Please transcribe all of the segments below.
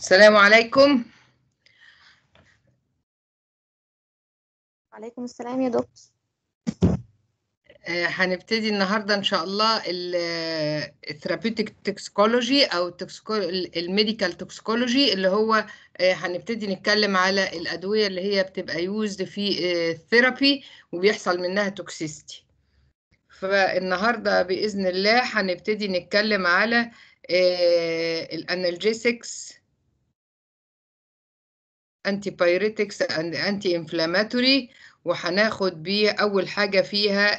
السلام عليكم وعليكم السلام يا دكتور آه، هنبتدي النهارده ان شاء الله الثيرابيوتيك توكسيكولوجي او الميديكال توكسيكولوجي اللي هو آه، هنبتدي نتكلم على الادويه اللي هي بتبقى يوزد في الثيرابي وبيحصل منها توكسيستي فالنهارده باذن الله هنبتدي نتكلم على الانالجيسكس انتي بايريتكس اند انتي انفلاماتوري وهناخد بيه اول حاجه فيها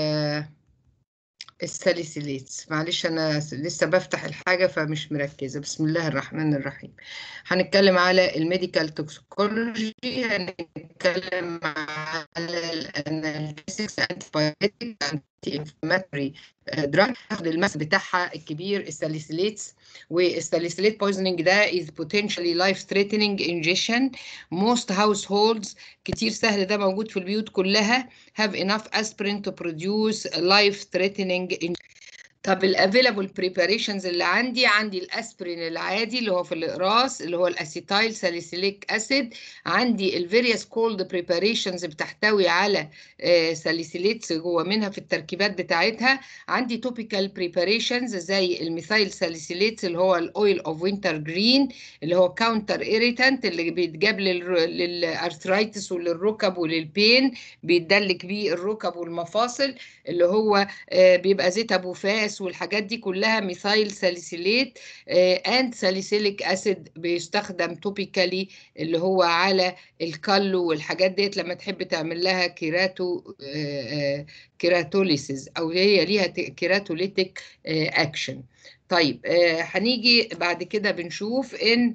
الساليسيليتس معلش انا لسه بفتح الحاجه فمش مركزه بسم الله الرحمن الرحيم هنتكلم على الميديكال توكسيكولوجي هنتكلم على الانالجيسكس انتي بايريتك انتي انفلاماتوري دراج هاخد المس بتاعها الكبير الساليسيليتس والساليسيليت بويزنينج ده is potentially life threatening ingestion most households كتير سهل ده موجود في البيوت كلها have enough aspirin to produce life threatening طب الافيلابل بريباريشنز اللي عندي عندي الاسبرين العادي اللي هو في الاقراص اللي هو الاسيتايل ساليسيليك اسيد عندي الفيريوس كولد بريباريشنز بتحتوي على ساليسيليتس جوه منها في التركيبات بتاعتها عندي توبيكال بريباريشنز زي الميثايل ساليسيليتس اللي هو الاويل اوف وينتر جرين اللي هو كاونتر ايريتانت اللي بيتجاب للارثرايتس وللركب وللبين بيتدلك بيه الركب والمفاصل اللي هو بيبقى زيت ابو فاس والحاجات دي كلها ميثايل ساليسيليت اند ساليسيليك اسيد بيستخدم توبيكالي اللي هو على الكالو والحاجات ديت لما تحب تعمل لها كيراتو كيراتوليسيس او هي ليها كيراتوليتيك اكشن طيب هنيجي بعد كده بنشوف ان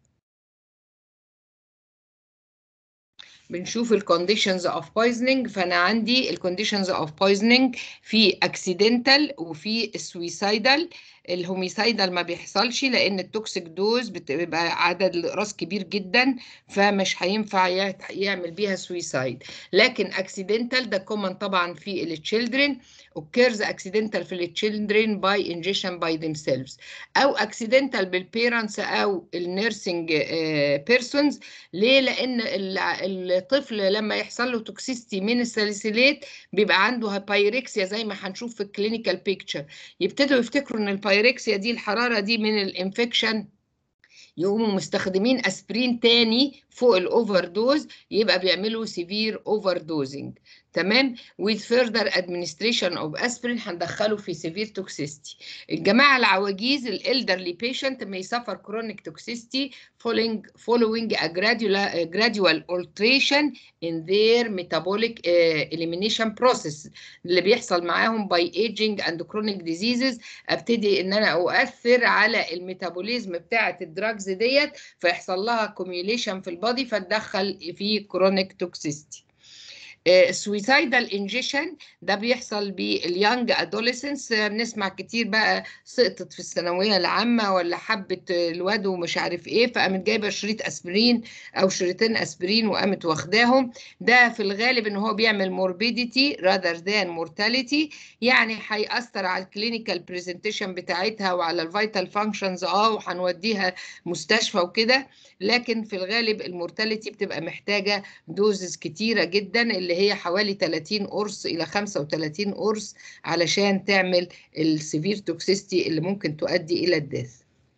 بنشوف الكونديشنز اوف بويزنينج فانا عندي الكونديشنز اوف بويزنينج في اكسيدنتال وفي السويسايدال الهوميسايدال ما بيحصلش لان التوكسيك دوز بتبقى عدد الاقراص كبير جدا فمش هينفع يعمل بيها سويسايد لكن اكسيدنتال ده كومن طبعا في التشيلدرن occurs accidental في التشيلدرن by ingestion by themselves او accidental بالبيرنتس او النيرسينج بيرسونز ليه لان الطفل لما يحصل له توكسيستي من الساليسيليت بيبقى عنده هايبايركسيا زي ما هنشوف في الكلينيكال بيكتشر يبتدوا يفتكروا ان البايركسيا دي الحراره دي من الانفكشن يقوموا مستخدمين اسبرين تاني فوق الاوفر دوز يبقى بيعملوا سيفير اوفر دوزنج تمام with further administration of aspirin هندخله في severe toxicity الجماعة العواجيز الالderly patient may suffer chronic toxicity following following a gradual, a gradual alteration in their metabolic uh, elimination process اللي بيحصل معاهم by aging and chronic diseases ابتدي ان انا اؤثر على الميتابوليزم بتاعة الدراجز ديت فيحصل لها accumulation في البادي فتدخل في chronic toxicity السويسايدال انجيشن ده بيحصل باليانج ادوليسنس بنسمع كتير بقى سقطت في الثانويه العامه ولا حبه الواد ومش عارف ايه فقامت جايبه شريط اسبرين او شريطين اسبرين وقامت واخداهم ده في الغالب ان هو بيعمل موربيديتي راذر ذان مورتاليتي يعني هيأثر على الكلينيكال برزنتيشن بتاعتها وعلى الفيتال فانكشنز اه وهنوديها مستشفى وكده لكن في الغالب المورتاليتي بتبقى محتاجه دوزز كتيره جدا اللي هي حوالي 30 قرص الى 35 قرص علشان تعمل السيفير توكسيستي اللي ممكن تؤدي الى الديث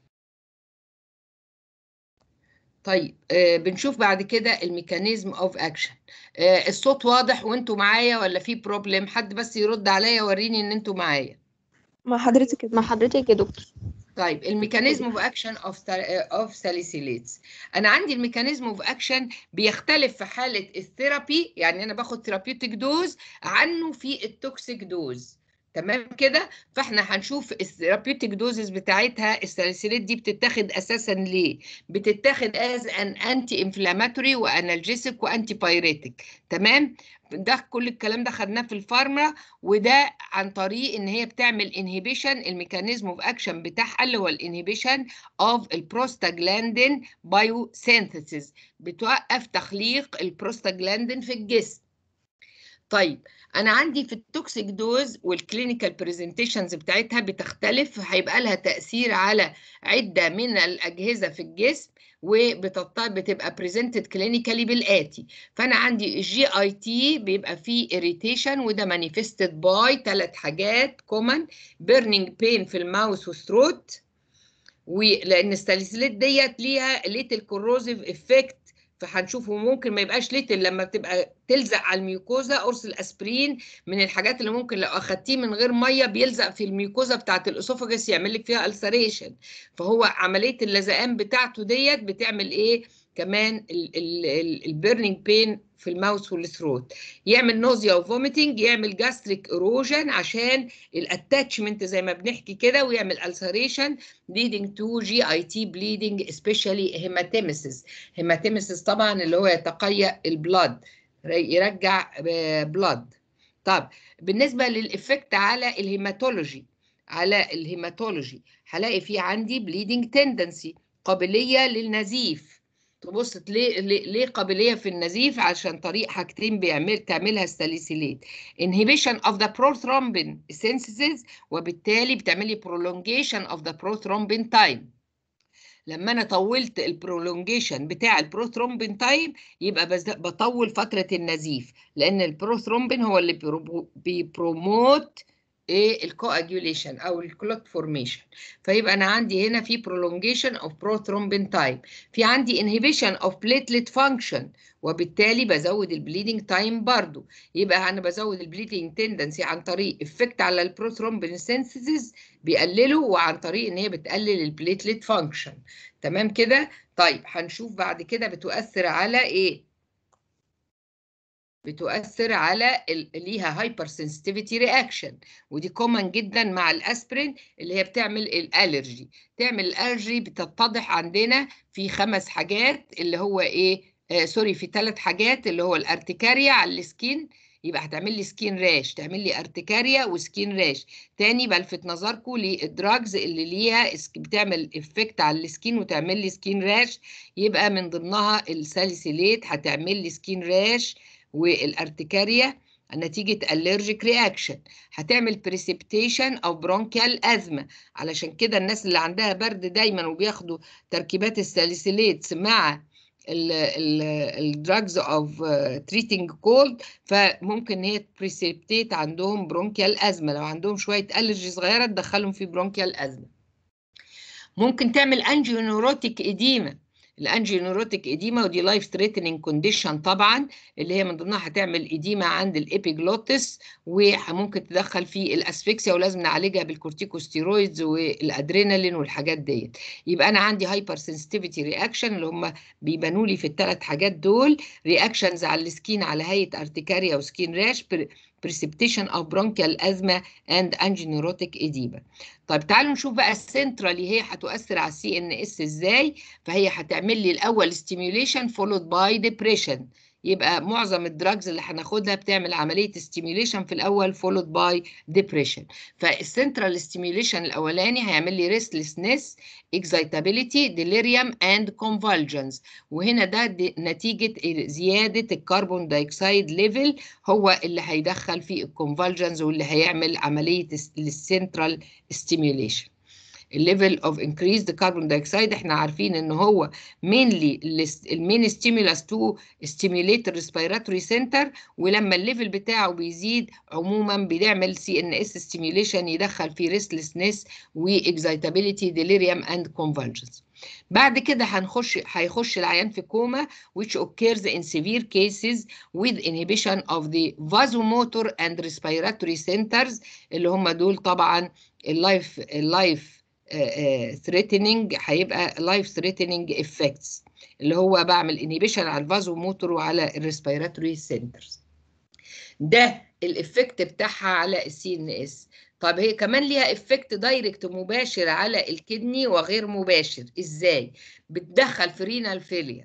طيب آه بنشوف بعد كده الميكانيزم اوف اكشن آه الصوت واضح وانتوا معايا ولا في بروبلم حد بس يرد عليا وريني ان انتوا معايا مع حضرتك مع حضرتك يا دكتور طيب الميكانيزم اوف اكشن اوف اوف ساليسيليتس انا عندي الميكانيزم اوف اكشن بيختلف في حاله الثيرابي يعني انا باخد ثيرابيوتيك دوز عنه في التوكسيك دوز تمام كده فاحنا هنشوف الثيرابيوتيك دوزز بتاعتها الساليسيليت دي بتتاخد اساسا ليه بتتاخد از ان انتي انفلاماتوري وانالجيسيك وانتي بايريتيك تمام ده كل الكلام ده خدناه في الفارما وده عن طريق ان هي بتعمل انهبيشن الميكانيزم اوف اكشن بتاعها اللي هو الانهبيشن اوف البروستاجلاندين بايو سينثيسيس بتوقف تخليق البروستاجلاندين في الجسم طيب انا عندي في التوكسيك دوز والكلينيكال برزنتيشنز بتاعتها بتختلف هيبقى لها تاثير على عده من الاجهزه في الجسم وبتبقى بريزنتد كلينيكالي بالاتي فانا عندي الجي اي تي بيبقى فيه اريتيشن وده مانيفستد باي ثلاث حاجات كومن بيرنينج بين في الماوث والثروت ولان الساليسيلات ديت ليها ليتل كوروزيف افكت فهنشوفه ممكن ما يبقاش ليتل لما بتبقى تلزق على الميوكوزا قرص الاسبرين من الحاجات اللي ممكن لو اخدتيه من غير ميه بيلزق في الميوكوزا بتاعه الاسوفاجس يعمل لك فيها السريشن فهو عمليه اللزقان بتاعته ديت بتعمل ايه كمان البيرنينج بين في الماوث والثروت يعمل نوزيا وفوميتنج يعمل جاستريك ايروجن عشان الاتاتشمنت زي ما بنحكي كده ويعمل ulceration leading to GIT bleeding especially hematemesis hematemesis طبعا اللي هو يتقيأ البلاد يرجع بلاد طب بالنسبه للإفكت على الهيماتولوجي على الهيماتولوجي هلاقي في عندي bleeding tendency قابليه للنزيف تبص ليه ليه قابليه في النزيف عشان طريق حاجتين بيعمل تعملها الساليسيلات inhibition of the prothrombin synthesis وبالتالي بتعملي prolongation of the prothrombin time لما انا طولت البرولونجيشن بتاع البروثرومبين تايم يبقى بطول فتره النزيف لان البروثرومبين هو اللي بيبروموت ايه الكواجوليشن او الكلوت فورميشن فيبقى انا عندي هنا في prolongation of prothrombin time في عندي inhibition of platelet function وبالتالي بزود البليدنج تايم برضو يبقى انا بزود البليدنج تندنسي عن طريق افكت على البروثرومبين سينثيسيس بيقلله وعن طريق ان هي بتقلل البليتلت فانكشن تمام كده طيب هنشوف بعد كده بتؤثر على ايه بتؤثر على ليها هايبر سنسيتيفيتي رياكشن ودي كومن جدا مع الاسبرين اللي هي بتعمل الالرجي تعمل الالرجي بتتضح عندنا في خمس حاجات اللي هو ايه آه سوري في ثلاث حاجات اللي هو الارتكاريا على السكين يبقى هتعمل لي سكين راش تعمل لي ارتكاريا وسكين راش تاني بلفت نظركم للدراجز اللي ليها بتعمل افكت على السكين وتعمل لي سكين راش يبقى من ضمنها الساليسيليت هتعمل لي سكين راش والارتكاريا نتيجة allergic reaction هتعمل precipitation أو برونكيال أزمة علشان كده الناس اللي عندها برد دايما وبياخدوا تركيبات الساليسيليتس مع الدراجز اوف تريتنج كولد فممكن هي بريسبتيت عندهم برونكيال ازمه لو عندهم شويه الرجي صغيره تدخلهم في برونكيال ازمه ممكن تعمل انجيونوروتيك اديما الانجيونوروتيك اديما ودي لايف ثريتنينج كونديشن طبعا اللي هي من ضمنها هتعمل اديما عند الابيجلوتس وممكن تدخل في الاسفكسيا ولازم نعالجها بالكورتيكوستيرويدز والادرينالين والحاجات ديت يبقى انا عندي هايبر سنسيتيفيتي رياكشن اللي هم بيبانوا لي في الثلاث حاجات دول رياكشنز على السكين على هيئه ارتكاريا وسكين راش precipitation of bronchial asthma and angineurotic edema. طيب تعالوا نشوف بقى السنترالي هي هتؤثر على السي ان اس ازاي فهي هتعمل لي الاول stimulation followed by depression يبقى معظم الدراجز اللي هناخدها بتعمل عمليه ستيميوليشن في الاول فولود باي ديبريشن فالسنترال ستيميوليشن الاولاني هيعمل لي ريستلسنس اكزايتابيليتي ديليريوم اند كونفالجنز وهنا ده نتيجه زياده الكربون دايوكسيد ليفل هو اللي هيدخل في الكونفالجنز واللي هيعمل عمليه السنترال ستيميوليشن الليفل اوف انكريزد كاربون دايوكسيد احنا عارفين ان هو مينلي المين ستيمولاس تو ستيميوليت الريسبيراتوري سنتر ولما الليفل بتاعه بيزيد عموما بيعمل سي ان اس ستيميوليشن يدخل في ريستلسنس واكزايتابيليتي ديليريوم اند كونفالجنس بعد كده هنخش هيخش العيان في كوما which occurs in severe cases with inhibition of the vasomotor and respiratory centers اللي هم دول طبعا اللايف اللايف ثريتنينج هيبقى لايف ثريتنينج افكتس اللي هو بعمل انيبيشن على الفازو موتور وعلى الريسبيراتوري سنترز ده الافكت بتاعها على السي ان اس طب هي كمان ليها افكت دايركت مباشر على الكدني وغير مباشر ازاي بتدخل في رينال فيلير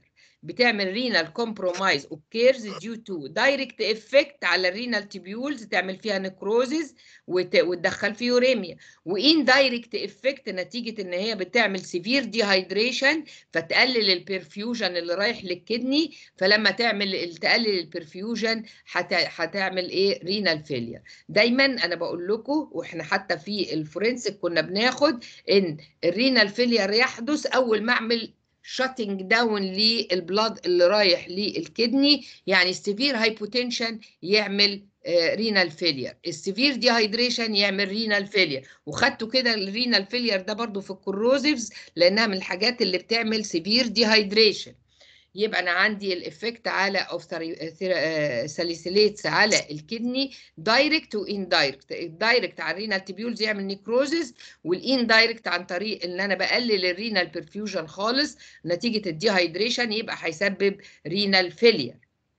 بتعمل رينال كومبرومايز اوكيرز ديو تو دايركت افكت على الرينال تيبيولز تعمل فيها نكروزز وتدخل في يوريميا وان دايركت افكت نتيجه ان هي بتعمل سيفير ديهايدريشن فتقلل البرفيوجن اللي رايح للكدني فلما تعمل تقلل البرفيوجن هتعمل ايه رينال فيلير دايما انا بقول لكم واحنا حتى في الفورنسيك كنا بناخد ان الرينال فيلير يحدث اول ما اعمل شاتنج داون للبلاد اللي رايح للكدني يعني السيفير هايبوتنشن يعمل رينال فيلير السيفير ديهايدريشن يعمل رينال فيلير وخدتوا كده الرينال فيلير ده برضو في الكروزيفز لانها من الحاجات اللي بتعمل سيفير ديهايدريشن يبقى انا عندي الافكت على اوف ساليسيليتس على الكدني دايركت وان دايركت الدايركت على الرينال تيبيولز يعمل نيكروزز والان دايركت عن طريق ان انا بقلل الرينال برفيوجن خالص نتيجه الديهايدريشن يبقى هيسبب رينال فيلير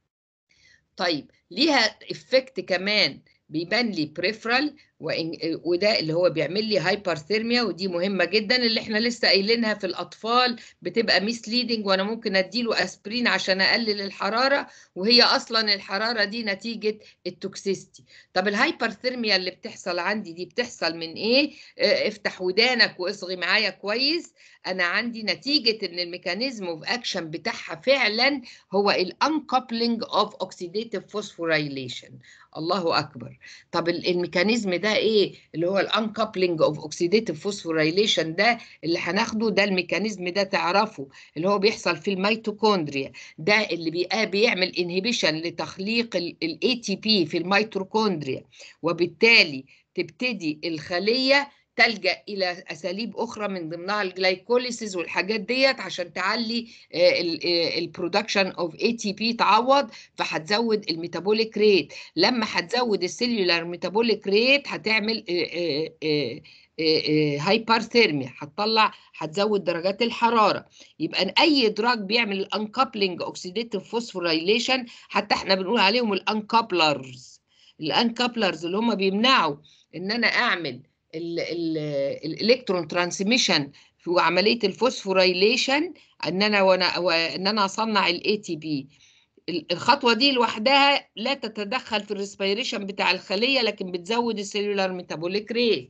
طيب ليها افكت كمان بيبان لي بريفرال وده اللي هو بيعمل لي هايبرثيرميا ودي مهمه جدا اللي احنا لسه قايلينها في الاطفال بتبقى ميسليدنج وانا ممكن اديله اسبرين عشان اقلل الحراره وهي اصلا الحراره دي نتيجه التوكسيستي طب الهايبرثيرميا اللي بتحصل عندي دي بتحصل من ايه اه افتح ودانك واصغي معايا كويس انا عندي نتيجه ان الميكانيزم اوف اكشن بتاعها فعلا هو الانكابلنج اوف اوكسيديتيف فوسفوريليشن الله اكبر طب الميكانيزم ده ايه اللي هو الانكابلنج اوف اوكسيديتيف فوسفوريليشن ده اللي هناخده ده الميكانيزم ده تعرفه اللي هو بيحصل في الميتوكوندريا ده اللي بيعمل انهبيشن لتخليق الاي تي بي في الميتوكوندريا وبالتالي تبتدي الخليه تلجا الى اساليب اخرى من ضمنها الجلايكوليسيس والحاجات ديت عشان تعلي البرودكشن اوف اي تي بي تعوض فهتزود الميتابوليك ريت لما هتزود السيلولار ميتابوليك ريت هتعمل هايبرثيرميا هتطلع هتزود درجات الحراره يبقى اي دراج بيعمل الانكابلنج اوكسيديتيف فوسفوريليشن حتى احنا بنقول عليهم الانكابلرز الانكابلرز اللي هم بيمنعوا ان انا اعمل الالكترون ترانسميشن في عمليه الفوسفوريليشن ان انا وانا ان انا اصنع الاي تي بي الخطوه دي لوحدها لا تتدخل في الريسبيريشن بتاع الخليه لكن بتزود السيلولار ميتابوليك ريت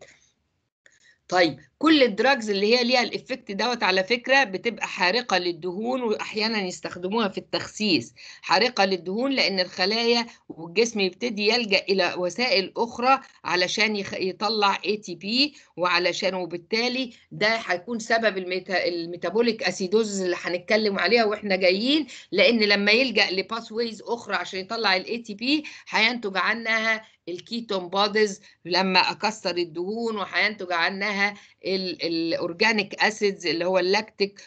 طيب كل الدراجز اللي هي ليها الافكت دوت على فكره بتبقى حارقه للدهون واحيانا يستخدموها في التخسيس حارقه للدهون لان الخلايا والجسم يبتدي يلجا الى وسائل اخرى علشان يطلع اي تي بي وعلشان وبالتالي ده هيكون سبب الميتا الميتابوليك اسيدوزز اللي هنتكلم عليها واحنا جايين لان لما يلجا لباث ويز اخرى عشان يطلع الاي تي بي هينتج عنها الكيتون بوديز لما اكسر الدهون وهينتج عنها الاورجانيك اسيدز اللي هو اللاكتيك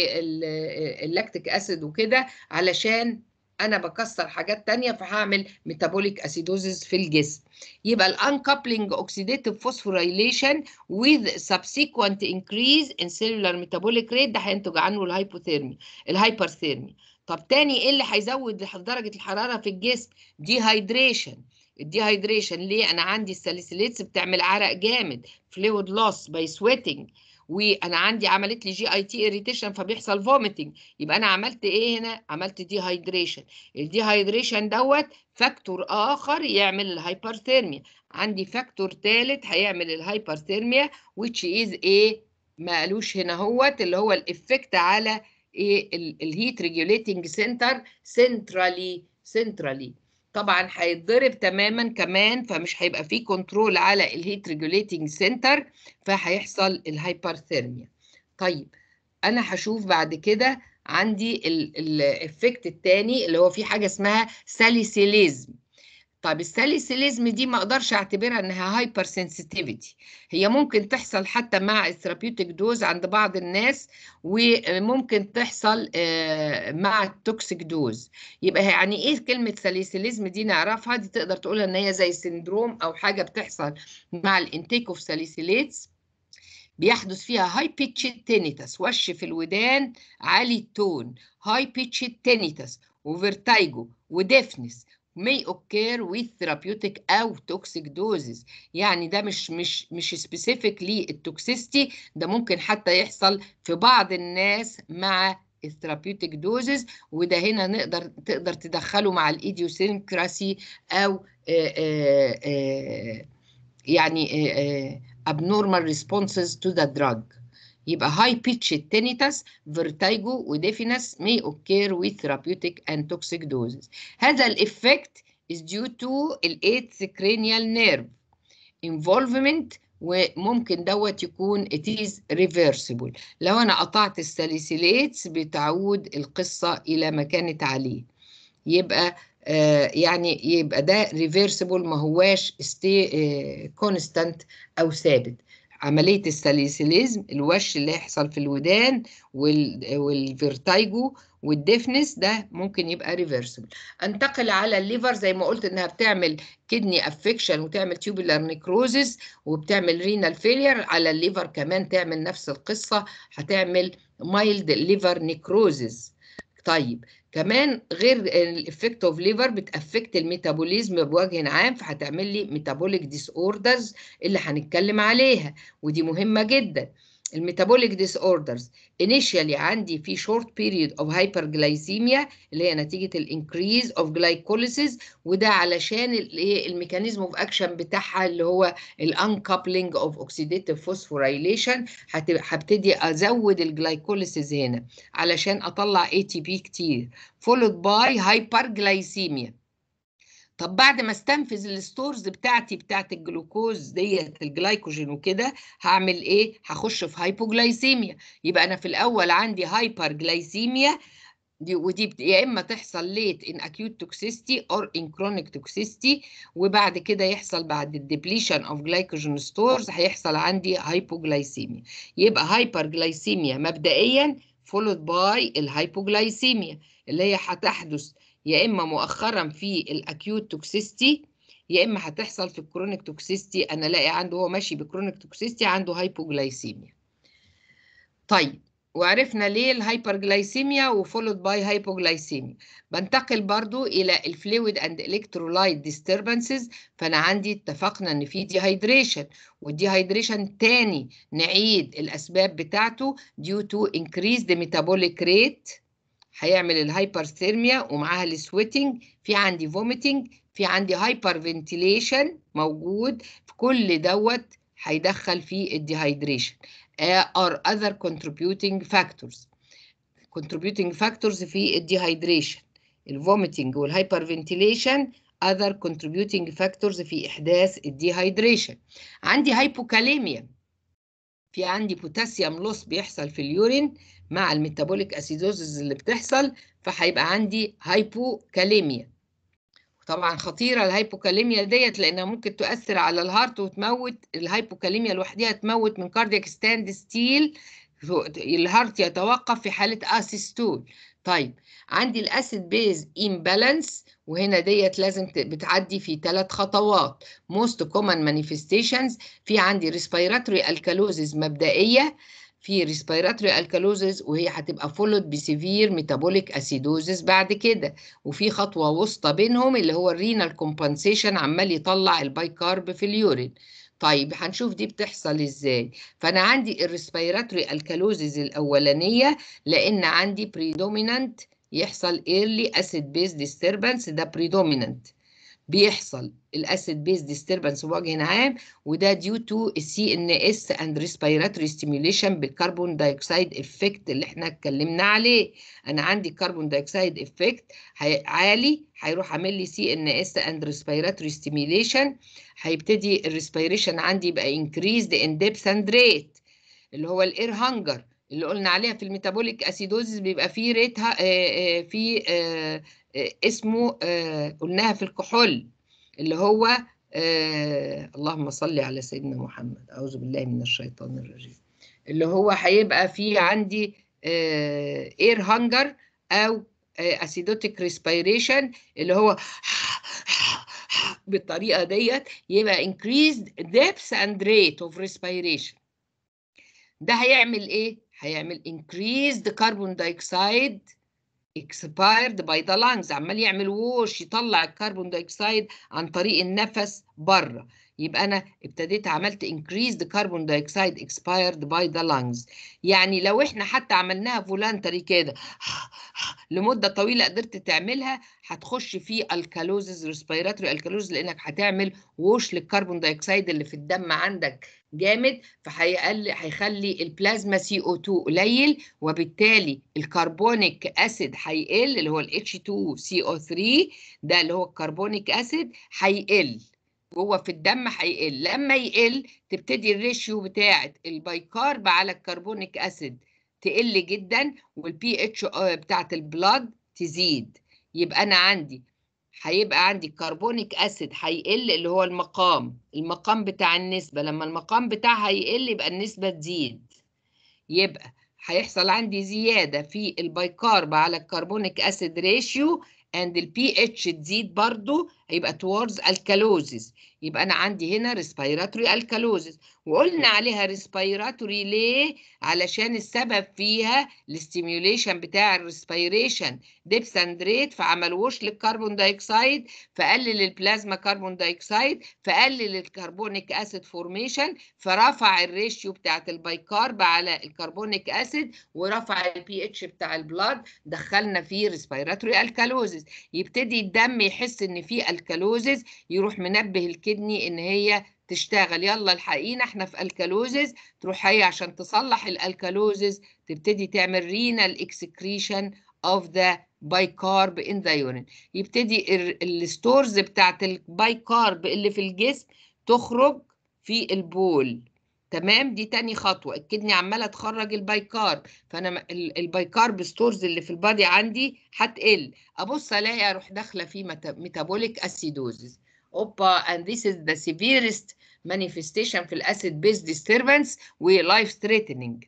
واللاكتيك اسيد وكده علشان انا بكسر حاجات تانية فهعمل ميتابوليك اسيدوزز في الجسم يبقى الانكابلينج اوكسيديتيف فوسفوريليشن with subsequent increase in cellular metabolic rate ده هينتج عنه الهايبوثيرميا الهايبرثيرميا طب تاني ايه اللي هيزود درجه الحراره في الجسم ديهايدريشن الديهايدريشن ليه انا عندي الساليسيليتس بتعمل عرق جامد فلويد لوس باي سويتنج وانا عندي عملت لي جي اي تي اريتيشن فبيحصل فوميتنج يبقى انا عملت ايه هنا عملت ديهايدريشن الديهايدريشن دوت فاكتور اخر يعمل الهايبرثيرميا عندي فاكتور ثالث هيعمل الهايبرثيرميا which is ايه ما قالوش هنا هوت اللي هو الافكت على ايه الهيت ريجوليتنج سنتر سنترالي سنترالي طبعا هيتضرب تماما كمان فمش هيبقى فيه كنترول على الهيت ريجوليتنج سنتر فهيحصل الهايبرثيرميا طيب انا هشوف بعد كده عندي الافكت الثاني اللي هو في حاجه اسمها ساليسيليزم طب الساليسيليزم دي ما اقدرش اعتبرها انها هايبر سنسيتيفيتي هي ممكن تحصل حتى مع الثيرابيوتيك دوز عند بعض الناس وممكن تحصل مع التوكسيك دوز يبقى يعني ايه كلمه ساليسيليزم دي نعرفها دي تقدر تقولها ان هي زي سندروم او حاجه بتحصل مع الانتيك اوف ساليسيليتس بيحدث فيها هاي بيتش تينيتس وش في الودان عالي التون هاي بيتش تينيتس وفيرتايجو وديفنس may occur with therapeutic او toxic doses يعني ده مش مش مش سبيسيفيك للتوكسيستي ده ممكن حتى يحصل في بعض الناس مع الثيرابيوتيك دوزز وده هنا نقدر تقدر تدخله مع الايديوسينكراسي او آآ آآ يعني آآ abnormal responses to the drug يبقى high pitched tinnitus, vertigo وديفينس may occur with therapeutic and toxic doses. هذا الإفكت is due to ال 8th cranial nerve involvement وممكن دوت يكون it is reversible لو أنا قطعت الساليسيليتس بتعود القصة إلى ما كانت عليه يبقى آه يعني يبقى ده reversible ما هواش stay آه constant أو ثابت عملية الساليسيليزم الوش اللي يحصل في الودان والفيرتايجو والديفنس ده ممكن يبقى ريفرسبل انتقل على الليفر زي ما قلت انها بتعمل كدني افكشن وتعمل تيوبولار نيكروزس وبتعمل رينال فيلير على الليفر كمان تعمل نفس القصة هتعمل مايلد ليفر نيكروزس طيب كمان غير الافكت اوف ليفر بتافكت الميتابوليزم بوجه عام فهتعمل لي ميتابوليك ديس اوردرز اللي هنتكلم عليها ودي مهمه جدا الميتابوليك ديس اوردرز انيشيالي عندي في شورت بيريود اوف هايبرجلايسيميا اللي هي نتيجه الانكريز اوف جلايكوليسيس وده علشان الميكانيزم اوف اكشن بتاعها اللي هو الانكابلنج اوف اوكسيديتيف فوسفوريليشن هبتدي ازود الجلايكوليسيس هنا علشان اطلع اي تي بي كتير فولود باي هايبرجلايسيميا طب بعد ما استنفذ الستورز بتاعتي بتاعت الجلوكوز ديت الجلايكوجين وكده هعمل ايه هخش في هايبوجلايسيميا يبقى انا في الاول عندي هايبر جلايسيميا دي ودي يا اما تحصل ليت ان اكيوت توكسيستي اور ان كرونيك توكسيستي وبعد كده يحصل بعد الديبليشن اوف جلايكوجين ستورز هيحصل عندي هايبوجلايسيميا يبقى هايبر جلايسيميا مبدئيا فولود باي الهايبوجلايسيميا اللي هي هتحدث يا اما مؤخرا في الاكيوت توكسيستي يا اما هتحصل في الكرونيك توكسيستي انا الاقي عنده هو ماشي بكرونيك توكسيستي عنده هايبوجلايسيميا طيب وعرفنا ليه الهايبرجلايسيميا وفولود باي هايبوجلايسيميا بنتقل برضو الى الفلويد اند الكترولايت ديستربنسز فانا عندي اتفقنا ان في ديهايدريشن والديهايدريشن تاني نعيد الاسباب بتاعته due to increased metabolic rate هيعمل الهايبرثيرميا ومعاها السويتنج في عندي فوميتنج في عندي هايبر فنتيليشن موجود في كل دوت هيدخل في الديهايدريشن or other contributing factors contributing factors في الديهايدريشن الفوميتنج والهايبر فنتيليشن other contributing factors في احداث الديهايدريشن عندي هايبوكاليميا في عندي بوتاسيوم لوس بيحصل في اليورين مع الميتابوليك اسيدوزز اللي بتحصل فهيبقى عندي هايبوكاليميا طبعا خطيره الهايبوكاليميا ديت لانها ممكن تؤثر على الهارت وتموت الهايبوكاليميا لوحدها تموت من كاردياك ستاند ستيل الهارت يتوقف في حاله اسيستول طيب عندي الاسيد بيز امبالانس وهنا ديت لازم بتعدي في ثلاث خطوات most common manifestations في عندي respiratory alkalosis مبدئيه في respiratory alkalosis وهي هتبقى followed بسيفير metabolic acidosis بعد كده وفي خطوه وسطى بينهم اللي هو الرينال compensation عمال يطلع البايكارب في اليورين طيب هنشوف دي بتحصل ازاي فانا عندي الريسبيراتوري الكالوزيز الاولانيه لان عندي بريدومينانت يحصل early acid base disturbance ده predominant بيحصل الاسيد بيز ديستربنس بوجه عام وده ديو تو السي ان اس اند ريسبيراتوري ستيميوليشن بالكربون دايوكسيد افكت اللي احنا اتكلمنا عليه انا عندي كربون دايوكسيد افكت عالي هيروح عامل لي سي ان اس اند ريسبيراتوري ستيميوليشن هيبتدي الريسبيريشن عندي يبقى انكريزد ان ديبث اند ريت اللي هو الاير هانجر اللي قلنا عليها في الميتابوليك اسيدوزيس بيبقى فيه ريتها في اسمه قلناها في الكحول اللي هو اللهم صل على سيدنا محمد اعوذ بالله من الشيطان الرجيم اللي هو هيبقى فيه عندي اير هانجر او اسيدوتيك ريسبيريشن اللي هو بالطريقه ديت يبقى increased depth and rate of respiration ده هيعمل ايه هيعمل increased carbon dioxide expired by the lungs عمال يعمل ووش يطلع الكربون دايوكسيد عن طريق النفس بره يبقى انا ابتديت عملت increase the carbon dioxide expired by the lungs يعني لو احنا حتى عملناها فولانتري كده لمده طويله قدرت تعملها هتخش في الكالوزز ريسبيراتوري الكالوز لانك هتعمل ووش للكربون دايوكسيد اللي في الدم عندك جامد فهيقل هيخلي البلازما سي او 2 قليل وبالتالي الكربونيك اسيد هيقل اللي هو ال H2 CO3 ده اللي هو الكربونيك اسيد هيقل جوه في الدم هيقل لما يقل تبتدي الريشيو بتاعه البيكارب على الكربونيك اسيد تقل جدا والبي اتش بتاعه البلاد تزيد يبقى انا عندي هيبقى عندي الكربونيك اسيد هيقل اللي هو المقام المقام بتاع النسبة لما المقام بتاعها يقل يبقى النسبة تزيد يبقى هيحصل عندي زيادة في البيكارب على الكربونيك اسيد ريشيو and البي اتش تزيد برضو هيبقى towards alkalosis يبقى انا عندي هنا respiratory alkalosis وقلنا عليها respiratory ليه علشان السبب فيها الاستيميوليشن بتاع الريسبيريشن ديبس اند ريت فعملوش للكربون دايوكسيد فقلل البلازما كربون دايوكسيد فقلل الكربونيك اسيد فورميشن فرفع الريشيو بتاعت البيكارب على الكربونيك اسيد ورفع البي اتش بتاع البلاد دخلنا فيه ريسبيراتوري الكالوزز يبتدي الدم يحس ان في الكالوزز يروح منبه الكدني ان هي تشتغل يلا الحقينا احنا في الكالوزز تروح هي عشان تصلح الالكالوزز تبتدي تعمل رينال اكسكريشن اوف ذا بايكارب ان ذا يورين يبتدي الستورز بتاعت البايكارب اللي في الجسم تخرج في البول تمام دي تاني خطوه الكدني عماله تخرج البايكارب فانا البايكارب ستورز اللي في البادي عندي هتقل ابص الاقي اروح داخله في ميتابوليك اسيدوزز اوبا and this is the severest manifestation في الاسيد بيز disturbance ولايف threatening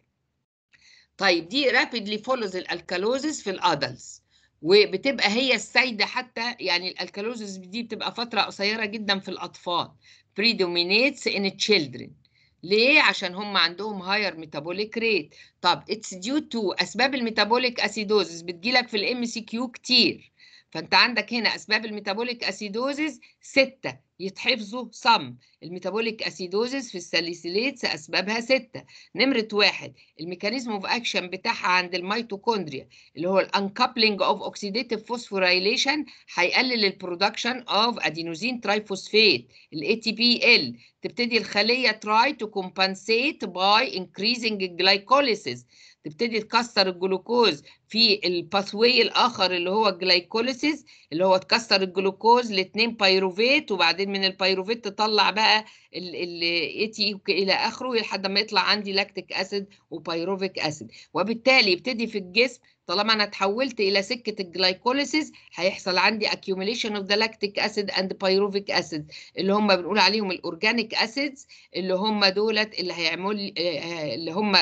طيب دي rapidly follows الالكالوزز في الادلتس وبتبقى هي السيدة حتى يعني الالكالوزز دي بتبقى فترة قصيرة جدا في الأطفال predominates in children ليه؟ عشان هم عندهم هاير ميتابوليك ريت طب اتس ديو تو اسباب الميتابوليك اسيدوزز بتجيلك في الام سي كيو كتير فانت عندك هنا اسباب الميتابوليك اسيدوزز ستة يتحفظوا صم الميتابوليك اسيدوزز في الساليسيليتس اسبابها ستة نمرة واحد الميكانيزم اوف اكشن بتاعها عند الميتوكوندريا اللي هو الانكابلينج اوف اوكسيديتيف فوسفوريليشن هيقلل البرودكشن اوف ادينوزين ترايفوسفيت الاي تي بي ال تبتدي الخليه تراي تو كومبنسيت باي انكريزنج الجلايكوليسيس تبتدي تكسر الجلوكوز في الباثواي الاخر اللي هو الجلايكوليسيس اللي هو تكسر الجلوكوز لاثنين بايروفيت وبعدين من البايروفيت تطلع بقى الاي تي الى اخره لحد ما يطلع عندي لاكتيك اسيد وبايروفيك اسيد وبالتالي يبتدي في الجسم طالما انا اتحولت الى سكه الجلايكوليسيس هيحصل عندي accumulation of the lactic acid and pyruvic acid اللي هم بنقول عليهم الاورجانيك اسيدز اللي هم دولت اللي هيعملوا اللي هم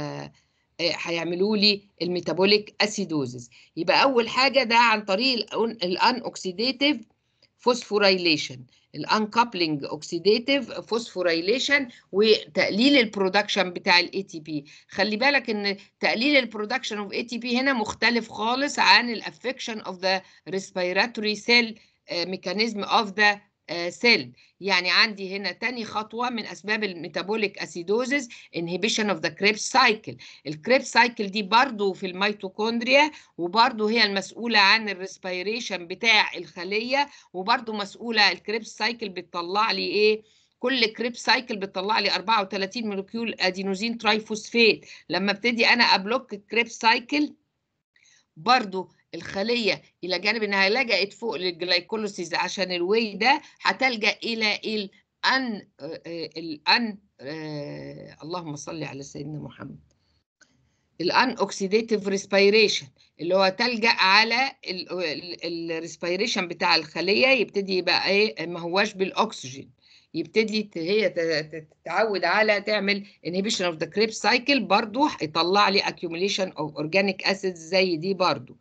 هيعملوا لي الميتابوليك اسيدوزز يبقى اول حاجه ده عن طريق الان اوكسيديتيف فوسفوريليشن الانكابلينج اوكسيديتيف فوسفوريليشن وتقليل البرودكشن بتاع الاي تي بي خلي بالك ان تقليل البرودكشن اوف اي تي بي هنا مختلف خالص عن الافكشن اوف ذا ريسبيراتوري سيل ميكانيزم اوف ذا سيل يعني عندي هنا تاني خطوة من أسباب الميتابوليك أسيدوزز inhibition of the Krebs cycle الكريبس سايكل دي برضو في الميتوكوندريا وبرضو هي المسؤولة عن الريسبيريشن بتاع الخلية وبرضو مسؤولة الكريبس سايكل بتطلع لي إيه كل كريب سايكل بتطلع لي 34 مولكيول ادينوزين ترايفوسفيت لما ابتدي انا ابلوك الكريب سايكل برضو الخليه الى جانب انها لجأت فوق للجلايكولوسيز عشان الواي ده هتلجأ الى الان الان اللهم صل على سيدنا محمد الان اوكسيديتيف ريسبيريشن اللي هو تلجأ على الريسبيريشن بتاع الخليه يبتدي يبقى ايه ما هواش بالاكسجين يبتدي هي تتعود على تعمل inhibition of the Krebs cycle برضو هيطلع لي accumulation of organic acids زي دي برضو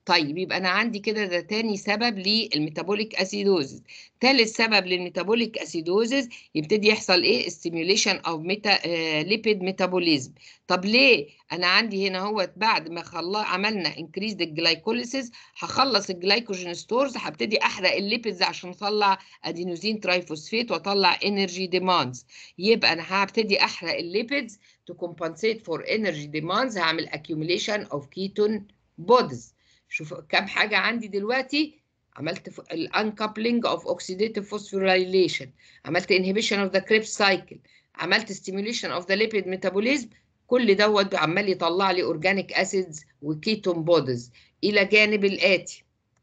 طيب يبقى انا عندي كده ده تاني سبب للميتابوليك اسيدوزز ثالث سبب للميتابوليك اسيدوزز يبتدي يحصل ايه ستيميوليشن اوف ميتا ليبيد ميتابوليزم طب ليه انا عندي هنا هو بعد ما خلا عملنا انكريز الجلايكوليسيس هخلص الجلايكوجين ستورز هبتدي احرق الليبيدز عشان اطلع ادينوزين ترايفوسفيت واطلع انرجي ديماندز يبقى انا هبتدي احرق الليبيدز to compensate for energy demands هعمل accumulation of ketone bodies شوف كم حاجة عندي دلوقتي عملت الانكابلينج اوف اوكسيديتيف فوسفوريليشن عملت انهبيشن اوف ذا كريبس سايكل عملت ستيميوليشن اوف ذا ليبيد ميتابوليزم كل دوت عمال يطلع لي اورجانيك اسيدز وكيتون بوديز الى جانب الاتي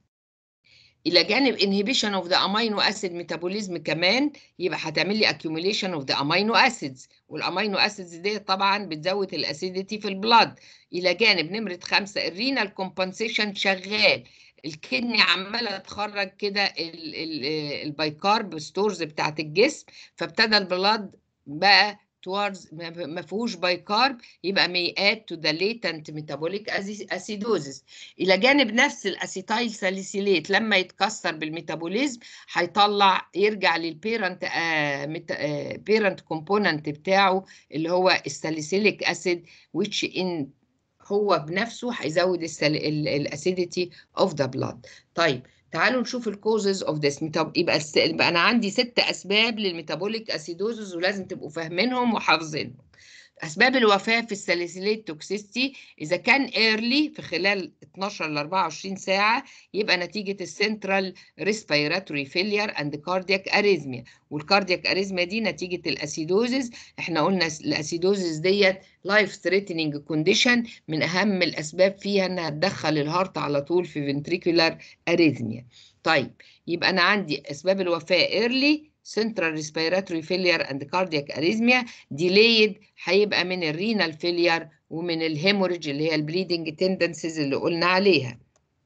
الى جانب inhibition of the amino acid metabolism كمان يبقى هتعمل لي accumulation of the amino acids والامينو اسيدز دي طبعا بتزود الاسيديتي في البلاد الى جانب نمره خمسه الرينال كومبنسيشن شغال الكدني عماله تخرج كده البايكارب ستورز بتاعت الجسم فابتدى البلاد بقى towards ما فيهوش بايكارب يبقى may add to the latent metabolic acidosis الى جانب نفس الاسيتايل ساليسيليت لما يتكسر بالميتابوليزم هيطلع يرجع للبيرنت بيرنت كومبوننت بتاعه اللي هو الساليسيليك اسيد which in هو بنفسه هيزود الاسيديتي اوف ذا بلاد طيب تعالوا نشوف الكوزز اوف ذس يبقى الس... يبقى انا عندي ست اسباب للميتابوليك اسيدوزز ولازم تبقوا فاهمينهم وحافظينهم اسباب الوفاه في الساليسيليت توكسيستي اذا كان ايرلي في خلال 12 ل 24 ساعه يبقى نتيجه السنترال ريسبيراتوري فيلير اند كاردياك اريزميا والكاردياك اريزميا دي نتيجه الاسيدوزز احنا قلنا الاسيدوزز ديت لايف ثريتنينج كونديشن من اهم الاسباب فيها انها تدخل الهارت على طول في فنتريكولار اريزميا طيب يبقى انا عندي اسباب الوفاه ايرلي central respiratory failure and cardiac arrhythmia delayed هيبقى من الرينال فيلير ومن الهيموريج اللي هي البليدنج تندنسيز اللي قلنا عليها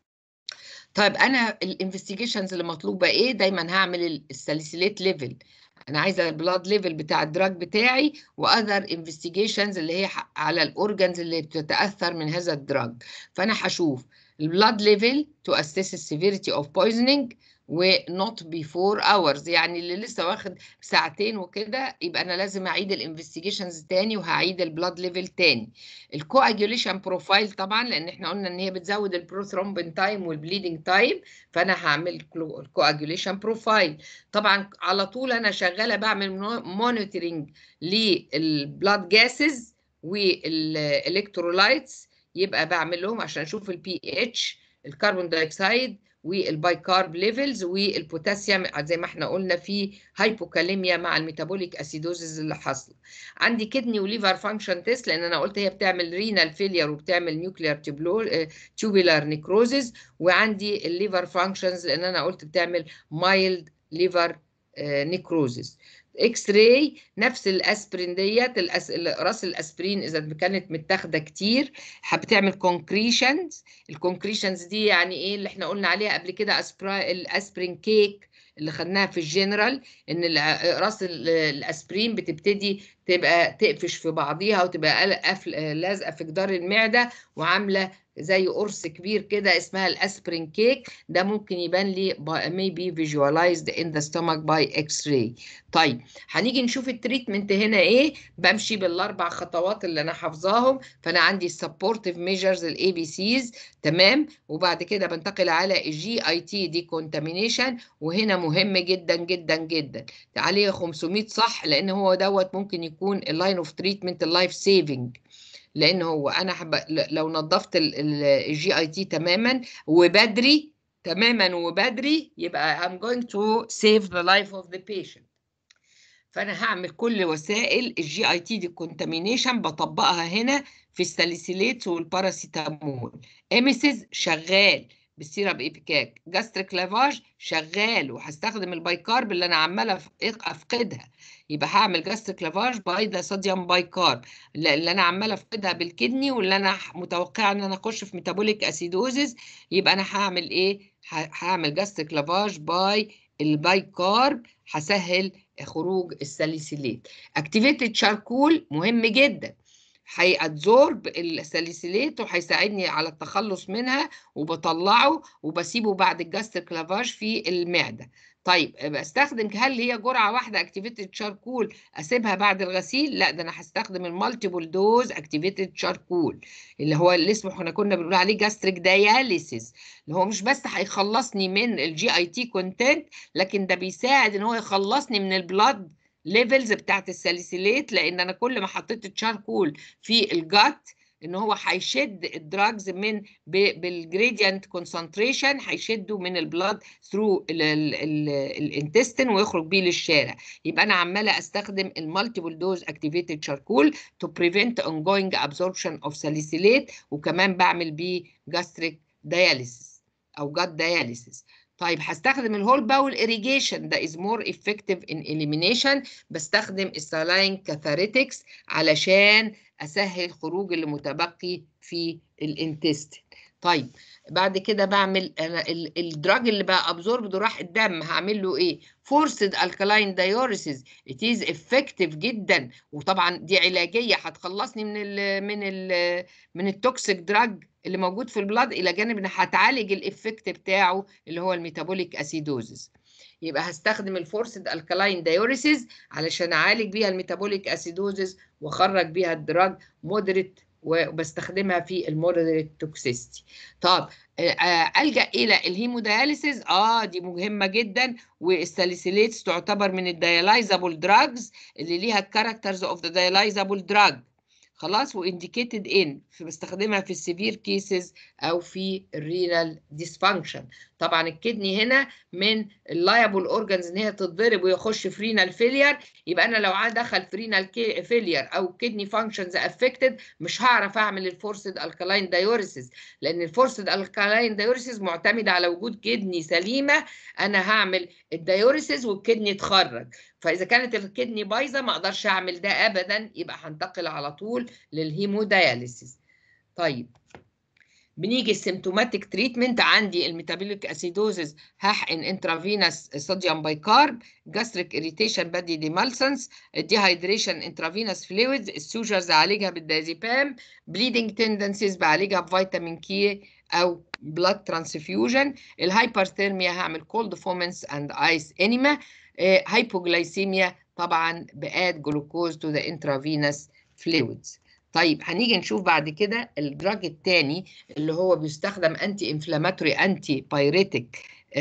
طيب انا الانفستيجيشنز اللي مطلوبه ايه دايما هعمل الساليسيليت ليفل انا عايزه البلاد ليفل بتاع الدراج بتاعي واذر انفستيجيشنز اللي هي على الاورجنز اللي بتتاثر من هذا الدراج فانا هشوف البلاد ليفل تو اسس السيفيريتي اوف بويزنينج ونوت بيفور اورز يعني اللي لسه واخد ساعتين وكده يبقى انا لازم اعيد الانفستيجيشنز تاني وهعيد البلاد ليفل تاني الكواجوليشن بروفايل طبعا لان احنا قلنا ان هي بتزود البروثرومبين تايم والبليدنج تايم فانا هعمل الكواجوليشن بروفايل طبعا على طول انا شغاله بعمل مونيتورنج للبلاد جاسز والالكترولايتس يبقى بعمل لهم عشان اشوف البي اتش الكربون دايوكسيد والبايكارب ليفلز والبوتاسيوم زي ما احنا قلنا في هايبوكاليميا مع الميتابوليك اسيدوزز اللي حاصله عندي كدني وليفر فانكشن تيست لان انا قلت هي بتعمل رينال فيلير وبتعمل نيوكليار تيوبولار نيكروزز وعندي الليفر فانكشنز لان انا قلت بتعمل مايلد ليفر نيكروزز اكس راي نفس الاسبرين ديت الأس... راس الاسبرين اذا كانت متاخده كتير بتعمل كونكريشنز الكونكريشنز دي يعني ايه اللي احنا قلنا عليها قبل كده أسبرا... الاسبرين كيك اللي خدناها في الجنرال ان راس الاسبرين بتبتدي تبقى تقفش في بعضيها وتبقى لازقه في جدار المعده وعامله زي قرص كبير كده اسمها الاسبرين كيك ده ممكن يبان لي maybe visualized in the stomach by x-ray طيب هنيجي نشوف التريتمنت هنا ايه بمشي بالاربع خطوات اللي انا حافظاهم فانا عندي السبورتيف ميجرز الاي بي سيز تمام وبعد كده بنتقل على الجي اي تي ديكونتامينيشن وهنا مهم جدا جدا جدا عليه 500 صح لان هو دوت ممكن يكون اللاين اوف تريتمنت اللايف سيفنج لان هو انا حب... لو نظفت الجي اي تي تماما وبدري تماما وبدري يبقى I'm going to save the life of the patient فانا هعمل كل وسائل الجي اي تي ديكونتامينيشن بطبقها هنا في الساليسيليت والباراسيتامول اميسيز شغال بالسيرب ايبيكاك جاستريك لافاج شغال وهستخدم البايكارب اللي انا عماله افقدها يبقى هعمل جاستريك لافاج بايدا صوديوم بايكارب اللي انا عماله افقدها بالكدني واللي انا متوقعه ان انا اخش في ميتابوليك اسيدوزز يبقى انا هعمل ايه هعمل جاستريك لافاج باي البايكارب هسهل خروج الساليسيليت اكتيفيتد شاركول مهم جدا هيأبزورب الساليسيليت وهيساعدني على التخلص منها وبطلعه وبسيبه بعد الجاستريك لافاج في المعده طيب بستخدم هل هي جرعه واحده اكتيفيتد شاركول اسيبها بعد الغسيل لا ده انا هستخدم المالتيبل دوز اكتيفيتد شاركول اللي هو اللي اسمه احنا كنا بنقول عليه جاستريك داياليسيس اللي هو مش بس هيخلصني من الجي اي تي كونتنت لكن ده بيساعد ان هو يخلصني من البلاد ليفلز بتاعت الساليسيليت لان انا كل ما حطيت الشاركول في الجات ان هو هيشد الدراجز من بالجريدينت كونسنتريشن هيشده من البلاد ثرو الانتستين ويخرج بيه للشارع يبقى انا عماله استخدم المالتيبل دوز اكتيفيتد شاركول تو بريفنت ongoing absorption اوف ساليسيليت وكمان بعمل بيه جاستريك دياليسيس او جات دياليسيس طيب هستخدم الهول باول irrigation ده is more effective in elimination بستخدم السالاين كاثاريتكس علشان اسهل خروج اللي متبقي في الانتستين طيب بعد كده بعمل انا الدراج اللي بقى ابزورب ده راح الدم هعمل له ايه فورسد الكالاين دايوريسيس ات از افكتيف جدا وطبعا دي علاجيه هتخلصني من ال من ال من التوكسيك دراج اللي موجود في البلاد الى جانب انها هتعالج الافكت بتاعه اللي هو الميتابوليك اسيدوزس يبقى هستخدم الفورسد الكالاين دايوريسيس علشان اعالج بيها الميتابوليك اسيدوزس واخرج بيها الدراج مودريت وبستخدمها في المودريت توكسيستي طب الجا الى الهيمودياليسيس اه دي مهمه جدا والساليسيليتس تعتبر من الديالايزابل دراجز اللي ليها الكاركترز اوف ذا ديالايزابل دراج خلاص وانديكيتد ان بستخدمها في السيفير كيسز او في الرينال ديسفانكشن طبعا الكدني هنا من اللايبل اورجانز ان هي تتضرب ويخش في رينال فيلير يبقى انا لو دخل في رينال فيلير او كدني فانكشنز افكتد مش هعرف اعمل الفورسد الكالاين دايوريسيس لان الفورسد الكالاين دايوريسيس معتمد على وجود كدني سليمه انا هعمل الدايوريسيس والكدني تخرج فاذا كانت الكدني بايظه ما اقدرش اعمل ده ابدا يبقى هنتقل على طول للهيمودياليسيس طيب بنيجي السيمتوماتيك تريتمنت عندي الميتابوليك اسيدوزز هحقن انترافينوس صوديوم بايكارب جاستريك اريتيشن بادي ديمالسنس الديهايدريشن انترافينوس فلويدز السوجرز اعالجها بالدازيبام بليدنج تندنسيز بعالجها بفيتامين كي او بلاد ترانسفيوجن الهايبرثيرميا هعمل كولد فومنس اند ايس انيما هايبوجلايسيميا طبعا باد جلوكوز تو ذا انترافينوس فلويدز طيب هنيجي نشوف بعد كده الدراج الثاني اللي هو بيستخدم انتي انفلاماتوري انتي بايريتيك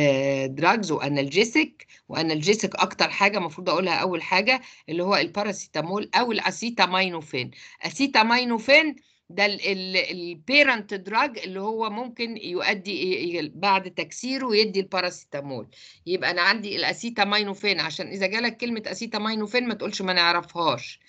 دراجز وانالجيسيك وانالجيسيك اكتر حاجه المفروض اقولها اول حاجه اللي هو الباراسيتامول او الاسيتامينوفين اسيتامينوفين ده البيرنت دراج اللي هو ممكن يؤدي بعد تكسيره يدي الباراسيتامول يبقى انا عندي الاسيتامينوفين عشان اذا جالك كلمه اسيتامينوفين ما تقولش ما نعرفهاش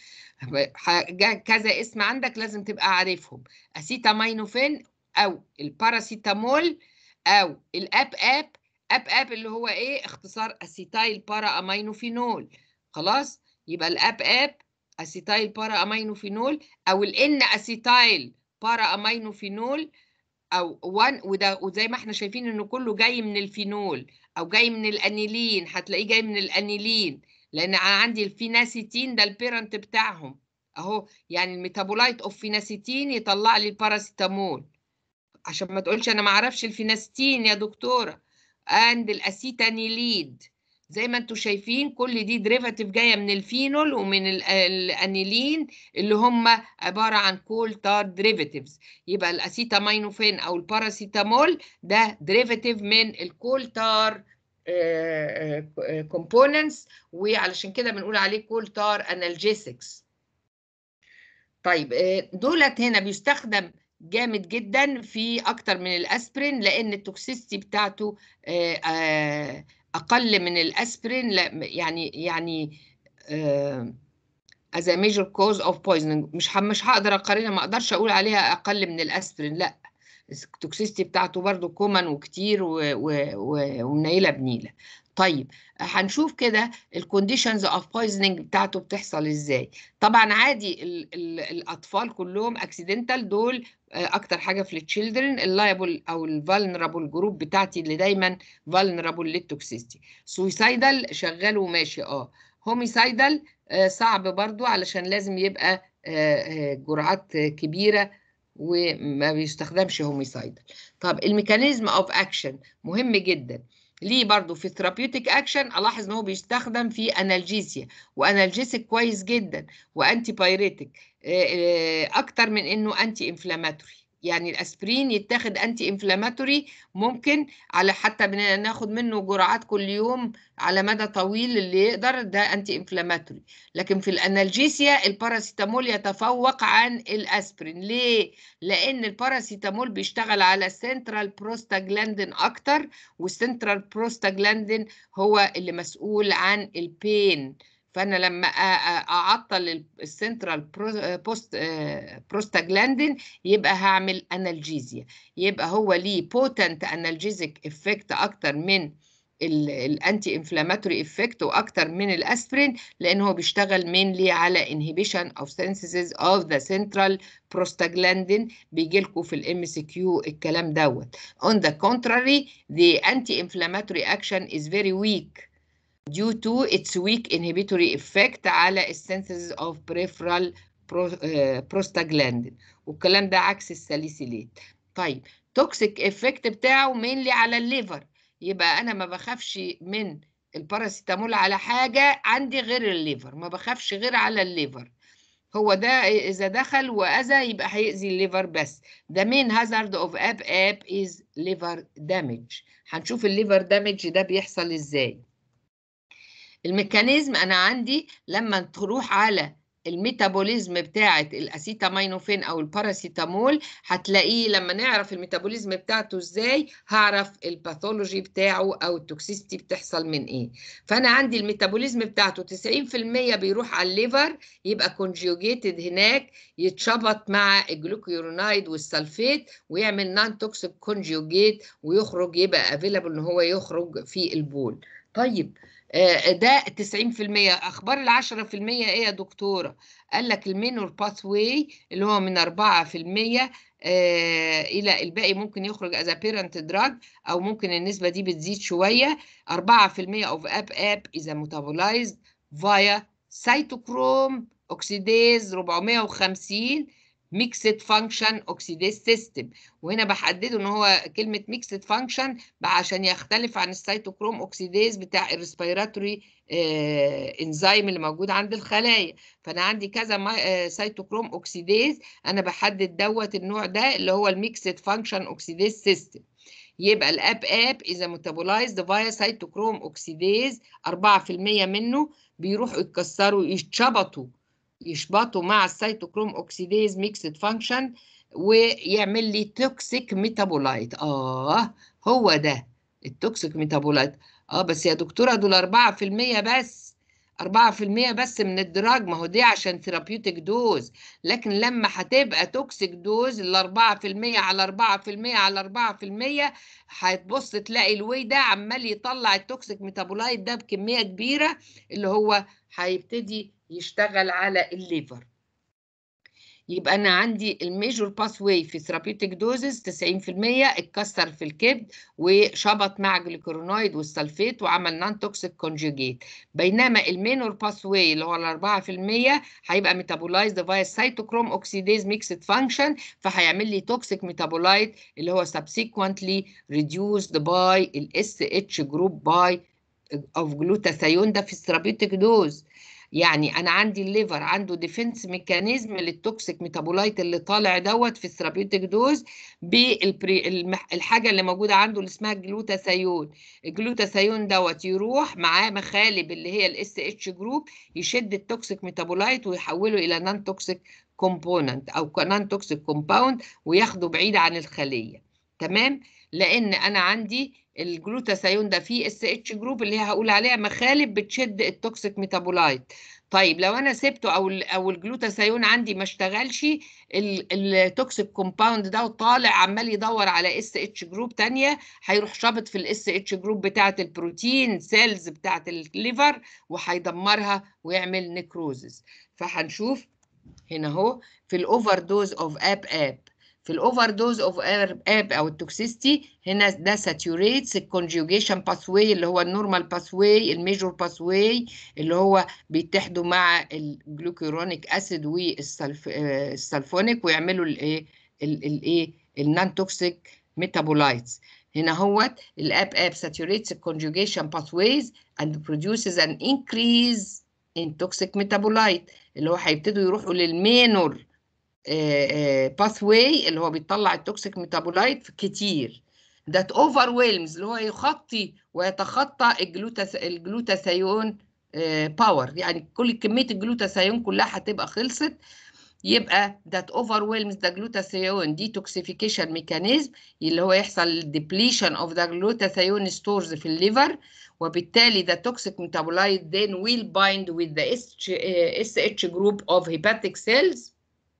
كذا اسم عندك لازم تبقى عارفهم اسيتامينوفين او الباراسيتامول او الاب اب اب اب اللي هو ايه اختصار اسيتايل بارا امينوفينول خلاص يبقى الاب اب اسيتايل بارا امينوفينول او الان اسيتايل بارا امينوفينول او 1 وده وزي ما احنا شايفين انه كله جاي من الفينول او جاي من الانيلين هتلاقيه جاي من الانيلين لان انا عندي الفيناسيتين ده البيرنت بتاعهم اهو يعني الميتابولايت اوف فيناسيتين يطلع لي الباراسيتامول عشان ما تقولش انا ما اعرفش الفيناستين يا دكتوره اند الاسيتانيليد زي ما انتم شايفين كل دي ديريفاتيف جايه من الفينول ومن الانيلين اللي هم عباره عن كول تار ديريفاتيفز يبقى الاسيتامينوفين او الباراسيتامول ده ديريفاتيف من الكول تار كومبوننتس وعلشان كده بنقول عليه كول تار انالجيسكس طيب دولت هنا بيستخدم جامد جدا في اكتر من الاسبرين لان التوكسيستي بتاعته اقل من الاسبرين يعني يعني as a major cause of poisoning مش مش هقدر اقارنها ما اقدرش اقول عليها اقل من الاسبرين لا التوكسيستي بتاعته برضو كومن وكتير ومنيله بنيله طيب هنشوف كده الكونديشنز اوف بويزنينج بتاعته بتحصل ازاي طبعا عادي ال ال الاطفال كلهم اكسيدنتال دول اكتر حاجه في التشيلدرن اللايبل او الفالنرابل جروب بتاعتي اللي دايما فالنرابل للتوكسيستي سويسايدال شغال وماشي اه هوميسايدال آه صعب برضو علشان لازم يبقى آه، آه، جرعات كبيره وما بيستخدمش هوميسايدال طب الميكانيزم اوف اكشن مهم جدا ليه برضو في ثيرابيوتيك اكشن الاحظ ان هو بيستخدم في انالجيسيا وانالجيسيك كويس جدا وانتي بايريتك اكتر من انه انتي انفلاماتوري يعني الاسبرين يتاخد انتي انفلاماتوري ممكن على حتى بناخد منه جرعات كل يوم على مدى طويل اللي يقدر ده انتي انفلاماتوري لكن في الانالجيسيا الباراسيتامول يتفوق عن الاسبرين ليه لان الباراسيتامول بيشتغل على السنترال بروستاجلاندين اكتر والسنترال بروستاجلاندين هو اللي مسؤول عن البين فانا لما أ- أ- اعطل السنترال بوست بروستاجلاندين يبقى هعمل انالجيزيا يبقى هو ليه بوتنت انالجيزيك افكت اكتر من الانتي انفلاماتوري افكت واكتر من الاسبرين لان هو بيشتغل mainly على inhibition of synthesis of the central prostaglandin بيجي لكم في الام سي كيو الكلام دوت on the contrary the anti-inflammatory action is very weak due to its weak inhibitory effect على السينثيز of peripheral pro- آه، prostaglandin والكلام ده عكس الساليسيليت طيب توكسيك افكت بتاعه mainly على الليفر يبقى انا ما بخافش من الباراسيتامول على حاجه عندي غير الليفر ما بخافش غير على الليفر هو ده اذا دخل واذى يبقى هيأذي الليفر بس the main hazard of اب اب is liver damage هنشوف الليفر دامج ده بيحصل ازاي الميكانيزم انا عندي لما تروح على الميتابوليزم بتاعه الاسيتامينوفين او الباراسيتامول هتلاقيه لما نعرف الميتابوليزم بتاعته ازاي هعرف الباثولوجي بتاعه او التوكسيستي بتحصل من ايه فانا عندي الميتابوليزم بتاعته 90% بيروح على الليفر يبقى كونجيوجيتد هناك يتشبط مع الجلوكيورونايد والسلفيت ويعمل نان توكسيك كونجيوجيت ويخرج يبقى افيلابل ان هو يخرج في البول طيب آه، ده 90% اخبار ال 10% ايه يا دكتوره قال لك المينور باث واي اللي هو من 4% آه، الى الباقي ممكن يخرج از بيرنت دراج او ممكن النسبه دي بتزيد شويه 4% of اب اب اذا ميتابولايزد فايا سيتوكروم اوكسيديز 450 ميكسد فانكشن اوكسيديز سيستم وهنا بحدده ان هو كلمه ميكسد فانكشن عشان يختلف عن السيتوكروم اوكسيديز بتاع الريسبيراتوري انزيم اللي موجود عند الخلايا فانا عندي كذا ما- آه، سيتوكروم اوكسيديز انا بحدد دوت النوع ده اللي هو الميكسد فانكشن اوكسيديز سيستم يبقى الاب اب اذا ميتابولايزد فايا سيتوكروم اوكسيديز 4% منه بيروحوا يتكسروا يتشبطوا يشبطوا مع السيتوكروم اوكسيديز ميكسد فانكشن ويعمل لي توكسيك ميتابولايت اه هو ده التوكسيك ميتابولايت اه بس يا دكتوره دول 4% بس 4% بس من الدراج ما هو دي عشان ثيرابيوتيك دوز لكن لما هتبقى توكسيك دوز ال 4% على 4% على 4% هتبص تلاقي الوي ده عمال يطلع التوكسيك ميتابولايت ده بكميه كبيره اللي هو هيبتدي يشتغل على الليفر يبقى انا عندي الميجور باث واي في ثيرابيوتيك دوزز 90% اتكسر في الكبد وشبط مع جلوكورونويد والسلفيت وعمل نان توكسيك كونجوجيت بينما المينور باث واي اللي هو ال 4% هيبقى ميتابولايزد فايا سيتوكروم اوكسيديز ميكسد فانكشن فهيعمل لي توكسيك ميتابولايت اللي هو subsequently reduced by ال SH group by of glutathione ده في الثيرابيوتيك دوز يعني انا عندي الليفر عنده ديفنس ميكانيزم للتوكسيك ميتابولايت اللي طالع دوت في الثيرابيوتيك دوز بالحاجه اللي موجوده عنده اللي اسمها الجلوتاثيون الجلوتاثيون دوت يروح معاه مخالب اللي هي الاس اتش جروب يشد التوكسيك ميتابولايت ويحوله الى نان توكسيك كومبوننت او نان توكسيك كومباوند وياخده بعيد عن الخليه تمام لان انا عندي الجلوتاثيون ده فيه اس اتش جروب اللي هي هقول عليها مخالب بتشد التوكسيك ميتابولايت طيب لو انا سبته او ال او الجلوتاثيون عندي ما اشتغلش التوكسيك كومباوند ده وطالع عمال يدور على اس اتش جروب تانية هيروح شابط في الاس اتش جروب بتاعه البروتين سيلز بتاعه الليفر وهيدمرها ويعمل نيكروزز فهنشوف هنا اهو في الاوفر دوز اوف اب اب في الاوفر دوز اوف اب او التوكسيستي هنا ده ساتوريتس الكونجوجيشن باثواي اللي هو النورمال باثواي الميجور باثواي اللي هو بيتحدوا مع الجلوكيرونيك اسيد والسلفونيك ويعملوا الايه الايه النون توكسيك ميتابولايتس هنا هو الاب اب saturates conjugation pathways and produces an increase in toxic metabolite اللي هو هيبتدوا يروحوا للمينور باثواي اللي هو بيطلع التوكسيك ميتابولايت كتير that overwhelms اللي هو يخطي ويتخطى الجلوتاس الجلوتاثيون باور يعني كل كميه الجلوتاثيون كلها هتبقى خلصت يبقى that overwhelms the glutathione detoxification mechanism اللي هو يحصل depletion of the glutathione stores في الليفر وبالتالي the toxic metabolite then will bind with the SH, SH group of hepatic cells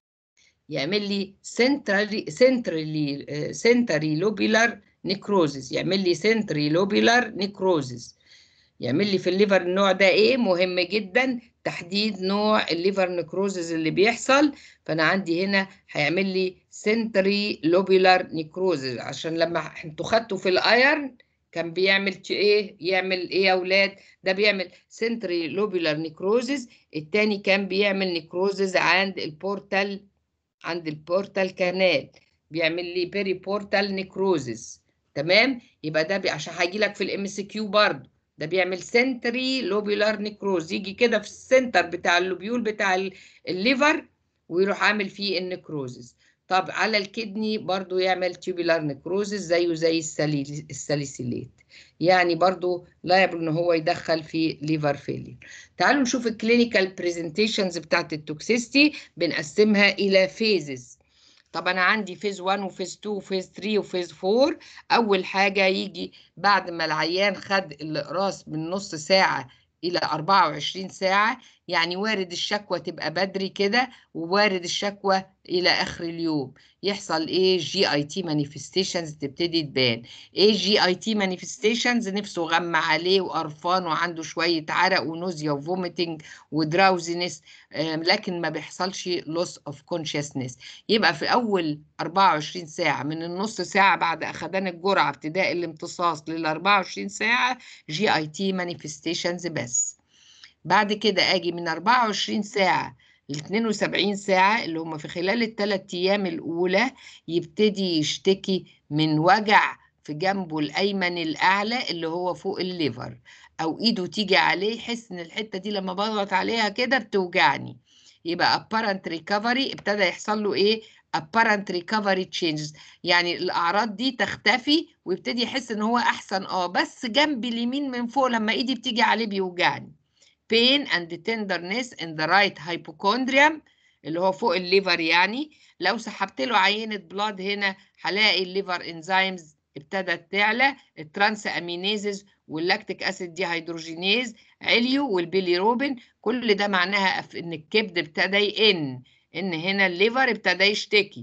يعمل لي centrally centrally centrally lobular necrosis يعمل لي centrally lobular necrosis يعمل لي في الليفر النوع ده ايه مهم جدا تحديد نوع الليفر نكروزز اللي بيحصل فانا عندي هنا هيعمل لي سنتري لوبيلار نيكروزز عشان لما انتوا خدتوا في الايرن كان بيعمل ايه يعمل ايه يا اولاد ده بيعمل سنتري لوبيلار نيكروزز التاني كان بيعمل نيكروزز عند البورتال عند البورتال كانال بيعمل لي بيري بورتال نيكروزز تمام يبقى ده بي... عشان هيجي لك في الام سي كيو برضه ده بيعمل سنتري لوبيولار نيكروز يجي كده في السنتر بتاع اللوبيول بتاع الليفر ويروح عامل فيه النكروزز طب على الكدني برضو يعمل تيوبولار نكروزز زيه زي الساليسيليت يعني برضو لايبل ان هو يدخل في ليفر فيلير تعالوا نشوف الكلينيكال بريزنتيشنز بتاعت التوكسيستي بنقسمها الى فيزز طب انا عندي فيز 1 وفيز 2 وفيز 3 وفيز 4 اول حاجه يجي بعد ما العيان خد الاقراص من نص ساعه الى 24 ساعه يعني وارد الشكوى تبقى بدري كده ووارد الشكوى الى اخر اليوم يحصل ايه جي اي تي مانيفستيشنز تبتدي تبان ايه جي اي تي مانيفستيشنز نفسه غمى عليه وقرفان وعنده شويه عرق ونوزيا وفوميتنج ودراوزينس لكن ما بيحصلش لوس اوف كونشسنس يبقى في اول 24 ساعه من النص ساعه بعد اخدان الجرعه ابتداء الامتصاص لل 24 ساعه جي اي تي مانيفستيشنز بس بعد كده اجي من 24 ساعه ل 72 ساعه اللي هم في خلال الثلاث ايام الاولى يبتدي يشتكي من وجع في جنبه الايمن الاعلى اللي هو فوق الليفر او ايده تيجي عليه يحس ان الحته دي لما بضغط عليها كده بتوجعني يبقى apparent recovery ابتدى يحصل له ايه apparent recovery changes يعني الاعراض دي تختفي ويبتدي يحس ان هو احسن اه بس جنب اليمين من فوق لما ايدي بتيجي عليه بيوجعني pain and tenderness in the right hypochondrium اللي هو فوق الليفر يعني لو سحبت له عينة بلاد هنا هلاقي الليفر انزيمز ابتدت تعلى الترانس امينيزز واللاكتيك اسيد دي هيدروجينيز عليو والبيليروبين كل ده معناها ان الكبد ابتدى يئن ان هنا الليفر ابتدى يشتكي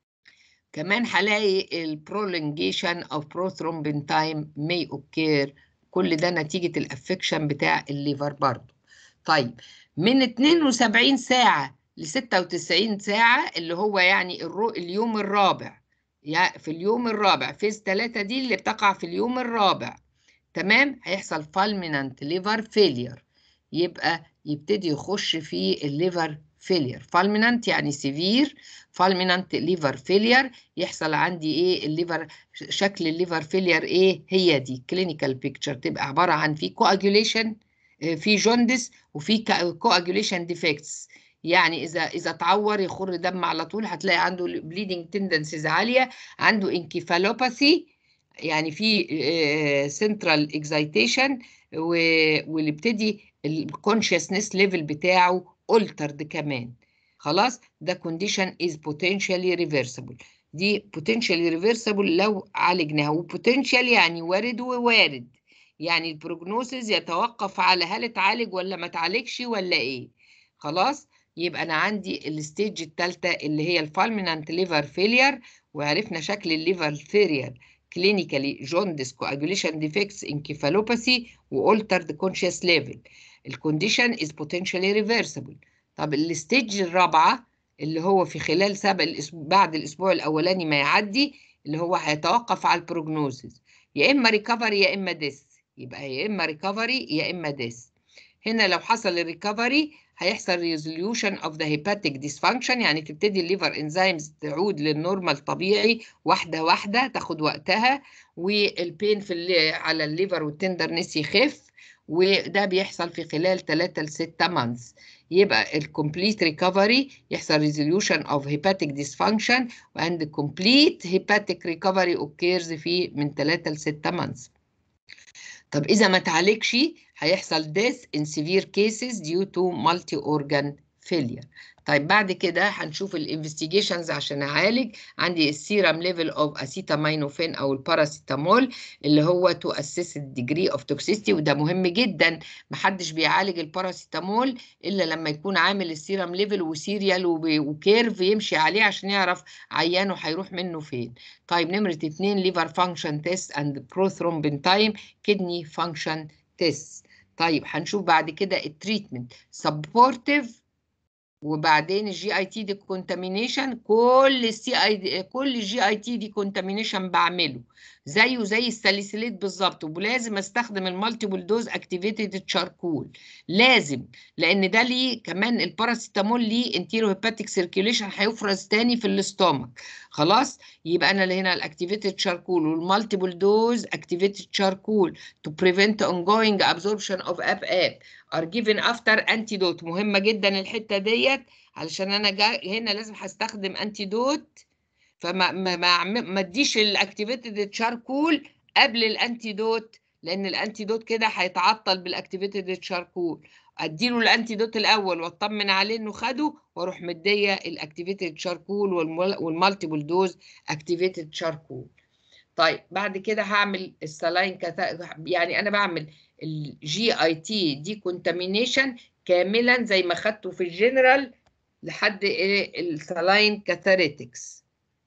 كمان هلاقي البرولونجيشن اوف بروثرومبين تايم may occur كل ده نتيجة الافكشن بتاع الليفر برضه طيب من 72 ساعة ل 96 ساعة اللي هو يعني الرو... اليوم الرابع يعني في اليوم الرابع فيز 3 دي اللي بتقع في اليوم الرابع تمام هيحصل فالمينانت ليفر فيلير يبقى يبتدي يخش في الليفر فيلير فالمينانت يعني سيفير فالمينانت ليفر فيلير يحصل عندي ايه الليفر شكل الليفر فيلير ايه هي دي كلينيكال بيكتشر تبقى عباره عن في كواجوليشن في جوندس وفي كواجوليشن ديفكتس يعني اذا اذا اتعور يخر دم على طول هتلاقي عنده بليدنج تندنسيز عاليه عنده انكيفالوباثي يعني في سنترال اكزايتيشن واللي ابتدي الكونشسنس ليفل بتاعه altered كمان خلاص ده condition is potentially reversible دي potentially reversible لو عالجناها وبوتنشال يعني وارد ووارد يعني البروجنوسيس يتوقف على هل اتعالج ولا ما اتعالجش ولا ايه خلاص يبقى انا عندي الستيج الثالثه اللي هي الفالمينانت ليفر فيلير وعرفنا شكل الليفر فيلير كلينيكالي جوندس كواجوليشن ديفكتس انكيفالوباثي والترد كونشس ليفل الكونديشن از بوتنشالي ريفرسبل طب الستيج الرابعه اللي هو في خلال سبع الاسبوع بعد الاسبوع الاولاني ما يعدي اللي هو هيتوقف على البروجنوزز يا اما ريكفري يا اما ديس يبقى يا اما ريكفري يا اما ديس هنا لو حصل الريكفري هيحصل ريزوليوشن اوف ذا هيباتيك ديسفانكشن يعني تبتدي الليفر انزيمز تعود للنورمال طبيعي واحده واحده تاخد وقتها والبين في اللي على الليفر والتندرنس يخف وده بيحصل في خلال 3 ل 6 مانثs يبقى الكومبليت ريكفري يحصل ريزوليوشن اوف هيباتيك ديسفانكشن and complete hepatic recovery occurs في من 3 ل 6 مانثs طب إذا ما تعالجش هيحصل death in severe cases due to multi-organ failure. طيب بعد كده هنشوف الانفستيجيشنز عشان اعالج عندي السيرم ليفل اوف اسيتامينوفين او الباراسيتامول اللي هو تو اسيس الديجري اوف توكسيستي وده مهم جدا محدش بيعالج الباراسيتامول الا لما يكون عامل السيرم ليفل وسيريال وكيرف يمشي عليه عشان يعرف عيانه هيروح منه فين طيب نمره اتنين ليفر فانكشن تيست اند بروثرومبين تايم كدني فانكشن تيست طيب هنشوف بعد كده التريتمنت سبورتيف وبعدين الجي اي تي دي كونتامينيشن كل السي اي كل الجي اي تي دي كونتامينيشن بعمله زيه زي الساليسيليت بالظبط ولازم استخدم المالتيبل دوز اكتيفيتد تشاركول لازم لان ده ليه كمان الباراسيتامول ليه انتيرو هيباتيك سيركيوليشن هيفرز تاني في الاستومك خلاص يبقى انا هنا الاكتيفيتد تشاركول والمالتيبل دوز اكتيفيتد تشاركول تو بريفنت ongoing absorption of اب اب are given after antidote مهمة جدا الحتة ديت علشان انا جا هنا لازم هستخدم انتيدوت فما ما ما ما اديش الاكتيفيتد تشاركول قبل الانتيدوت لان الانتيدوت كده هيتعطل بالاكتيفيتد تشاركول اديله الانتيدوت الاول واطمن عليه انه خده واروح مديه الاكتيفيتد تشاركول والمالتيبل دوز اكتيفيتد تشاركول طيب بعد كده هعمل السلاين كثا... يعني انا بعمل الجي اي تي دي كونتامينيشن كاملا زي ما خدته في الجنرال لحد السلاين كاثاريتكس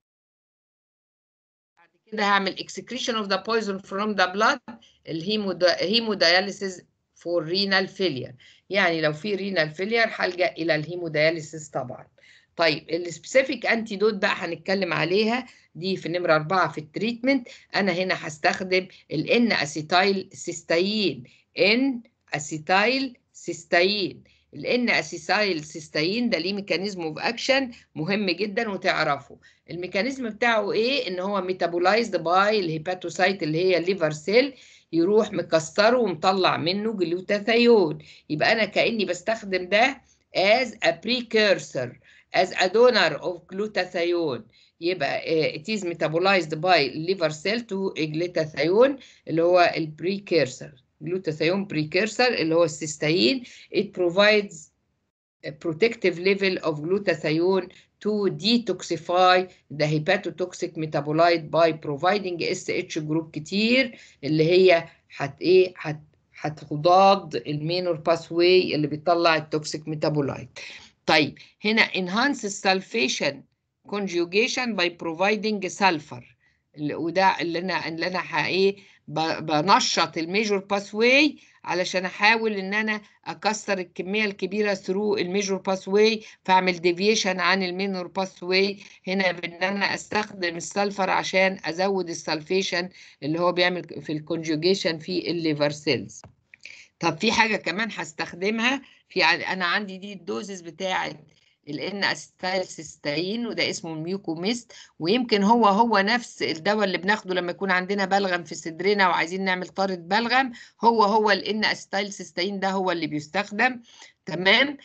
بعد كده هعمل excretion of the poison from the blood الهيمودياليسيس for renal failure يعني لو في renal failure هلجأ الى الهيمودياليسيس طبعا طيب السبيسيفيك انتيدوت بقى هنتكلم عليها دي في نمرة أربعة في التريتمنت أنا هنا هستخدم الإن أسيتايل سيستاين إن أسيتايل سيستاين الإن أسيتايل سيستاين ده ليه ميكانيزم أوف أكشن مهم جدا وتعرفه الميكانيزم بتاعه إيه؟ إن هو ميتابولايزد باي الهيباتوسايت اللي هي الليفر سيل يروح مكسره ومطلع منه جلوتاثيون يبقى أنا كأني بستخدم ده as a precursor as a donor of glutathione يبقى uh, it is metabolized by liver cell to glutathione اللي هو ال precursor glutathione precursor اللي هو السيستاين it provides a protective level of glutathione to detoxify the hepatotoxic metabolite by providing SH group كتير اللي هي هت ايه هت هتضاد المينور باثواي اللي بيطلع التوكسيك ميتابولايت طيب هنا enhance sulfation conjugation by providing sulfur وده اللي انا اللي انا ايه بنشط الميجور باثواي علشان احاول ان انا اكسر الكميه الكبيره ثرو الميجور باثواي فاعمل ديفيشن عن المينور باثواي هنا بان انا استخدم السلفر عشان ازود السلفيشن اللي هو بيعمل في الكونجوجيشن في الليفر سيلز طب في حاجه كمان هستخدمها في انا عندي دي الدوزز بتاعه الان اسيتايل سيستاين وده اسمه الميوكوميست ويمكن هو هو نفس الدواء اللي بناخده لما يكون عندنا بلغم في صدرنا وعايزين نعمل طارد بلغم هو هو الان اسيتايل سيستاين ده هو اللي بيستخدم تمام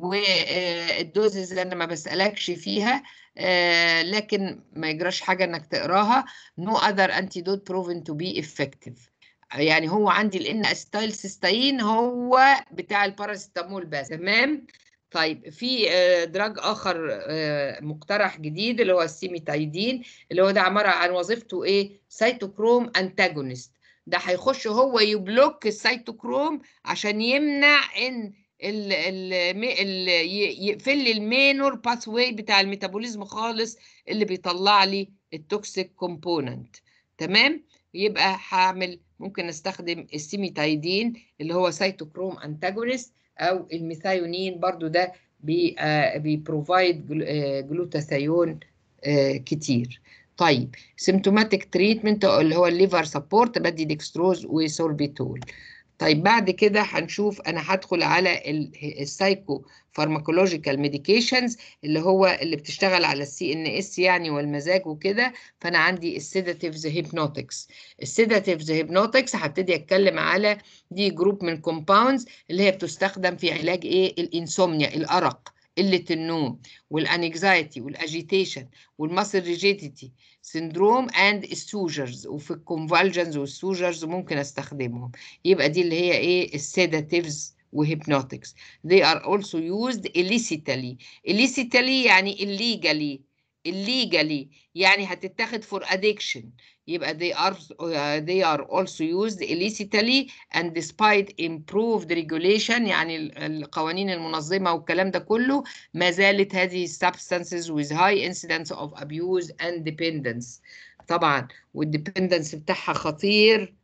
والدوزز انا ما بسالكش فيها لكن ما يجراش حاجه انك تقراها no other antidote proven to be effective يعني هو عندي الان اسيتايل سيستاين هو بتاع الباراسيتامول بس تمام طيب في دراج اخر مقترح جديد اللي هو السيميتايدين اللي هو ده عباره عن وظيفته ايه سيتوكروم انتاجونست ده هيخش هو يبلوك السيتوكروم عشان يمنع ان ال ال ال يقفل لي المينور باثواي بتاع الميتابوليزم خالص اللي بيطلع لي التوكسيك كومبوننت تمام يبقى هعمل ممكن استخدم السيميتايدين اللي هو سيتوكروم انتاجونست او الميثايونين برضو ده بي بيبروفايد جلوتاثيون كتير طيب سيمتوماتيك تريتمنت اللي هو الليفر سبورت بدي ديكستروز وسوربيتول طيب بعد كده هنشوف انا هدخل على السايكو فارماكولوجيكال ميديكيشنز اللي هو اللي بتشتغل على السي ان اس يعني والمزاج وكده فانا عندي السيداتيفز هيبنوتكس السيداتيفز هيبنوتكس هبتدي اتكلم على دي جروب من كومباوندز اللي هي بتستخدم في علاج ايه الانسومنيا الارق قله النوم والانكزايتي والاجيتيشن والماسل ريجيديتي سندروم اند السوجرز وفي الكونفالجنز والسوجرز ممكن استخدمهم يبقى دي اللي هي ايه السيداتيفز وهيبنوتكس they are also used illicitly illicitly يعني illegally illegally يعني هتتاخد for addiction يبقى they are uh, they are also used illicitly and despite improved regulation يعني القوانين المنظمة والكلام ده كله ما زالت هذه substances with high incidence of abuse and dependence طبعا والديبندنس بتاعها خطير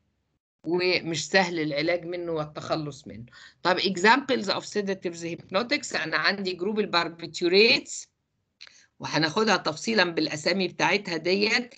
ومش سهل العلاج منه والتخلص منه طب examples of sedatives hypnotics انا عندي جروب الباربيتوريتس وهناخدها تفصيلا بالاسامي بتاعتها ديت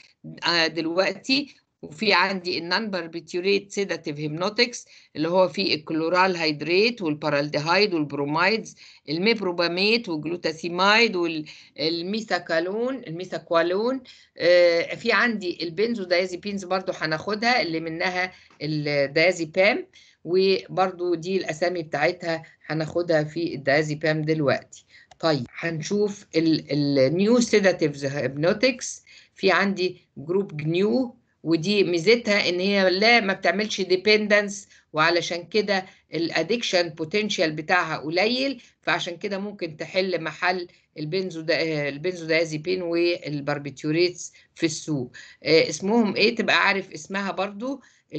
دلوقتي وفي عندي النون باربيتوريت سيداتيف هيبنوتكس اللي هو فيه الكلورال هيدريت والبارالديهايد والبرومايدز الميبروباميت والجلوتاثيمايد والميثاكالون الميثاكوالون آه في عندي البنزودايازيبينز برضو هناخدها اللي منها الدايازيبام وبرضو دي الاسامي بتاعتها هناخدها في الدايازيبام دلوقتي طيب هنشوف النيو سيداتيفز هيبنوتكس في عندي جروب جنيو ودي ميزتها ان هي لا ما بتعملش ديبندنس وعلشان كده الادكشن بوتنشال بتاعها قليل فعشان كده ممكن تحل محل البنزو البنزودازيبين والباربيتوريتس في السوق اسمهم ايه تبقى عارف اسمها برضو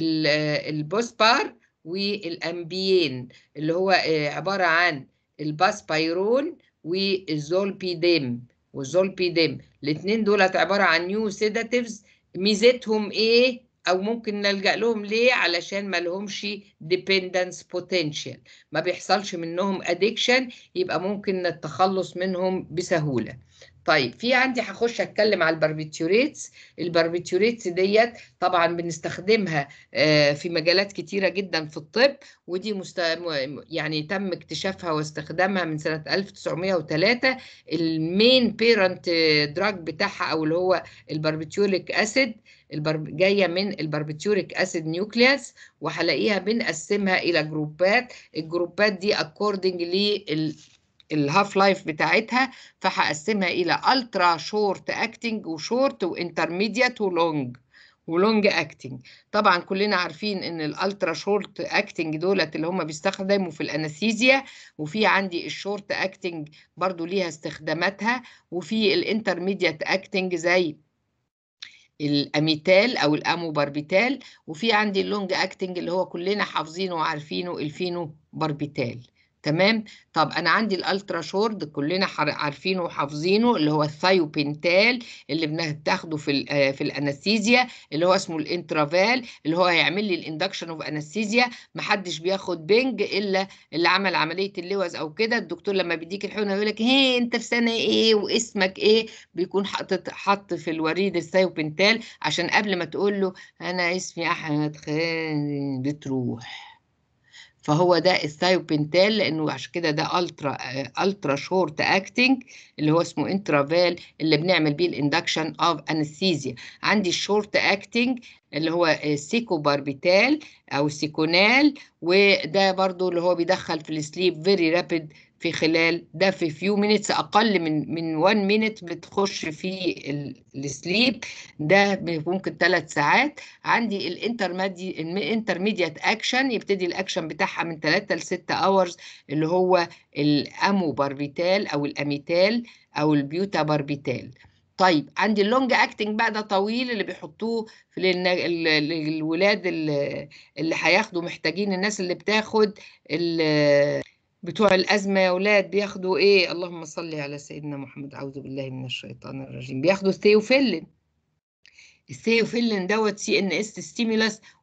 البوسبار والامبيين اللي هو عباره عن الباسبايرون والزولبيديم والزولبيديم الاثنين دولت عباره عن نيو سيداتيفز ميزتهم ايه او ممكن نلجا لهم ليه علشان ما لهمش ديبندنس بوتنشال ما بيحصلش منهم ادكشن يبقى ممكن التخلص منهم بسهوله طيب في عندي هخش اتكلم على الباربيتوريتس الباربيتوريتس ديت طبعا بنستخدمها في مجالات كتيره جدا في الطب ودي مست... يعني تم اكتشافها واستخدامها من سنه 1903 المين بيرنت دراج بتاعها او اللي هو الباربيتوريك اسيد البرب... جايه من الباربيتوريك اسيد نيوكليوس وهلاقيها بنقسمها الى جروبات الجروبات دي اكوردنج لل الهاف لايف بتاعتها فهقسمها الى الترا شورت اكتنج وشورت وانترميديت ولونج ولونج اكتنج طبعا كلنا عارفين ان الالترا شورت اكتنج دولت اللي هم بيستخدموا في الانستيزيا وفي عندي الشورت اكتنج برضو ليها استخداماتها وفي الانترميديت اكتنج زي الاميتال او الاموباربيتال وفي عندي اللونج اكتنج اللي هو كلنا حافظينه وعارفينه الفينو باربيتال تمام طب انا عندي الالترا شورد كلنا عارفينه وحافظينه اللي هو الثايوبنتال اللي بناخده في في الانستيزيا اللي هو اسمه الانترافال اللي هو هيعمل لي الاندكشن اوف انستيزيا محدش بياخد بنج الا اللي عمل عمليه اللوز او كده الدكتور لما بيديك الحقنه يقول لك هي انت في سنه ايه واسمك ايه بيكون حاطط حط في الوريد الثايوبنتال عشان قبل ما تقول له انا اسمي احمد خالد بتروح فهو ده الثايوبنتال لانه عشان كده ده الترا الترا شورت اكتنج اللي هو اسمه انترافال اللي بنعمل بيه الاندكشن اوف انستيزيا عندي الشورت اكتنج اللي هو سيكوباربيتال او سيكونال وده برضو اللي هو بيدخل في السليب فيري رابيد في خلال ده في فيو مينتس اقل من من 1 مينت بتخش في السليب ده ممكن 3 ساعات عندي الانترميدي الانترميديت اكشن يبتدي الاكشن بتاعها من 3 ل 6 اورز اللي هو الامو باربيتال او الاميتال او البيوتا باربيتال طيب عندي اللونج اكتنج بقى ده طويل اللي بيحطوه في الولاد اللي هياخدوا محتاجين الناس اللي بتاخد بتوع الأزمة يا ولاد بياخدوا إيه؟ اللهم صل على سيدنا محمد أعوذ بالله من الشيطان الرجيم بياخدوا الثيوفيلين الثيوفيلين دوت سي ان اس ستيمولاس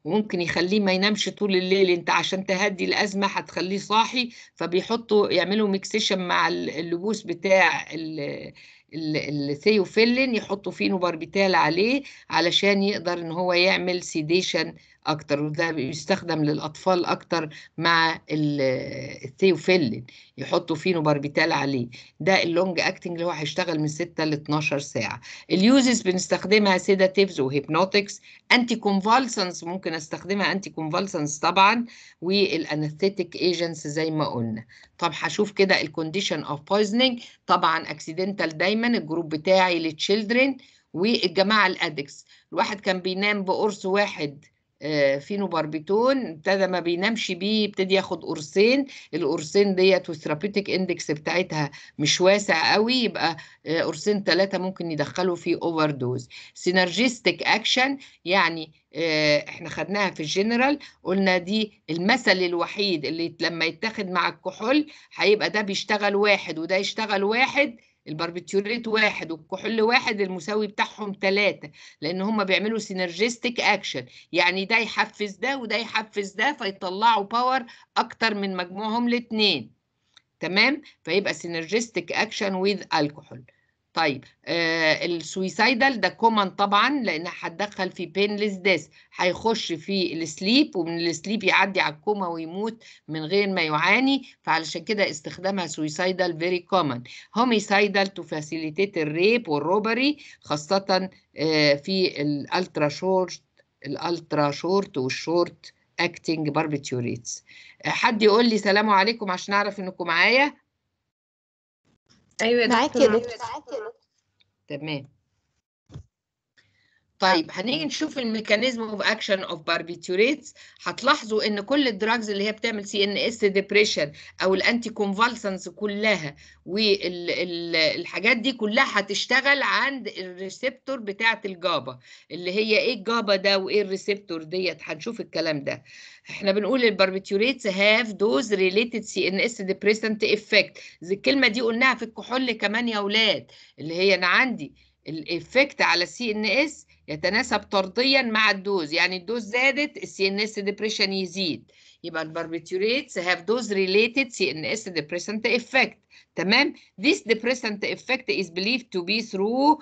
وممكن يخليه ما ينامش طول الليل انت عشان تهدي الازمه هتخليه صاحي فبيحطوا يعملوا ميكسيشن مع ال- اللبوس بتاع ال- ال- الثيوفيلين يحطوا فيه نوباربيتال عليه علشان يقدر ان هو يعمل سيديشن اكتر وده بيستخدم للاطفال اكتر مع ال- الثيوفيلين يحطوا فيه نوباربيتال عليه ده اللونج اكتنج اللي هو هيشتغل من 6 ل 12 ساعه اليوزز بنستخدمها سيداتيفز وهيبنوتكس انتي كونفالسنس ممكن استخدمها انتي كونفالسنس طبعا والانستيتيك ايجنتس زي ما قلنا طب هشوف كده الكونديشن اوف بويزنينج طبعا اكسيدنتال دايما الجروب بتاعي للتشيلدرن والجماعه الادكس الواحد كان بينام بقرص واحد آه، فينوباربيتون ابتدى ما بينامش بيه يبتدي ياخد قرصين القرصين ديت والثيرابيوتيك اندكس بتاعتها مش واسع قوي يبقى آه، قرصين ثلاثه ممكن يدخلوا في اوفر دوز سينرجيستيك اكشن يعني آه، احنا خدناها في الجنرال قلنا دي المثل الوحيد اللي لما يتاخد مع الكحول هيبقى ده بيشتغل واحد وده يشتغل واحد الباربيتيوريت واحد والكحول واحد المساوي بتاعهم ثلاثة لأن هم بيعملوا سينرجيستيك أكشن يعني ده يحفز ده وده يحفز ده فيطلعوا باور أكتر من مجموعهم الاتنين تمام فيبقى سينرجيستيك أكشن ويز الكحول طيب آه السويسايدال ده كومن طبعا لان هتدخل في بينلس ديس هيخش في السليب ومن السليب يعدي على الكوما ويموت من غير ما يعاني فعلشان كده استخدامها سويسايدال فيري كومن هوميسايدال تو فاسيليتيت الريب والروبري خاصة آه في الالترا شورت الالترا شورت والشورت اكتنج باربيتيوريتس حد يقول لي سلام عليكم عشان اعرف انكم معايا ايوه يا معاكي يا دكتور دكتور تمام طيب هنيجي نشوف الميكانيزم اوف اكشن اوف باربيتوريتس هتلاحظوا ان كل الدراجز اللي هي بتعمل سي ان اس ديبريشن او الانتي كونفالسنس كلها والحاجات دي كلها هتشتغل عند الريسبتور بتاعه الجابا اللي هي ايه الجابا ده وايه الريسبتور ديت هنشوف الكلام ده احنا بنقول الباربيتوريتس هاف دوز ريليتد سي ان اس ديبريسنت افكت زي الكلمه دي قلناها في الكحول كمان يا اولاد اللي هي انا عندي الافكت على السي ان اس يتناسب طرديا مع الدوز يعني الدوز زادت السي ان اس ديبريشن يزيد يبقى الباربيتوريتس have dose related CNS depressant effect تمام this depressant effect is believed to be through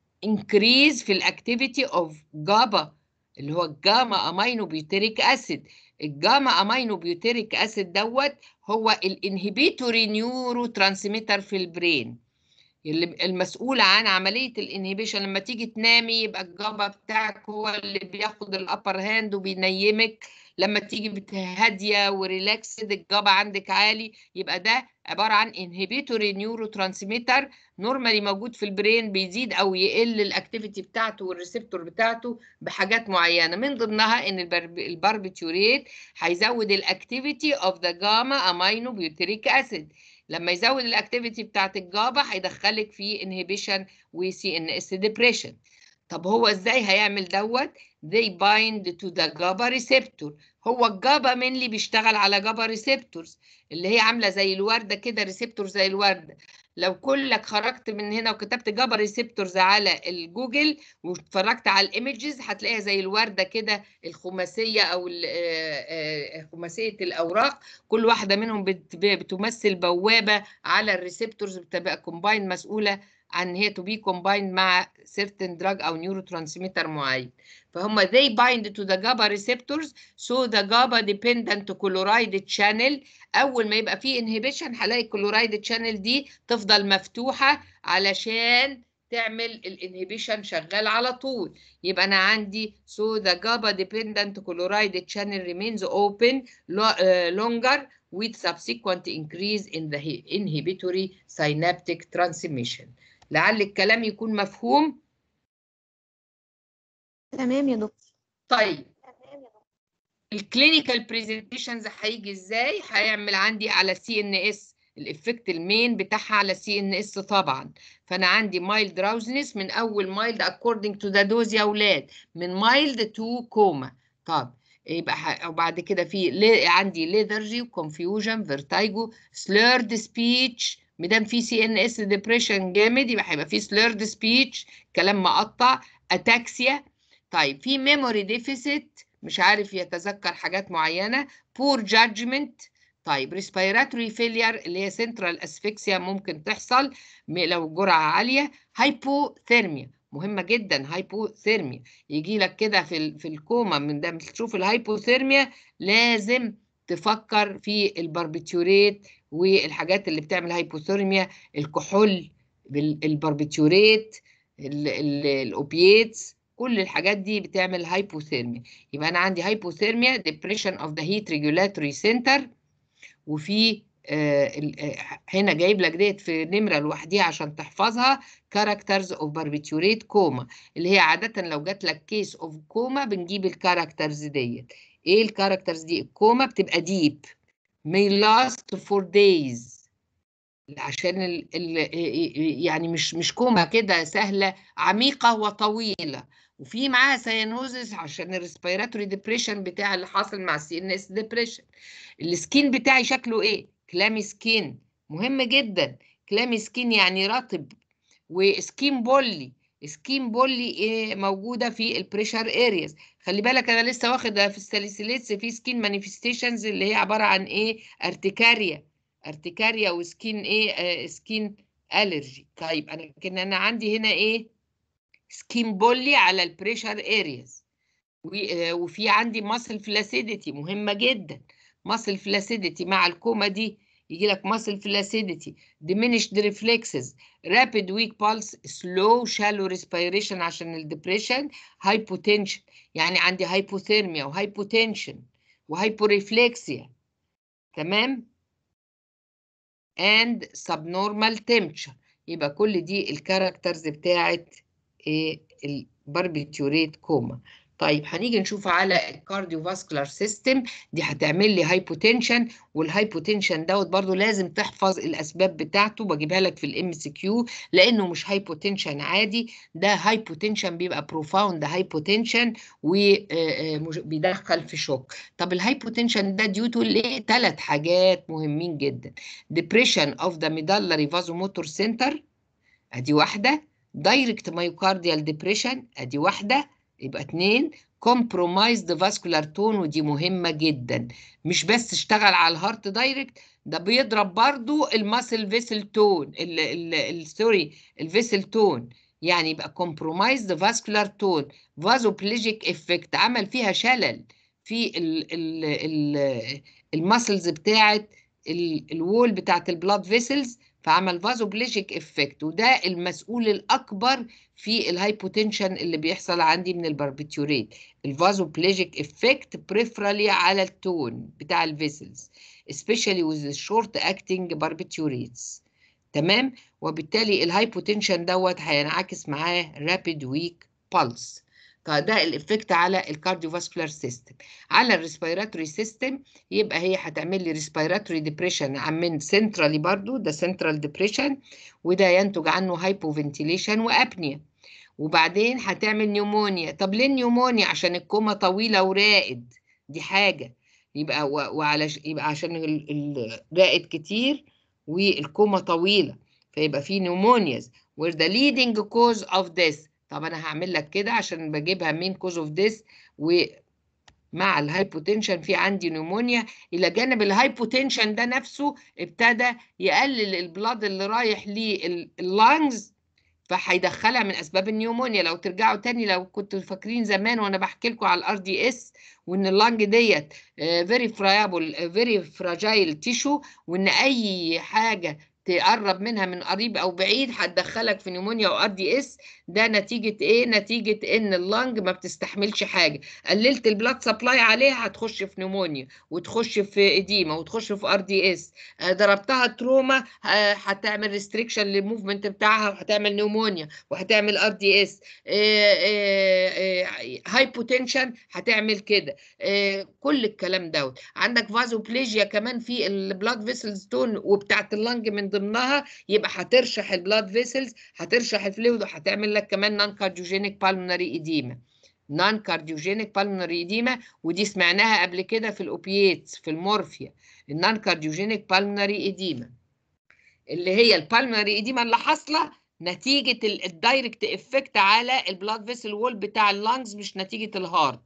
increase في الاكتيفيتي of GABA اللي هو الجاما امينو بيوتيريك اسيد الجاما امينو بيوتيريك اسيد دوت هو الانهبيتوري نيورو ترانسميتر في البرين اللي المسؤول عن عمليه الانهبيشن لما تيجي تنامي يبقى الجابا بتاعك هو اللي بياخد الابر هاند وبينيمك لما تيجي بت- هاديه وريلاكسد الجابا عندك عالي يبقى ده عباره عن انهبيتوري نيورو ترانسميتر نورمالي موجود في البرين بيزيد او يقل الاكتيفيتي بتاعته والريسبتور بتاعته بحاجات معينه من ضمنها ان البرب- الباربيتوريت هيزود الاكتيفيتي اوف ذا جاما امينو بيوتريك اسيد لما يزود الاكتيفيتي بتاعت الجابا هيدخلك في انهبيشن وسي ان اس ديبريشن طب هو ازاي هيعمل دوت they bind to the GABA receptor هو الجابا mainly بيشتغل على جابا ريسبتورز اللي هي عامله زي الورده كده ريسبتور زي الورده لو كلك خرجت من هنا وكتبت جابا ريسبتورز على الجوجل واتفرجت على الايمجز هتلاقيها زي الورده كده الخماسيه او ال- آه، آه، خماسيه الاوراق كل واحده منهم بت- بتمثل بوابه على الريسبتورز بتبقى كومباين مسؤوله عن هي تو بي كومبايند مع certain drug او نيورو ترانسميتر معين فهم they bind to the GABA receptors so the GABA dependent chloride channel اول ما يبقى فيه inhibition هلاقي الكلورايد channel دي تفضل مفتوحه علشان تعمل الانهبيشن شغال على طول يبقى انا عندي so the GABA dependent chloride channel remains open lo- uh, longer with subsequent increase in the he- inhibitory synaptic transmission لعل الكلام يكون مفهوم تمام يا دكتور طيب الكلينيكال برزنتيشنز هيجي ازاي هيعمل عندي على سي ان اس الافكت المين بتاعها على سي ان اس طبعا فانا عندي مايلد دراوزنس من اول مايلد اكوردنج تو ذا دوز يا اولاد من مايلد تو كوما طب يبقى ح- وبعد كده في لي عندي ليثرجي وكونفيوجن فيرتايجو سليرد سبيتش مادام في سي ان اس ديبريشن جامد يبقى هيبقى في سليرد سبيتش كلام مقطع اتاكسيا طيب في ميموري ديفيسيت مش عارف يتذكر حاجات معينة poor judgment طيب respiratory failure اللي هي central asphyxia ممكن تحصل م- لو جرعة عالية hypothermia مهمة جدا هايبوثيرميا يجي لك كده في ال- في الكوما من ده تشوف الهايبوثيرميا لازم تفكر في الباربيتوريت والحاجات اللي بتعمل هايبوثيرميا الكحول بال- الباربيتوريت ال- ال- الاوبياتس كل الحاجات دي بتعمل هايبوثيرميا يبقى انا عندي هايبوثيرميا depression of the heat regulatory center وفي آه ال- آه، هنا جايب لك ديت في نمره لوحديها عشان تحفظها كاركترز اوف باربيتوريت كوما اللي هي عاده لو جات لك كيس اوف كوما بنجيب الكاركترز ديت ايه الكاركترز دي الكوما بتبقى ديب may last for days عشان ال ال يعني مش مش كوما كده سهله عميقه وطويله وفي معاها سيانوزس عشان الريسبيراتوري ديبريشن بتاع اللي حاصل مع السي ان اس ديبريشن السكين بتاعي شكله ايه كلامي سكين مهم جدا كلامي سكين يعني رطب وسكين بولي سكين بولي إيه موجوده في البريشر ارياز خلي بالك انا لسه واخد في الساليسيليتس في سكين مانيفستيشنز اللي هي عباره عن ايه ارتكاريا ارتكاريا وسكين ايه آه سكين الرجي طيب انا كان انا عندي هنا ايه سكين بولي على البريشر ارياز وفي عندي ماسل فلاسيديتي مهمه جدا ماسل فلاسيديتي مع الكوما دي يجي لك ماسل فلاسيديتي diminished reflexes rapid weak pulse slow shallow respiration عشان الدبريشن hypotension يعني عندي hypothermia وhypotension وhyporeflexia تمام and subnormal temperature يبقى كل دي الكاركترز بتاعت ايه الباربيتوريت كوما طيب هنيجي نشوف على الكارديوفاسكولار سيستم دي هتعمل لي هايبوتنشن والهايبوتنشن دوت برضو لازم تحفظ الاسباب بتاعته بجيبها لك في الام سي كيو لانه مش هايبوتنشن عادي ده هايبوتنشن بيبقى بروفاوند هايبوتنشن وبيدخل في شوك طب الهايبوتنشن ده ديوتو لايه ثلاث حاجات مهمين جدا depression of the medullary vasomotor center ادي واحده دايركت مايوكارديال ديبريشن ادي واحده يبقى اتنين compromised vascular tone ودي مهمة جدا مش بس اشتغل على الهارت دايركت ده بيضرب برضو الماسل فيسل تون سوري الفيسل تون يعني يبقى compromised vascular tone vasoplegic effect عمل فيها شلل في ال ال ال الماسلز بتاعت الوول بتاعت البلاد فيسلز فعمل فازوبليجيك افكت وده المسؤول الاكبر في الهايبوتنشن اللي بيحصل عندي من الباربيتوريت الفازوبليجيك افكت بريفرالي على التون بتاع الفيسلز especially with the short acting barbiturates تمام وبالتالي الهايبوتنشن دوت هينعكس معاه رابيد ويك pulse فده الافكت على الكارديوفاسكولار سيستم على الريسبيراتوري سيستم يبقى هي هتعمل لي ريسبيراتوري ديبريشن من سنترالي برضو ده سنترال ديبريشن وده ينتج عنه هايبوفنتيليشن وابنيا وبعدين هتعمل نيومونيا طب ليه نيومونيا عشان الكوما طويله ورائد دي حاجه يبقى وعلى يبقى عشان الرائد كتير والكوما طويله فيبقى في نيومونياز where the leading cause of death طب انا هعمل لك كده عشان بجيبها مين كوز اوف ديس ومع الهايبوتنشن في عندي نيمونيا الى جانب الهايبوتنشن ده نفسه ابتدى يقلل البلاد اللي رايح لللانجز فهيدخلها من اسباب النيومونيا لو ترجعوا تاني لو كنتوا فاكرين زمان وانا بحكي لكم على الار دي اس وان اللانج ديت فيري فرايبل فيري فراجايل تيشو وان اي حاجه تقرب منها من قريب او بعيد هتدخلك في نيمونيا وار دي اس ده نتيجه ايه نتيجه ان اللنج ما بتستحملش حاجه قللت البلاد سبلاي عليها هتخش في نيمونيا وتخش في اديما وتخش في ار دي اس ضربتها تروما هتعمل ريستريكشن للموفمنت بتاعها وهتعمل نيمونيا وهتعمل ار دي اس هايبوتنشن هتعمل كده كل الكلام دوت عندك فازوبليجيا كمان في البلاد فيسلز تون وبتاعت اللنج من ضمنها يبقى هترشح البلاد فيسلز هترشح الفلويد وهتعمل لك كمان نون كارديوجينيك بالمونري ايديما نون كارديوجينيك بالمونري ايديما ودي سمعناها قبل كده في الاوبييتس في المورفيا النون كارديوجينيك بالمونري ايديما اللي هي البالمونري ايديما اللي حاصله نتيجه الدايركت افكت على البلاد فيسل وول بتاع اللانجز مش نتيجه الهارت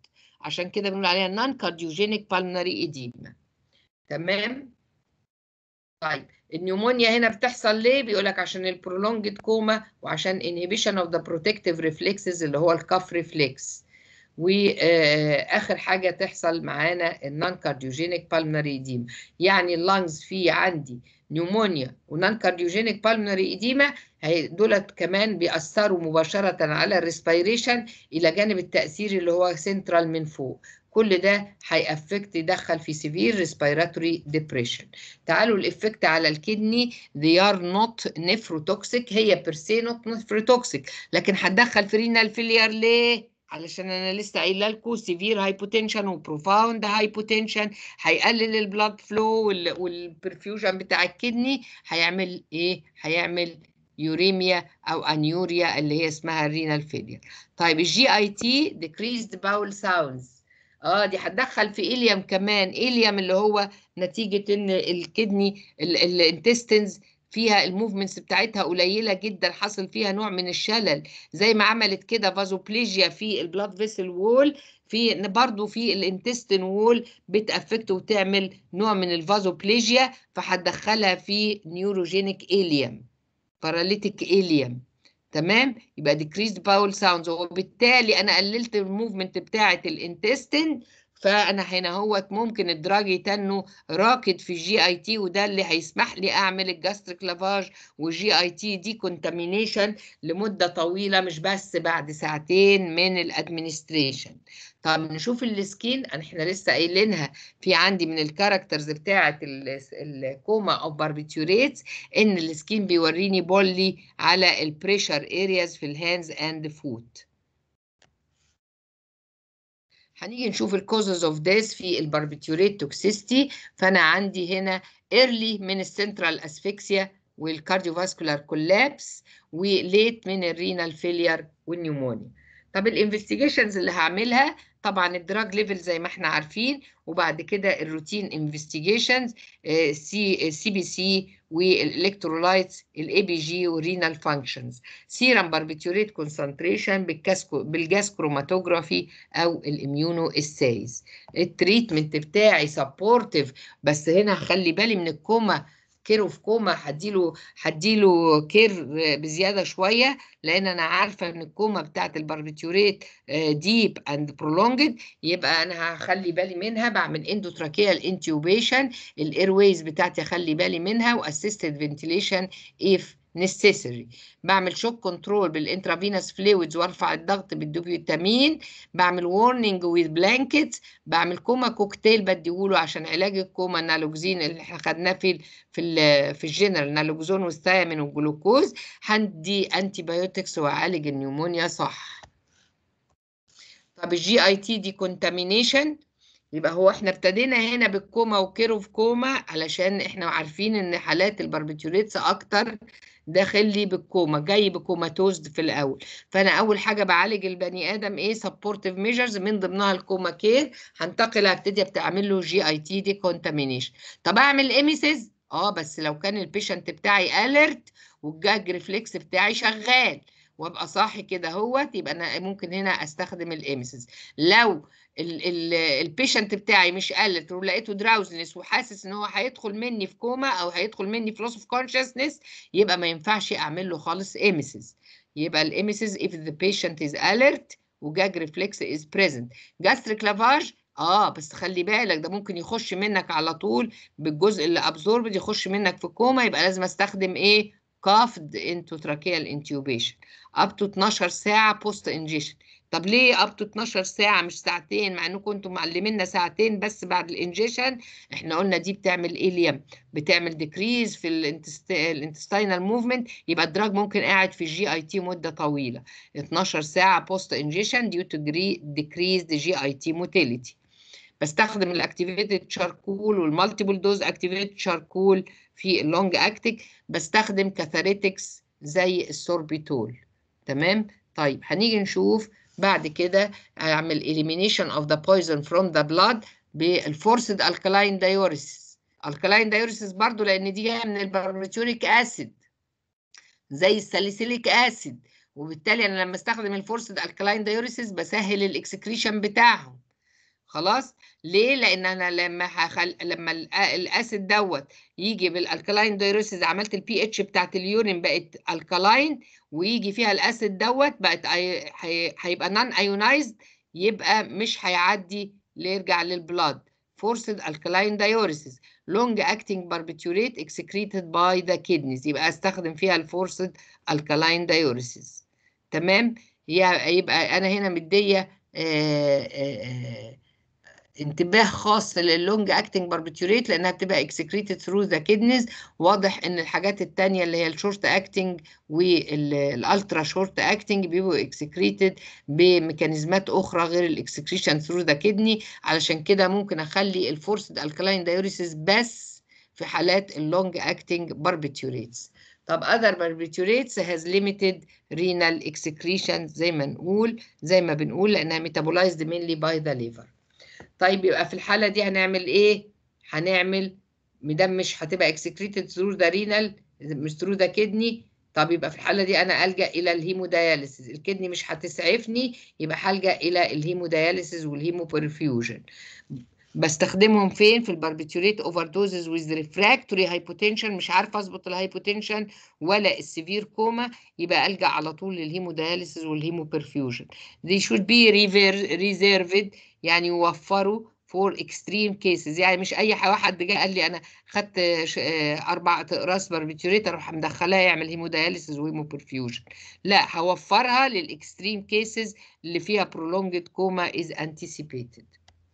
عشان كده بنقول عليها نون كارديوجينيك بالمونري ايديما تمام طيب النيومونيا هنا بتحصل ليه بيقول لك عشان البرولونجد كوما وعشان انهبيشن اوف ذا بروتكتيف ريفلكسز اللي هو الكف ريفلكس واخر حاجه تحصل معانا النون كارديوجينيك بالمونري ايديما يعني اللانجز فيه عندي نيومونيا ونون كارديوجينيك بالمونري ايديما دولت كمان بيأثروا مباشره على الريسبيريشن الى جانب التاثير اللي هو سنترال من فوق كل ده هيأفكت يدخل في سيفير ريسبيراتوري ديبريشن تعالوا الافكت على الكدني they are not nephrotoxic هي بيرسي نوت نفروتوكسيك لكن هتدخل في رينال فيلير ليه علشان انا لسه قايله لكم سيفير هايبوتنشن وبروفاوند هايبوتنشن هيقلل البلاد فلو والبرفيوجن بتاع الكدني هيعمل ايه هيعمل يوريميا او انيوريا اللي هي اسمها الرينال فيلير طيب الجي اي تي decreased bowel sounds اه دي هتدخل في إليم كمان إليم اللي هو نتيجة ان الكدني الانتستنز فيها الموفمنتس بتاعتها قليلة جدا حصل فيها نوع من الشلل زي ما عملت كده فازوبليجيا في البلاد فيسل وول في برضه في الانتستين وول بتأفكت وتعمل نوع من الفازوبليجيا فهتدخلها في نيوروجينيك إليم باراليتيك إليم تمام يبقى decreased bowel sounds وبالتالي انا قللت الموفمنت بتاعه الانتستين فانا هنا هو ممكن الدراج يتنه راكد في الجي اي تي وده اللي هيسمح لي اعمل الجاستريك لافاج والجي اي تي دي كونتامينيشن لمده طويله مش بس بعد ساعتين من الادمنستريشن طب نشوف السكين احنا لسه قايلينها في عندي من الكاركترز بتاعه الكوما او باربيتوريتس ان السكين بيوريني بولي على البريشر ارياز في الهاندز اند فوت هنيجي نشوف الكوزز اوف ديث في الباربيتوريت توكسيستي فانا عندي هنا ايرلي من السنترال اسفكسيا والكارديوفاسكولار كولابس وليت من الرينال فيلير والنيومونيا طب الانفستيجيشنز اللي هعملها طبعا الدراج ليفل زي ما احنا عارفين وبعد كده الروتين انفستيجيشنز سي سي بي سي والالكترولايتس الاي بي جي والرينال فانكشنز سيرم باربيتوريت كونسنتريشن بالجاس كروماتوجرافي او الاميونو اسايز التريتمنت بتاعي سبورتيف بس هنا هخلي بالي من الكوما كير اوف كوما هديله هديله كير بزياده شويه لان انا عارفه ان الكوما بتاعت الباربيتوريت ديب اند برولونجد يبقى انا هخلي بالي منها بعمل اندوتراكيال انتيوبيشن الايرويز بتاعتي اخلي بالي منها واسيستد فنتيليشن اف necessary بعمل شوك كنترول بالانترافينوس فلويدز وارفع الضغط بالدوبيوتامين بعمل وورنينج ويز بلانكيتس بعمل كوما كوكتيل بديهوله عشان علاج الكوما النالوكزين اللي احنا خدناه في في ال في الجنرال نالوكزون والثيامين والجلوكوز هندي انتي بايوتكس واعالج النيومونيا صح طب الجي اي تي دي كونتامينيشن يبقى هو احنا ابتدينا هنا بالكوما وكيروف كوما علشان احنا عارفين ان حالات الباربيتوريتس اكتر داخل لي بالكوما جاي بكوماتوز في الاول فانا اول حاجه بعالج البني ادم ايه سبورتيف ميجرز من ضمنها الكوما كير هنتقل هبتدي بتعمل له جي اي تي دي كونتامينيشن طب اعمل ايميسيز اه بس لو كان البيشنت بتاعي اليرت والجاج ريفلكس بتاعي شغال وابقى صاحي كده اهوت يبقى انا ممكن هنا استخدم الايميسيز لو البيشنت بتاعي مش قلت ولقيته دراوزنس وحاسس ان هو هيدخل مني في كوما او هيدخل مني في لوس اوف كونشسنس يبقى ما ينفعش اعمل له خالص ايميسيز يبقى الايميسيز if the patient is alert وجاج ريفلكس is present gastric lavage اه بس خلي بالك ده ممكن يخش منك على طول بالجزء اللي ابزوربد يخش منك في كوما يبقى لازم استخدم ايه كافد انتوتراكيال انتيوبيشن اب تو 12 ساعه بوست انجيشن طب ليه اب تو 12 ساعه مش ساعتين مع انكم انتم معلمينا ساعتين بس بعد الانجيشن احنا قلنا دي بتعمل اليم بتعمل ديكريز في الانتستينال موفمنت يبقى الدراج ممكن قاعد في الجي اي تي مده طويله 12 ساعه بوست انجيشن ديو تو ديكريز جي اي تي موتيليتي بستخدم الاكتيفيتد شاركول والمالتيبل دوز اكتيفيتد شاركول في اللونج اكتيك بستخدم كاثاريتكس زي السوربيتول تمام طيب هنيجي نشوف بعد كده اعمل elimination of the poison from the blood بالفورسد alkaline diuresis alkaline diuresis برضو لان دي جايه من الباربيتوريك اسيد زي الساليسيليك اسيد وبالتالي انا لما استخدم الفورسد alkaline diuresis بسهل الاكسكريشن بتاعهم خلاص ليه لان انا لما هخل... لما الأ- الاسيد دوت يجي بالالكلاين دايوريسيس عملت البي اتش بتاعت اليورين بقت الكلاين ويجي فيها الاسيد دوت بقت أي... هي... هيبقى نون ايونايزد يبقى مش هيعدي يرجع للبلاد forced alkaline diuresis long acting barbiturate excreted by the kidneys يبقى استخدم فيها الفورسد alkaline diuresis تمام يا- يبقى انا هنا مديه آه، آه، آه، انتباه خاص لللونج اكتنج باربيتوريت لانها بتبقى اكسكريتد ثرو ذا كيدنيز واضح ان الحاجات التانية اللي هي الشورت اكتنج والالترا شورت اكتنج بيبقوا اكسكريتد بميكانيزمات اخرى غير الاكسكريشن ثرو ذا كيدني علشان كده ممكن اخلي الفورسد الكلاين دايوريسيس بس في حالات اللونج اكتنج باربيتوريتس طب other barbiturates has limited renal excretion زي ما نقول زي ما بنقول لانها metabolized mainly by the liver طيب يبقى في الحالة دي هنعمل ايه؟ هنعمل مدام مش هتبقى excreted through the renal مش through the kidney طب يبقى في الحالة دي أنا ألجأ إلى الهيمودياليسيس الكدني مش هتسعفني يبقى هلجأ إلى الهيمودياليسيس والهيموبرفيوجن بستخدمهم فين في الباربيتوريت اوفر دوزز ويز ريفراكتوري هايبوتنشن مش عارفه اظبط الهايبوتنشن ولا السيفير كوما يبقى الجا على طول للهيمودياليسيس والهيموبرفيوجن they should be rever- reserved يعني يوفروا فور اكستريم كيسز يعني مش اي ح- واحد جه قال لي انا خدت ش- آه، اربع اقراص باربيتوريت اروح مدخلاه يعمل هيمودياليسيس وهيموبرفيوجن لا هوفرها للاكستريم كيسز اللي فيها prolonged coma is anticipated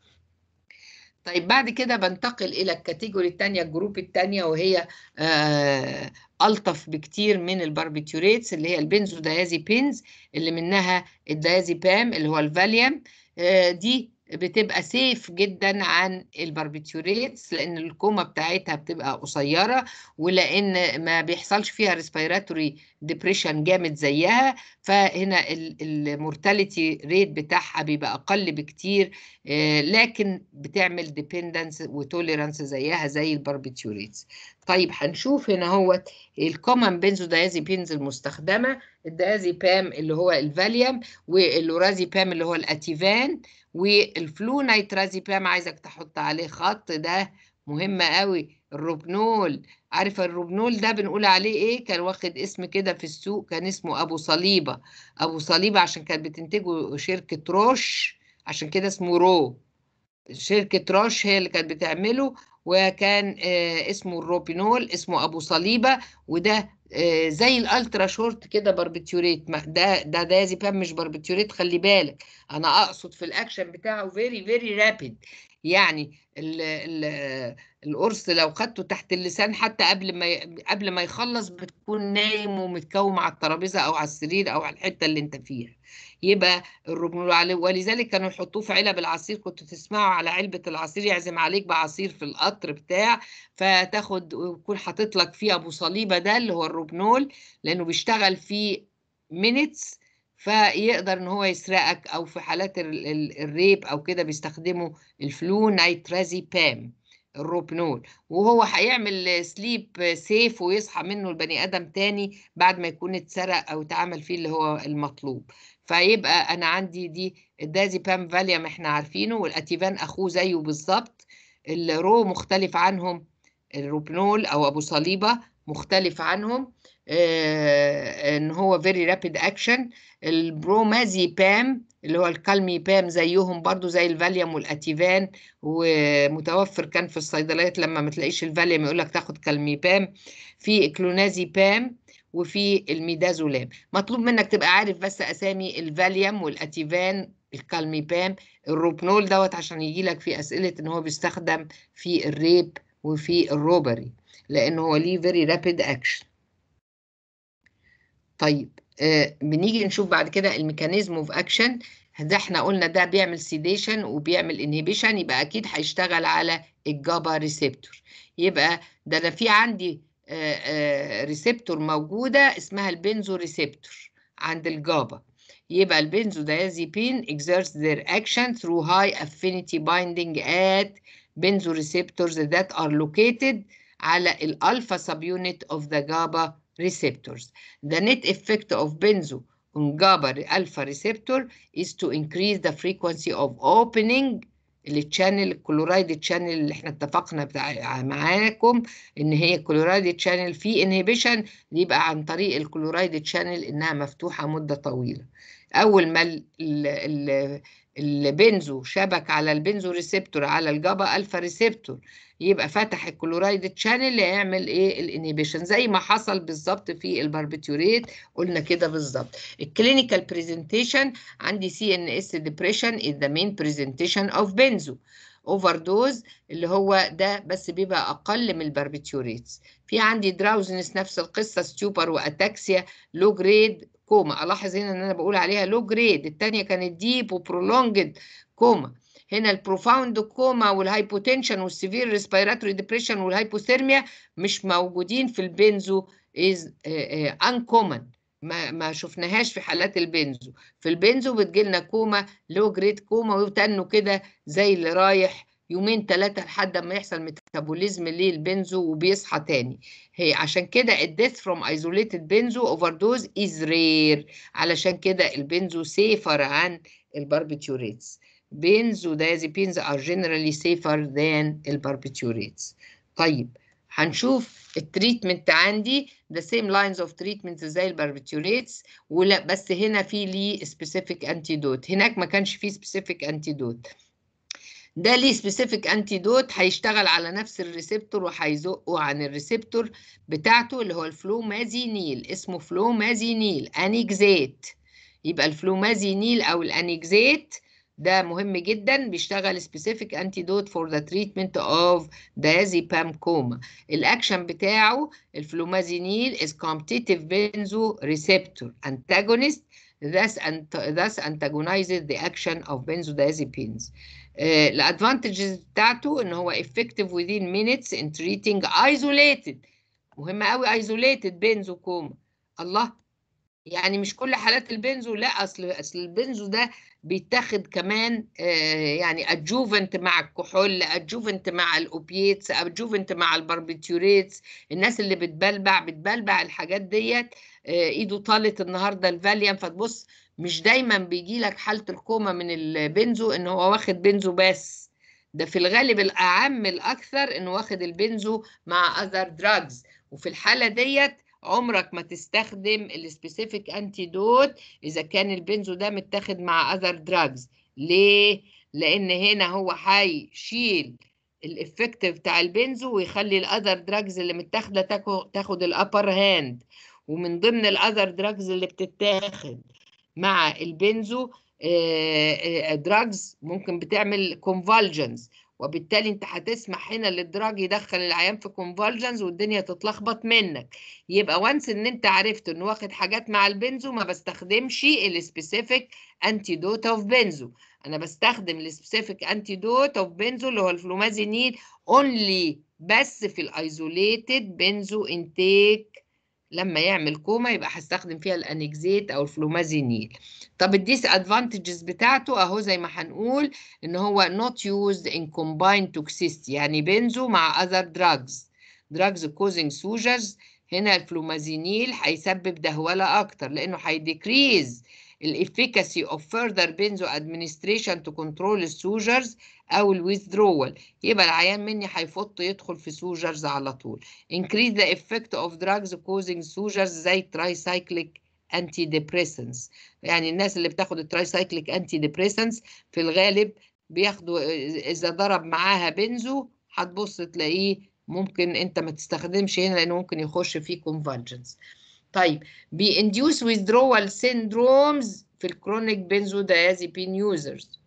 طيب بعد كده بنتقل الى الكاتيجوري الثانيه الجروب الثانيه وهي آه الطف بكتير من الباربيتوريتس اللي هي البنزوديازيبينز اللي منها الديازيبام اللي هو الفاليوم آه دي بتبقى سيف جدا عن الباربيتوريتس لان الكوما بتاعتها بتبقى قصيره ولان ما بيحصلش فيها ريسبيراتوري ديبريشن جامد زيها فهنا المورتاليتي ريت بتاعها بيبقى اقل بكتير آه، لكن بتعمل ديبندنس وتوليرانس زيها زي الباربيتوريتس طيب هنشوف هنا هو الكومن بنزودايازيبينز المستخدمه الديازيبام اللي هو الفاليوم واللورازيبام اللي هو الاتيفان والفلونايترازيبام عايزك تحط عليه خط ده مهم قوي الروبنول عارف الروبنول ده بنقول عليه ايه كان واخد اسم كده في السوق كان اسمه ابو صليبه ابو صليبه عشان كانت بتنتجه شركه روش عشان كده اسمه رو شركة روش هي اللي كانت بتعمله وكان آه، اسمه الروبينول اسمه أبو صليبة وده آه، زي الالترا شورت كده باربيتوريت ما- ده ده دازيبام مش باربيتوريت خلي بالك انا اقصد في الاكشن بتاعه فيري فيري رابيد يعني ال ال القرص لو خدته تحت اللسان حتى قبل ما ي- قبل ما يخلص بتكون نايم ومتكوم على الترابيزه او على السرير او على الحته اللي انت فيها يبقى الروبنول عليه ولذلك كانوا يحطوه في علب العصير كنتوا تسمعوا على علبة العصير يعزم عليك بعصير في القطر بتاع فتاخد ويكون حاطط لك فيه ابو صليبة ده اللي هو الروبنول لانه بيشتغل فيه مينتس فيقدر ان هو يسرقك او في حالات ال- ال- الريب او كده بيستخدموا الفلو نايترازي بام الروبنول وهو هيعمل سليب سيف ويصحى منه البني ادم تاني بعد ما يكون اتسرق او اتعمل فيه اللي هو المطلوب فيبقى انا عندي دي الدازيبام فاليوم احنا عارفينه والاتيفان اخوه زيه بالظبط الرو مختلف عنهم الروبنول او ابو صليبه مختلف عنهم آه ان هو فيري رابيد اكشن البرومازيبام اللي هو الكالمي بام زيهم برضو زي الفاليوم والاتيفان ومتوفر كان في الصيدليات لما ما تلاقيش الفاليوم يقول لك تاخد كالمي بام في كلونازيبام وفي الميدازولام مطلوب منك تبقى عارف بس اسامي الفاليوم والاتيفان الكالميبام الروبنول دوت عشان يجي لك في اسئله ان هو بيستخدم في الريب وفي الروبري لان هو ليه فيري رابيد اكشن طيب آه بنيجي نشوف بعد كده الميكانيزم اوف اكشن ده احنا قلنا ده بيعمل سيديشن وبيعمل انهبيشن يبقى اكيد هيشتغل على الجابا ريسبتور يبقى ده انا في عندي ريسبتور موجوده اسمها البنزو ريسبتور عند الجابا يبقى البنزو دايازيبين exerts their action through high affinity binding at benzoreceptors that are located على الالفا subunit of the GABA receptors. The net effect of benzo on GABA alpha receptor is to increase the frequency of opening التشانل الكلورايد تشانل اللي احنا اتفقنا بتاع معاكم ان هي الكلورايد تشانل في انهبيشن يبقى عن طريق الكلورايد تشانل انها مفتوحه مده طويله اول ما ال ال البنزو شبك على البنزو ريسبتور على الجابا الفا ريسبتور يبقى فتح الكلورايد تشانل يعمل ايه الانهبيشن زي ما حصل بالظبط في الباربيتوريت قلنا كده بالظبط الكلينيكال برزنتيشن عندي سي ان اس ديبريشن از ذا مين برزنتيشن اوف بنزو اوفر دوز اللي هو ده بس بيبقى اقل من الباربيتوريتس في عندي دراوزنس نفس القصه ستيوبر واتاكسيا لو جريد كوما الاحظ هنا ان انا بقول عليها لو جريد الثانيه كانت ديب وبرولونجد كوما هنا البروفاوند كوما والهايبوتنشن والسيفير ريسبيراتوري ديبريشن والهايبوثيرميا مش موجودين في البنزو از انكومن ما ما شفناهاش في حالات البنزو في البنزو بتجيلنا كوما لو جريد كوما وتنوا كده زي اللي رايح يومين ثلاثة لحد ما يحصل ميتابوليزم للبنزو وبيصحى تاني هي عشان كده الديث فروم ايزوليتد بنزو اوفر دوز از رير علشان كده البنزو سيفر عن الباربيتوريتس benzodiazepines are generally safer than الباربيتوريتس طيب هنشوف التريتمنت عندي the same lines of treatment زي الباربيتوريتس ولا بس هنا في ليه specific antidote هناك ما كانش فيه specific antidote ده ليه سبيسيفيك انتيدوت هيشتغل على نفس الريسبتور وهيزقه عن الريسبتور بتاعته اللي هو الفلومازينيل اسمه فلومازينيل انيكزيت يبقى الفلومازينيل او الانيكزيت ده مهم جدا بيشتغل سبيسيفيك انتيدوت فور ذا تريتمنت اوف diazepam كوما الاكشن بتاعه الفلومازينيل is competitive benzo receptor antagonist thus, thus antagonizes the action of benzodiazepines الادفانتجز بتاعته ان هو effective within minutes in treating isolated مهم قوي isolated بنزو كوما الله يعني مش كل حالات البنزو لا اصل اصل البنزو ده بيتاخد كمان آه يعني ادجوفنت مع الكحول ادجوفنت مع الاوبييتس ادجوفنت مع الباربيتوريتس الناس اللي بتبلبع بتبلبع الحاجات ديت آه ايده طالت النهارده الفاليوم فتبص مش دايما بيجي لك حاله الكوما من البنزو ان هو واخد بنزو بس ده في الغالب الاعم الاكثر انه واخد البنزو مع اذر دراجز وفي الحاله ديت عمرك ما تستخدم السبيسيفيك انتيدوت اذا كان البنزو ده متاخد مع اذر دراجز ليه لان هنا هو هيشيل الافكت بتاع البنزو ويخلي الاذر دراجز اللي متاخده تاخد الابر هاند ومن ضمن الاذر دراجز اللي بتتاخد مع البنزو دراجز ممكن بتعمل كونفالجنز وبالتالي انت هتسمح هنا للدراج يدخل العيان في كونفالجنز والدنيا تتلخبط منك يبقى وانس ان انت عرفت انه واخد حاجات مع البنزو ما بستخدمش السبيسيفيك انتيدوت اوف بنزو انا بستخدم السبيسيفيك انتيدوت اوف بنزو اللي هو الفلومازينيل اونلي بس في الايزوليتد بنزو انتيك لما يعمل كوما يبقى هستخدم فيها الانكزيت او الفلومازينيل طب الديس ادفانتجز بتاعته اهو زي ما هنقول ان هو not used in combined toxicity يعني بنزو مع other drugs drugs causing seizures هنا الفلومازينيل هيسبب دهولة اكتر لانه هيديكريز الافيكاسي of further benzo administration to control السوجرز او الويزدرول يبقى العيان مني هيفط يدخل في سوجرز على طول increase the effect of drugs causing seizures زي tricyclic انتي ديبريسنس يعني الناس اللي بتاخد الترايسايكليك انتي ديبريسنس في الغالب بياخدوا اذا ضرب معاها بنزو هتبص تلاقيه ممكن انت ما تستخدمش هنا لانه ممكن يخش فيه كونفالجنس طيب بينديوس withdrawal syndromes في الكرونيك بنزودايازيبين يوزرز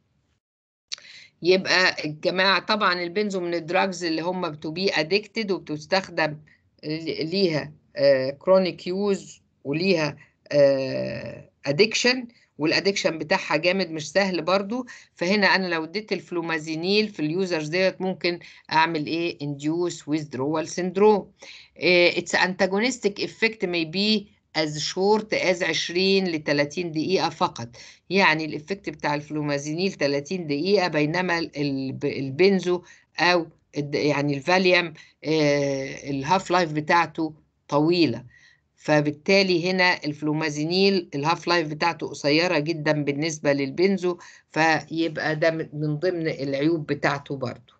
يبقى الجماعه طبعا البنزو من الدراجز اللي هم بتبي ادكتد وبتستخدم ليها كرونيك يوز وليها ادكشن والادكشن بتاعها جامد مش سهل برضو فهنا انا لو اديت الفلومازينيل في اليوزرز ديت ممكن اعمل ايه induce withdrawal syndrome its antagonistic effect may be as short as 20 ل 30 دقيقة فقط يعني الإفكت بتاع الفلومازينيل 30 دقيقة بينما البنزو أو يعني الفاليوم الهاف لايف بتاعته طويلة فبالتالي هنا الفلومازينيل الهاف لايف بتاعته قصيره جدا بالنسبه للبنزو فيبقى ده من ضمن العيوب بتاعته برضو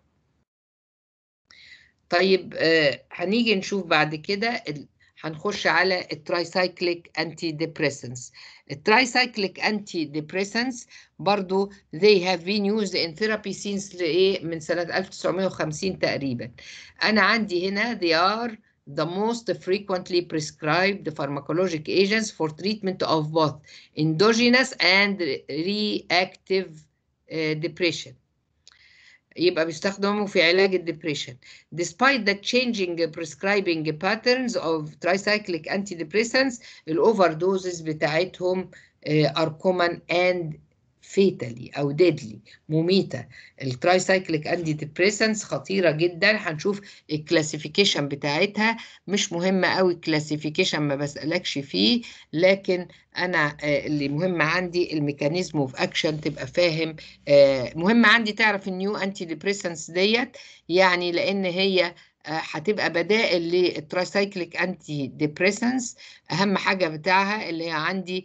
طيب آه هنيجي نشوف بعد كده هنخش على الترايسايكليك انتي ديبريسنس الترايسايكليك انتي ديبريسنس برضو they have been used in therapy since ايه من سنة 1950 تقريبا أنا عندي هنا they are the most frequently prescribed pharmacologic agents for treatment of both endogenous and reactive uh, depression يبقى بيستخدموا في علاج الدبريشن despite the changing prescribing patterns of tricyclic antidepressants الاوفردوزز بتاعتهم are common and fatally او deadly مميته الترايسايكليك انتي ديبريسنس خطيره جدا هنشوف الكلاسيفيكيشن بتاعتها مش مهمه قوي الكلاسيفيكيشن ما بسالكش فيه لكن انا اللي مهم عندي الميكانيزم اوف اكشن تبقى فاهم مهم عندي تعرف النيو انتي ديبريسنس ديت يعني لان هي هتبقى بدائل للترايسايكليك انتي ديبريسنس اهم حاجه بتاعها اللي هي عندي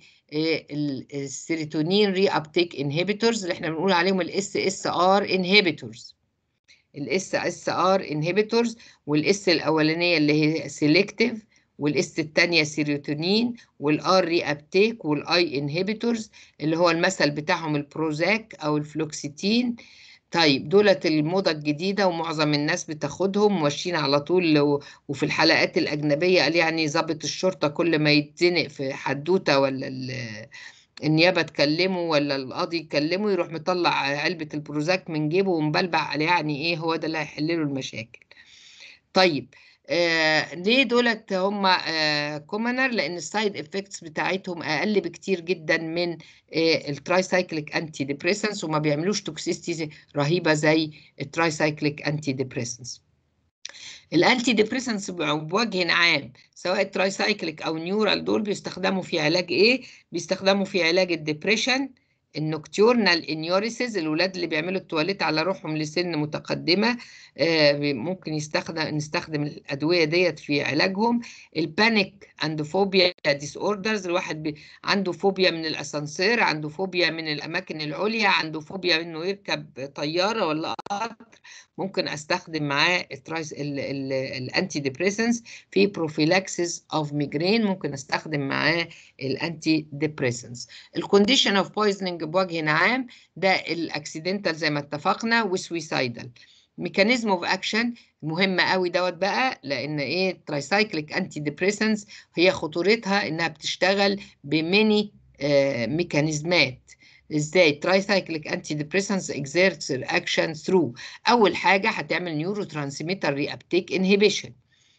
السيروتونين ري ابتيك انهبيتورز اللي احنا بنقول عليهم الاس اس ار انهبيتورز الاس اس ار انهبيتورز والاس الاولانيه اللي هي سيلكتيف والاس الثانيه سيروتونين والار ري ابتيك والاي انهبيتورز اللي هو المثل بتاعهم البروزاك او الفلوكسيتين طيب دولت الموضة الجديدة ومعظم الناس بتاخدهم وماشيين على طول وفي الحلقات الأجنبية قال يعني ضابط الشرطة كل ما يتزنق في حدوتة ولا النيابة تكلمه ولا القاضي يكلمه يروح مطلع علبة البروزاك من جيبه ومبلبع يعني إيه هو ده اللي هيحل له المشاكل. طيب آه ليه دولت هم آه كومنر لان السايد افكتس بتاعتهم اقل بكتير جدا من آه الترايسايكليك انتي ديبريسنس وما بيعملوش توكسيستي رهيبه زي الترايسايكليك انتي ديبريسنس الانتي ديبريسنس بوجه عام سواء الترايسايكليك او نيورال دول بيستخدموا في علاج ايه بيستخدموا في علاج الديبريشن النوكتورنال انيوريسيز الولاد اللي بيعملوا التواليت على روحهم لسن متقدمه ممكن يستخدم نستخدم الادويه ديت في علاجهم البانيك اند فوبيا ديس اوردرز الواحد بي عنده فوبيا من الاسانسير عنده فوبيا من الاماكن العليا عنده فوبيا انه يركب طياره ولا قطر ممكن استخدم معاه الانتي ديبريسنس في بروفيلاكسيس اوف ميجرين ممكن استخدم معاه الانتي ديبريسنس الكونديشن اوف بويزنينج بوجه عام ده الاكسيدنتال زي ما اتفقنا وسويسايدال ميكانيزم اوف اكشن مهمه قوي دوت بقى لان ايه ترايسايكليك انتي ديبريسنس هي خطورتها انها بتشتغل بميني آه ميكانيزمات ازاي ترايسايكليك انتي ديبريسنس اكزيرتس اكشن ثرو اول حاجه هتعمل نيورو ترانسميتر ري ابتيك انهبيشن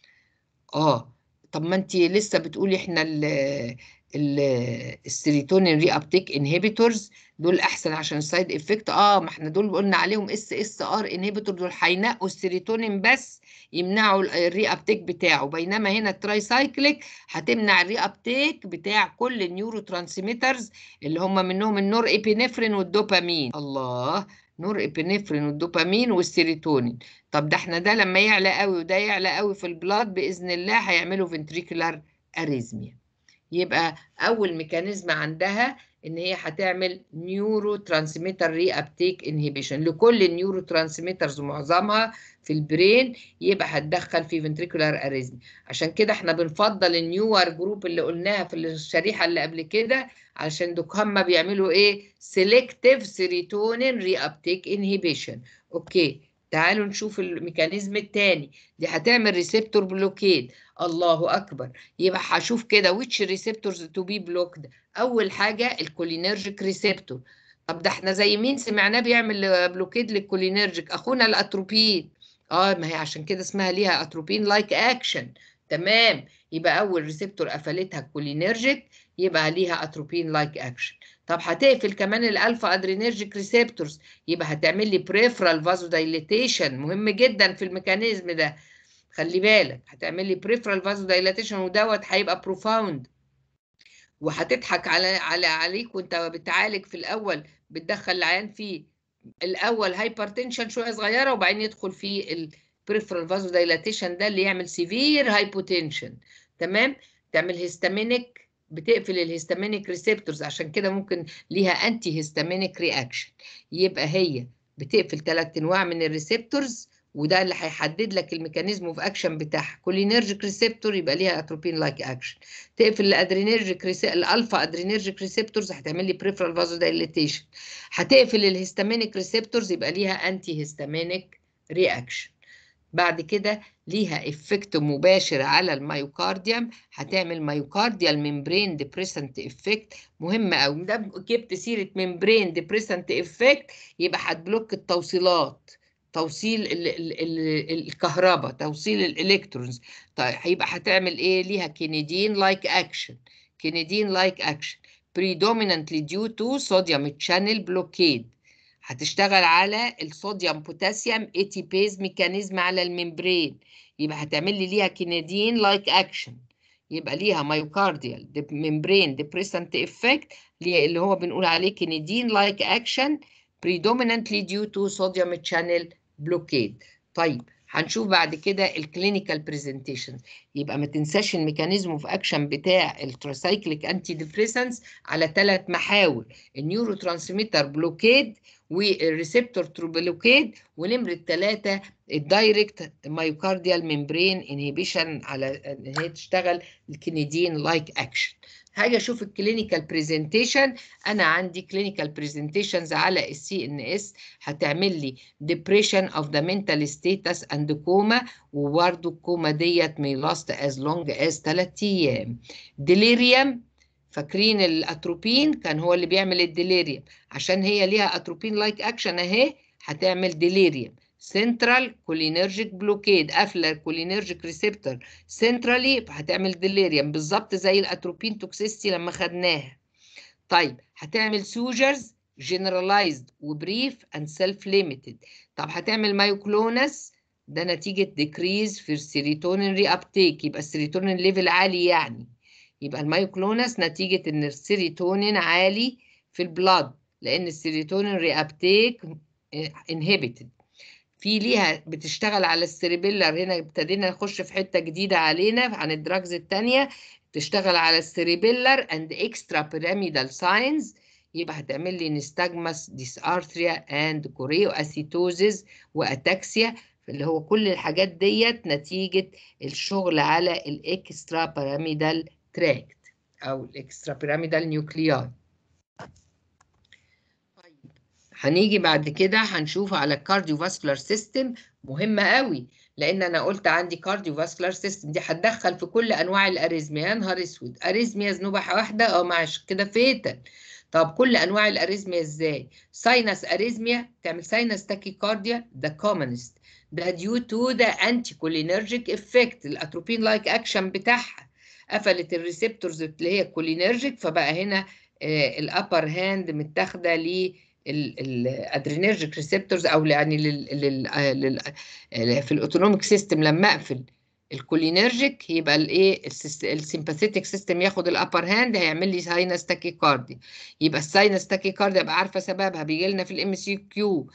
اه طب ما انت لسه بتقولي احنا ال السيروتونين ري ابتيك انهبيتورز دول احسن عشان السايد افكت اه ما احنا دول قلنا عليهم اس اس ار انهبيتور دول هينقوا السيروتونين بس يمنعوا الري ابتيك بتاعه بينما هنا الترايسايكليك هتمنع الري ابتيك بتاع كل النيورو ترانسميترز اللي هم منهم النور ايبينفرين والدوبامين الله نور ابينفرين والدوبامين والسيروتونين طب ده احنا ده لما يعلى قوي وده يعلى قوي في البلاد باذن الله هيعملوا فنتريكولار اريزميا يبقى اول ميكانيزم عندها ان هي هتعمل نيورو ترانسميتر ري ابتيك انهبيشن لكل النيورو ترانسميترز معظمها في البرين يبقى هتدخل في فنتريكولار اريزمي عشان كده احنا بنفضل النيور جروب اللي قلناها في الشريحه اللي قبل كده عشان دوك هم بيعملوا ايه سيلكتيف سيروتونين ري ابتيك انهبيشن اوكي تعالوا نشوف الميكانيزم الثاني دي هتعمل ريسبتور بلوكيد الله اكبر يبقى هشوف كده which receptors to be blocked اول حاجه الكولينرجيك ريسبتور طب ده احنا زي مين سمعناه بيعمل بلوكيد للكولينرجيك اخونا الاتروبين اه ما هي عشان كده اسمها ليها اتروبين لايك اكشن تمام يبقى اول ريسبتور قفلتها الكولينرجيك يبقى ليها اتروبين لايك اكشن طب هتقفل كمان الالفا ادرينرجيك ريسبتورز يبقى هتعمل لي بريفرال فازو دايليتيشن مهم جدا في الميكانيزم ده خلي بالك هتعمل لي بريفرال فازو دايلاتيشن ودوت هيبقى بروفاوند وهتضحك على على عليك وانت بتعالج في الاول بتدخل العيان فيه الاول هايبرتنشن شويه صغيره وبعدين يدخل في البريفرال فازو دايلاتيشن ده اللي يعمل سيفير هايبوتنشن تمام تعمل هيستامينيك بتقفل الهيستامينيك ريسبتورز عشان كده ممكن ليها انتي هيستامينيك رياكشن يبقى هي بتقفل ثلاث انواع من الريسبتورز وده اللي هيحدد لك الميكانيزم اوف اكشن بتاعها كولينرجيك ريسبتور يبقى ليها اتروبين لايك اكشن تقفل الادرينرجيك الالفا ادرينرجيك ريسبتورز هتعمل لي بريفرال فازو دايليتيشن هتقفل الهيستامينيك ريسبتورز يبقى ليها انتي هيستامينيك رياكشن بعد كده ليها افكت مباشر على الميوكارديوم هتعمل ميوكارديال ممبرين ديبريسنت افكت مهم قوي ده جبت سيره ممبرين ديبريسنت افكت يبقى هتبلوك التوصيلات توصيل ال ال ال الكهرباء توصيل الالكترونز طيب هيبقى هتعمل ايه ليها كينيدين لايك اكشن كينيدين لايك اكشن predominantly due to sodium channel blockade هتشتغل على الصوديوم بوتاسيوم اتيبيز ميكانيزم على الممبرين يبقى هتعمل لي ليها كينيدين لايك اكشن يبقى ليها مايوكارديال ممبرين ديبريسنت افكت اللي هو بنقول عليه كينيدين لايك اكشن predominantly due to sodium channel blockade طيب هنشوف بعد كده الكلينيكال برزنتيشن يبقى ما تنساش الميكانيزم اوف اكشن بتاع التراسايكليك انتي ديبريسنس على ثلاث محاور النيورو ترانسميتر بلوكيد والريسبتور بلوكيد ونمره ثلاثه الدايركت مايوكارديال ممبرين انهبيشن على ان هي تشتغل الكندين لايك اكشن هاجي اشوف الكلينيكال برزنتيشن انا عندي كلينيكال برزنتيشنز على السي ان اس هتعمل لي depression of the mental status and coma وبرده الكوما ديت may last as long as 3 ايام delirium فاكرين الاتروبين كان هو اللي بيعمل الديليريوم عشان هي ليها اتروبين لايك اكشن اهي هتعمل ديليريوم سنترال كولينرجيك بلوكيد قافله الكولينرجيك ريسبتور سنترالي هتعمل ديليريوم بالظبط زي الاتروبين توكسيستي لما خدناها طيب هتعمل سوجرز جنرالايزد وبريف اند سيلف ليميتد طب هتعمل مايوكلونس ده نتيجه ديكريز في السيروتونين ري ابتيك يبقى السيروتونين ليفل عالي يعني يبقى المايوكلونس نتيجه ان السيروتونين عالي في البلاد لان السيروتونين ري ابتيك انهبيتد في ليها بتشتغل على السيريبيلر هنا ابتدينا نخش في حته جديده علينا عن الدراجز الثانيه تشتغل على السيريبيلر اند اكسترا بيراميدال ساينز يبقى هتعمل لي نستجمس ديسارثريا اند كوريو اسيتوزيس واتاكسيا اللي هو كل الحاجات ديت نتيجه الشغل على الاكسترا بيراميدال تراكت او الاكسترا بيراميدال نيوكلياي هنيجي بعد كده هنشوف على الكارديوفاسكولار سيستم مهمة قوي لان انا قلت عندي كارديوفاسكولار سيستم دي هتدخل في كل انواع الاريزميا يا نهار اسود اريزميا ذنوبة واحدة اه مع كده فيتال طب كل انواع الاريزميا ازاي ساينس اريزميا تعمل ساينس تاكيكارديا ده كومنست ده ديو تو ذا انتي كولينرجيك افكت الاتروبين لايك اكشن بتاعها قفلت الريسبتورز اللي هي كولينرجيك فبقى هنا الابر هاند متاخده ليه الادرينرجيك ريسبتورز او يعني لل لل لل في الاوتونوميك سيستم لما اقفل الكولينرجيك يبقى الايه السيمباثيتك سيستم ياخد الابر هاند هيعمل لي ساينس تاكيكاردي يبقى الساينس تاكيكاردي ابقى عارفه سببها بيجي لنا في الام سي كيو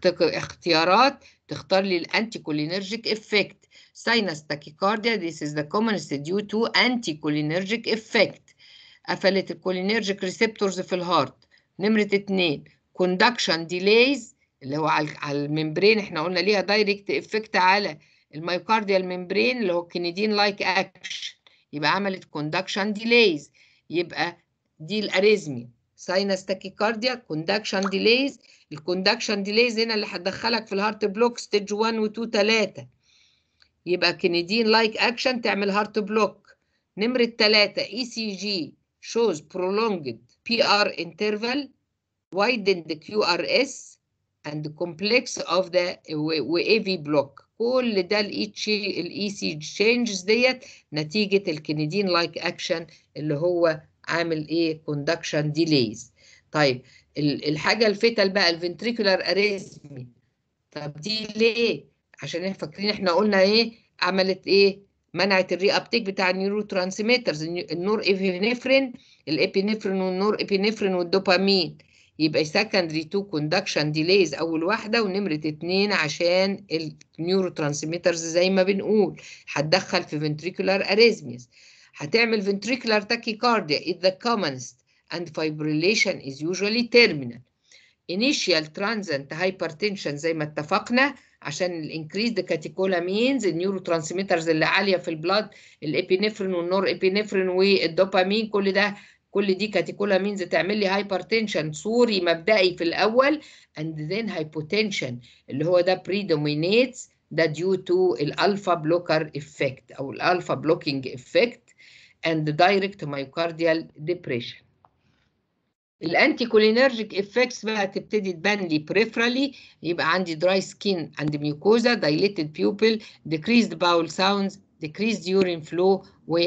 اختيارات تختار لي الانتي كولينرجيك افكت ساينس تاكيكارديا this is the commonest due to anticholinergic effect قفلت الكولينرجيك ريسبتورز في الهارت نمرة اتنين كوندكشن ديليز اللي هو على الممبرين احنا قلنا ليها دايركت افكت على الميوكارديال ممبرين اللي هو كينيدين لايك اكشن يبقى عملت كوندكشن ديليز يبقى دي الاريزميا ساينس تاكيكارديا كوندكشن ديليز الكوندكشن ديليز هنا اللي هتدخلك في الهارت بلوك ستيج 1 و 2 3 يبقى كينيدين لايك اكشن تعمل هارت بلوك نمرة 3 اي سي جي shows prolonged PR interval widened QRS and complex of the و AV block كل ده الاي سي changes ديت نتيجة الكندين لايك اكشن اللي هو عامل ايه conduction delays طيب الحاجة الفتل بقى الفنتريكولار اريزمي طب دي ليه؟ عشان احنا فاكرين احنا قلنا ايه عملت ايه؟ منعت الري ابتيك بتاع النيورو ترانسميترز النور ابينفرين الابينفرين والنور ابينفرين والدوبامين يبقى سكندري تو كوندكشن ديليز اول واحده ونمره اتنين عشان النيورو ترانسميترز زي ما بنقول هتدخل في فنتريكولار اريزميز هتعمل ventricular tachycardia is the commonest and fibrillation is usually terminal initial transient hypertension زي ما اتفقنا عشان الانكريزد كاتيكولامينز النيورو ترانسميترز اللي عاليه في البلاد الابينفرين والنور ابينفرين والدوبامين كل ده كل دي كاتيكولامينز تعمل لي هايبرتنشن صوري مبدئي في الاول and then hypotension اللي هو ده predominates ده due to الالفا بلوكر افكت او الالفا بلوكينج افكت and direct myocardial depression الانتي كولينرجيك افكتس بقى تبتدي تبان لي بريفرالي يبقى عندي دراي سكين عند ميوكوزا دايليتد بيوبل decreased bowel sounds decreased urine flow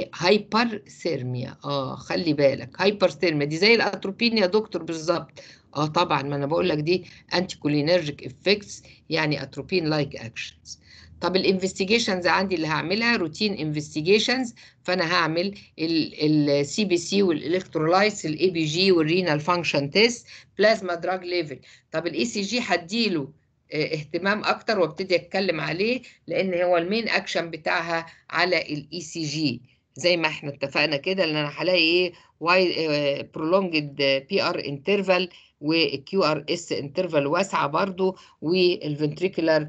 وهايبرثيرميا اه خلي بالك هايبرثيرميا دي زي الاتروبين يا دكتور بالظبط اه طبعا ما انا بقول لك دي انتي كولينرجيك افكتس يعني اتروبين لايك اكشنز طب الانفستيجيشنز عندي اللي هعملها روتين انفستيجيشنز فانا هعمل السي بي سي والالكترولايتس الاي بي جي والرينال فانكشن تيست بلازما دراج ليفل طب الاي سي جي هديله اهتمام اكتر وابتدي اتكلم عليه لان هو المين اكشن بتاعها على الاي سي جي زي ما احنا اتفقنا كده ان انا هلاقي ايه واي برولونجد بي ار انترفال وكيو ار اس انترفال واسعه برضو والفنتريكولار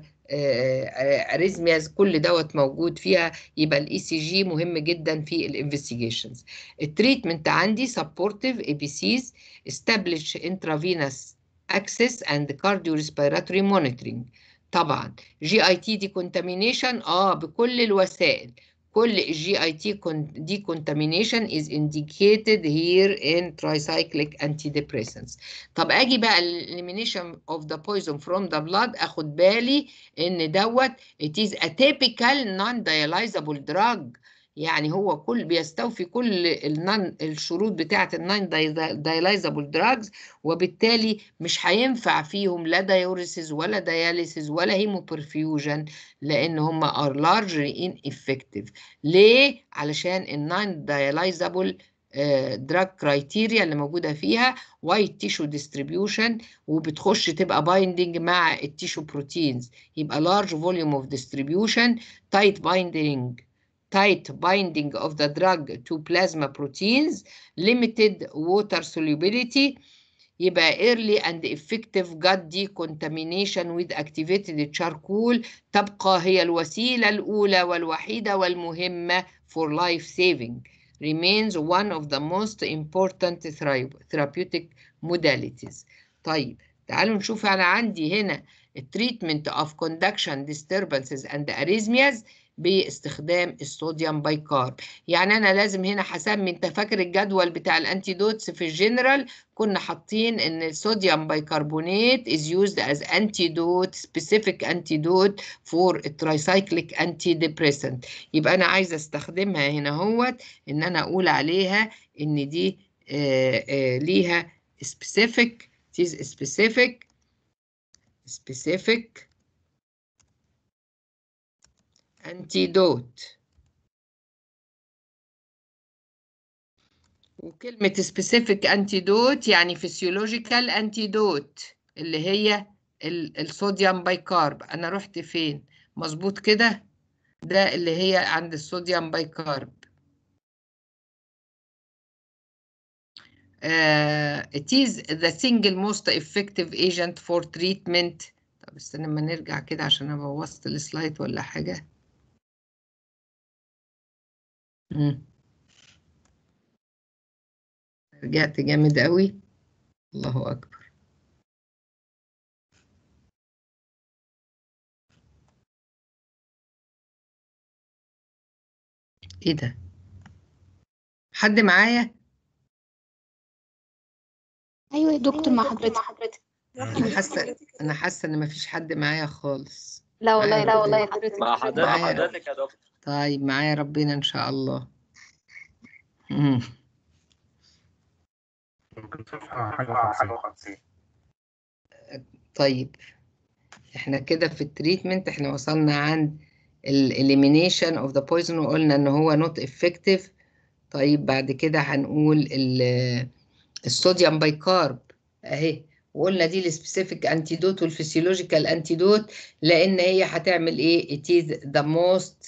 اريزمياز كل دوت موجود فيها يبقى الاي سي جي مهم جدا في الانفستيجيشنز التريتمنت عندي سبورتيف اي بي سيز establish intravenous access and cardiorespiratory monitoring طبعا جي اي تي دي كونتامينيشن اه بكل الوسائل كل الجي اي تي دي كونتامينيشن is indicated here in tricyclic antidepressants طب اجي بقى elimination of the poison from the blood اخد بالي ان دوت it is a typical non-dialyzable drug يعني هو كل بيستوفي كل النون الشروط بتاعه النون دايلايزابل دراجز وبالتالي مش هينفع فيهم لا دايوريسيس ولا دياليسيس ولا هيموبرفيوجن لان هم ار لارجلي ان افكتيف ليه علشان النون دايلايزابل دراج كرايتيريا اللي موجوده فيها وايت تيشو ديستريبيوشن وبتخش تبقى بايندنج مع التيشو بروتينز يبقى لارج فوليوم اوف ديستريبيوشن تايت بايندنج tight binding of the drug to plasma proteins, limited water solubility, يبقى early and effective gut decontamination with activated charcoal تبقى هي الوسيلة الأولى والوحيدة والمهمة for life saving remains one of the most important therapeutic modalities. طيب تعالوا نشوف أنا عندي هنا treatment of conduction disturbances and arrhythmias باستخدام الصوديوم بايكارب يعني انا لازم هنا هسمي انت فاكر الجدول بتاع الانتيدوتس في الجنرال كنا حاطين ان الصوديوم بايكربونات is used as antidote specific antidote for tricyclic antidepressant يبقى انا عايزه استخدمها هنا هوت ان انا اقول عليها ان دي آآ آآ ليها specific it is specific specific antidote وكلمة specific antidote يعني physiological antidote اللي هي الصوديوم بايكارب أنا رحت فين؟ مظبوط كده؟ ده اللي هي عند الصوديوم بايكارب uh, it is the single most effective agent for treatment طب استنى لما نرجع كده عشان انا بوظت السلايد ولا حاجه مم. رجعت جامد قوي الله اكبر ايه ده حد معايا ايوه يا دكتور مع حضرتك انا حاسه انا حاسه ان مفيش حد معايا خالص لا والله معايا لا والله يا ربنا. حضرتك مع حضرتك معايا. حضرتك يا دكتور طيب معايا ربنا ان شاء الله مم. ممكن صفحة حاجة وخمسين طيب احنا كده في التريتمنت احنا وصلنا عند الاليمينيشن اوف ذا بويزن وقلنا ان هو نوت افكتيف طيب بعد كده هنقول ال- الصوديوم بايكارب اهي وقلنا دي السبيسيفيك انتيدوت والفسيولوجيكال انتيدوت لان هي هتعمل ايه it is the most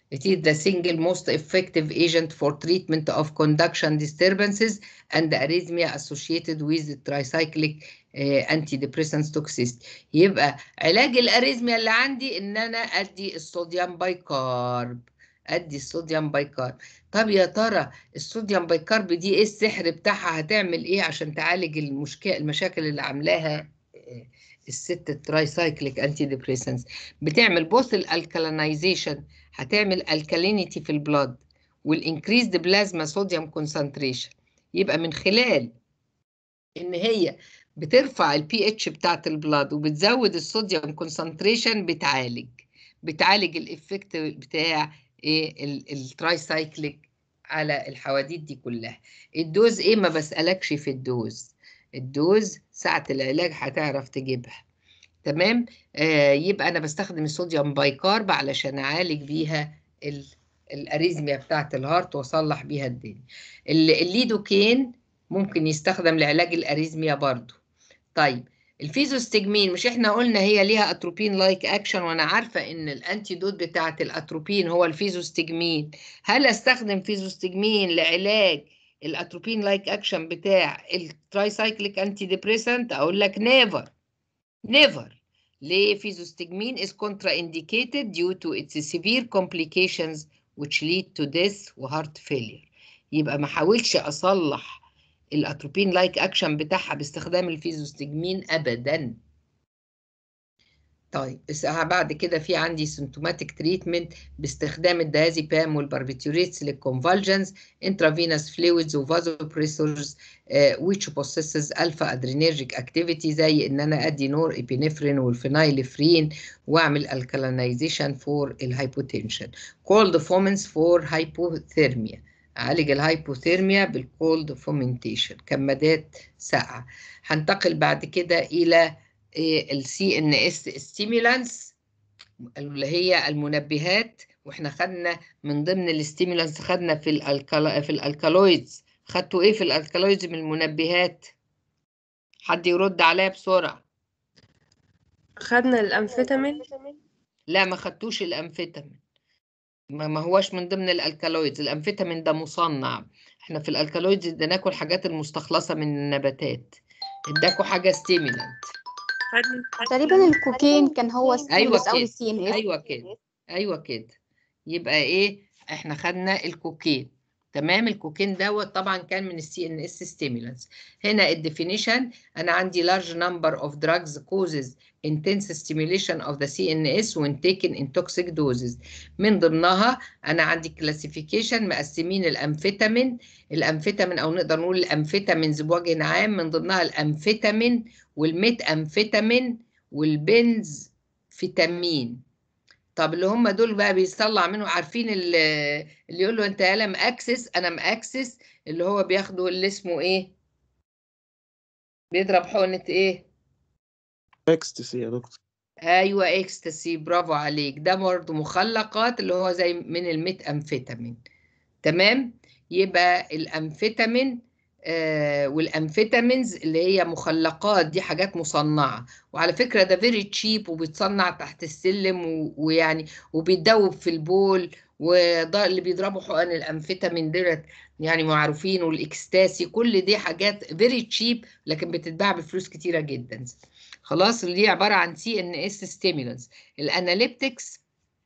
It is the single most effective agent for treatment of conduction disturbances and arrhythmia associated with the tricyclic uh, antidepressants toxicity. يبقى علاج الاريزميا اللي عندي ان انا ادي الصوديوم بايكارب ادي الصوديوم بايكارب طب يا ترى الصوديوم بايكارب دي ايه السحر بتاعها هتعمل ايه عشان تعالج المشكله المشاكل اللي عاملاها آه، الست الترايسايكليك انتي ديبريسنس بتعمل بوث الالكالينايزيشن هتعمل الكالينيتي في البلاد والانكريزد بلازما صوديوم كونسنتريشن يبقى من خلال ان هي بترفع البي اتش بتاعت البلاد وبتزود الصوديوم كونسنتريشن بتعالج بتعالج الافكت بتاع ايه الترايسايكليك على الحواديت دي كلها الدوز ايه ما بسألكش في الدوز الدوز ساعة العلاج هتعرف تجيبها تمام آه يبقى انا بستخدم الصوديوم بايكارب علشان اعالج بيها ال الاريزميا بتاعت الهارت واصلح بيها الدنيا الليدوكين ممكن يستخدم لعلاج الاريزميا برضو طيب الفيزوستجمين مش احنا قلنا هي ليها اتروبين لايك اكشن وانا عارفه ان الانتيدوت بتاعت الاتروبين هو الفيزوستجمين هل استخدم فيزوستجمين لعلاج الاتروبين لايك اكشن بتاع الترايسايكليك انتي ديبريسنت اقول لك نيفر نيفر ليه فيزوستجمين is contraindicated due to its severe complications which lead to death وهارت failure يبقى ما حاولش اصلح الاتروبين لايك اكشن بتاعها باستخدام الفيزوستجمين ابدا طيب بس بعد كده في عندي سيمتوماتيك تريتمنت باستخدام الدايازيبام والباربيتوريتس للكونفالجنز انترافينوس فلويدز وفازوبريسورز which possesses alpha adrenergic activity زي ان انا ادي نور ابينفرين والفينايلفرين واعمل alkalinization فور الهايبوتنشن cold foamings فور hypothermia اعالج الهايبوثيرميا بالكولد فومنتيشن كمادات ساقعه هنتقل بعد كده الى السي ان اس ستيمولانس اللي هي المنبهات واحنا خدنا من ضمن الستيمولانس خدنا في الالكالو في الالكالويدز خدتوا ايه في الالكالويدز من المنبهات حد يرد عليا بسرعه خدنا الأنفيتامين لا ما خدتوش الامفيتامين ما ما هوش من ضمن الالكالويدز الامفيتامين ده مصنع احنا في الالكالويدز ده ناكل حاجات المستخلصه من النباتات اداكوا حاجه ستيمولانت خدنا تقريبا الكوكين كان هو ايوه ستيمولس او كده السي ان اس ايوه كده ايوه كده يبقى ايه احنا خدنا الكوكين تمام الكوكين دوت طبعا كان من السي ان اس ستيمولانس هنا الديفينيشن انا عندي large number of drugs causes intense stimulation of the CNS when taken in toxic doses من ضمنها انا عندي كلاسيفيكيشن مقسمين الامفيتامين الامفيتامين او نقدر نقول الامفيتامينز بوجه عام من ضمنها الامفيتامين والميت امفيتامين والبنز فيتامين طب اللي هم دول بقى بيطلع منه عارفين اللي, اللي يقول له انت يالا مأكسس انا مأكسس اللي هو بياخده اللي اسمه ايه بيضرب حقنة ايه اكستسي يا دكتور ايوه اكستسي برافو عليك ده برضه مخلقات اللي هو زي من الميت امفيتامين تمام يبقى الامفيتامين آه والامفيتامينز اللي هي مخلقات دي حاجات مصنعه وعلى فكره ده فيري تشيب وبيتصنع تحت السلم و- ويعني وبيتدوب في البول وده اللي بيضربوا حقن الامفيتامين ديت يعني معروفين والاكستاسي كل دي حاجات فيري تشيب لكن بتتباع بفلوس كتيره جدا خلاص اللي هي عباره عن سي ان اس ستيمولانس الاناليبتكس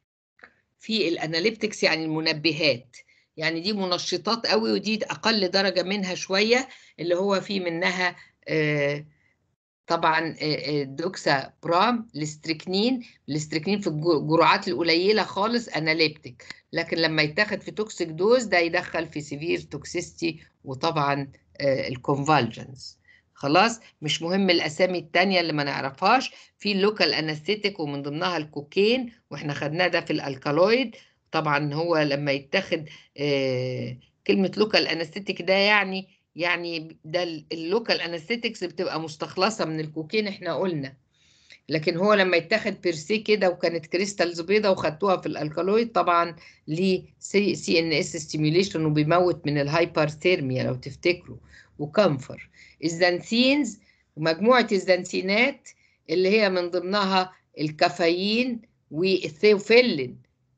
في الاناليبتكس يعني المنبهات يعني دي منشطات قوي ودي اقل درجه منها شويه اللي هو في منها آه، طبعا آه، آه، دوكسا برام الاستريكنين الاستريكنين في الج- الجرعات القليله خالص اناليبتيك لكن لما يتاخد في توكسيك دوز ده يدخل في سيفير توكسيستي وطبعا الكونفالجنس خلاص مش مهم الاسامي التانية اللي ما نعرفهاش في اللوكال انستيتيك ومن ضمنها الكوكين واحنا خدناه ده في الالكالويد طبعا هو لما يتاخد آه، كلمة لوكال انستيتيك ده يعني يعني ده اللوكال انستيتكس بتبقى مستخلصة من الكوكين احنا قلنا لكن هو لما يتاخد بيرسي كده وكانت كريستالز بيضة وخدتوها في الالكالويد طبعا ليه سي سي ان اس ستيميوليشن وبيموت من الهايبرثيرميا لو تفتكروا وكمفر الزنسينز مجموعة الزنسينات اللي هي من ضمنها الكافيين والثيوفيلين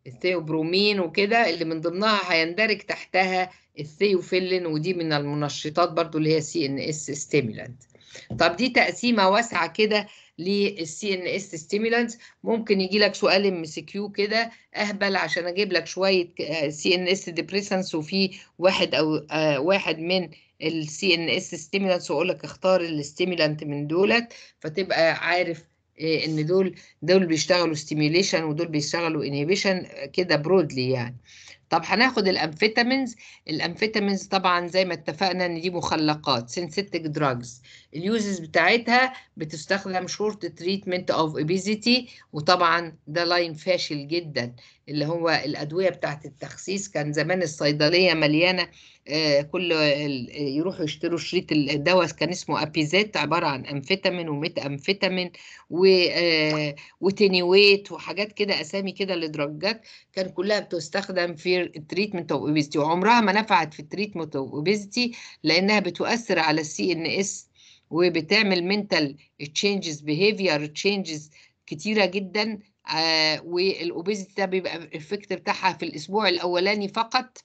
الثيوبرومين وكده اللي من ضمنها هيندرج تحتها الثيوفيلين ودي من المنشطات برضو اللي هي سي ان اس ستيمولانت طب دي تقسيمه واسعه كده للسي ان اس ستيمولانتس ممكن يجي لك سؤال ام سي كيو كده اهبل عشان اجيب لك شويه سي ان اس ديبريسنس وفي واحد او آه واحد من السي ان اس ستيمولانتس واقول لك اختار الستيمولانت من دولت فتبقى عارف إيه ان دول دول بيشتغلوا ستيميوليشن ودول بيشتغلوا انهبيشن كده برودلي يعني طب هناخد الامفيتامينز الامفيتامينز طبعا زي ما اتفقنا ان دي مخلقات سينثيتك دراجز اليوزز بتاعتها بتستخدم شورت تريتمنت اوف اوبيزيتي وطبعا ده لاين فاشل جدا اللي هو الادويه بتاعت التخسيس كان زمان الصيدليه مليانه آه كل يروحوا يشتروا شريط الدواء كان اسمه ابيزات عباره عن امفيتامين وميت امفيتامين و آه وتينيويت وحاجات كده اسامي كده لدرجات كان كلها بتستخدم في التريتمنت اوف اوبيزيتي وعمرها ما نفعت في التريتمنت اوف اوبيزيتي لانها بتؤثر على السي ان اس وبتعمل منتال تشينجز بيهيفير تشينجز كتيره جدا آه والاوبيزيتي ده بيبقى الافكت بتاعها في الاسبوع الاولاني فقط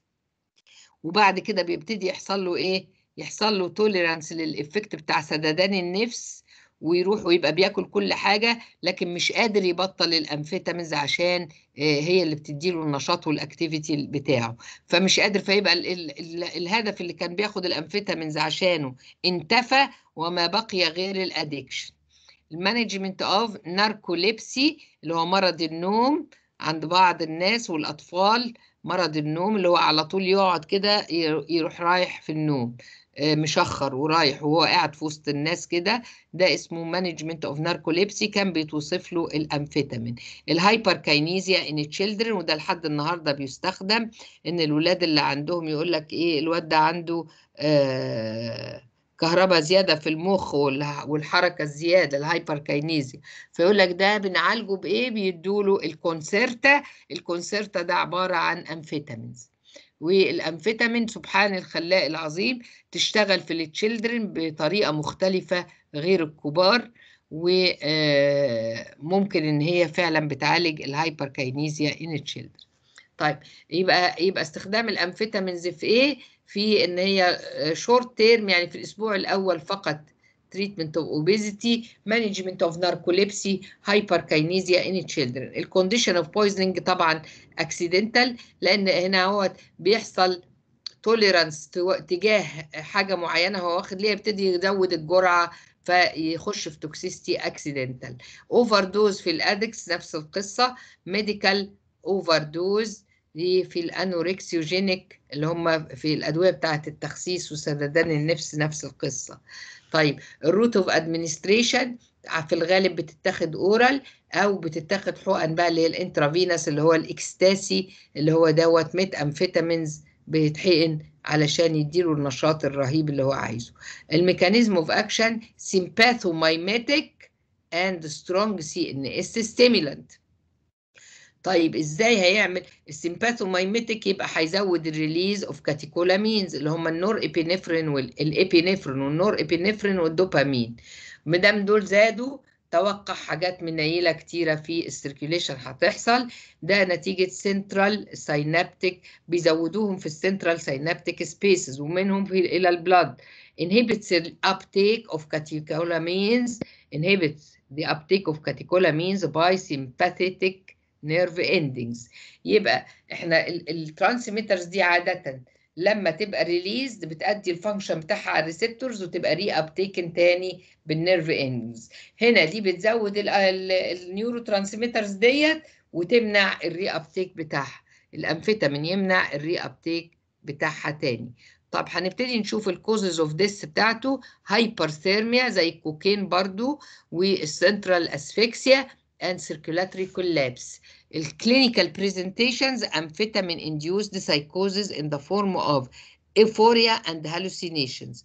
وبعد كده بيبتدي يحصل له ايه يحصل له توليرانس للافكت بتاع سددان النفس ويروح ويبقى بياكل كل حاجه لكن مش قادر يبطل الامفيتامينز عشان هي اللي بتديله النشاط والاكتيفيتي بتاعه فمش قادر فيبقى ال ال ال الهدف اللي كان بياخد الامفيتامينز عشانه انتفى وما بقي غير الادكشن المانجمنت اوف ناركوليبسي اللي هو مرض النوم عند بعض الناس والاطفال مرض النوم اللي هو على طول يقعد كده يروح رايح في النوم مشخر ورايح وهو قاعد في وسط الناس كده ده اسمه مانجمنت اوف ناركوليبسي كان بيتوصف له الامفيتامين الهايبر كاينيزيا ان تشيلدرن وده لحد النهارده بيستخدم ان الولاد اللي عندهم يقول لك ايه الواد ده عنده آه كهرباء زياده في المخ والحركه الزياده الهايبر كاينيزيا فيقول لك ده بنعالجه بايه بيدوله الكونسيرتا الكونسيرتا ده عباره عن امفيتامينز والامفيتامين سبحان الخلاق العظيم تشتغل في التشيلدرن بطريقه مختلفه غير الكبار وممكن ان هي فعلا بتعالج الهايبر كاينيزيا ان تشيلدرن طيب يبقى يبقى استخدام الامفيتامينز في ايه في ان هي شورت تيرم يعني في الاسبوع الاول فقط treatment of obesity management of narcolepsy hyperkinesia in children الكونديشن اوف poisoning طبعا accidental لان هنا هو بيحصل tolerance تجاه حاجه معينه هو واخد ليها يبتدي يزود الجرعه فيخش في توكسيستي اكسيدنتال اوفر دوز في الادكس نفس القصه ميديكال اوفر دوز في الانوركسيوجينيك اللي هم في الادويه بتاعه التخسيس وسددان النفس نفس القصه طيب الروت اوف ادمنستريشن في الغالب بتتاخد اورال او بتتاخد حقن بقى اللي هي الانترافينس اللي هو الاكستاسي اللي هو دوت ميت امفيتامينز بيتحقن علشان يديله النشاط الرهيب اللي هو عايزه الميكانيزم اوف اكشن سيمباثومايميتيك اند سترونج سي ان اس ستيمولانت طيب ازاي هيعمل السيمباثومايميتيك يبقى هيزود الريليز اوف كاتيكولامينز اللي هم النور ابينفرين والابينفرين والنور ابينفرين والدوبامين ما دام دول زادوا توقع حاجات منيله كتيره في السيركيوليشن هتحصل ده نتيجه سنترال ساينابتيك بيزودوهم في السنترال ساينابتيك سبيسز ومنهم في الى البلاد inhibits the uptake of catecholamines inhibits the uptake of catecholamines by sympathetic نيرف اندنجز يبقى احنا الترانسميترز دي عاده لما تبقى ريليزد بتأدي الفانكشن بتاعها على الريسبتورز وتبقى ري ابتيكن تاني بالنيرف اندنجز هنا دي بتزود النيورو ترانسميترز ديت وتمنع الري ابتيك بتاعها الامفيتامين يمنع الري ابتيك بتاعها تاني طب هنبتدي نشوف الكوزز اوف ديس بتاعته هايبرثيرميا زي الكوكين برضو والسنترال اسفكسيا and circulatory collapse. الكلينيكال presentations amphetamine induced psychosis in the form of euphoria and hallucinations.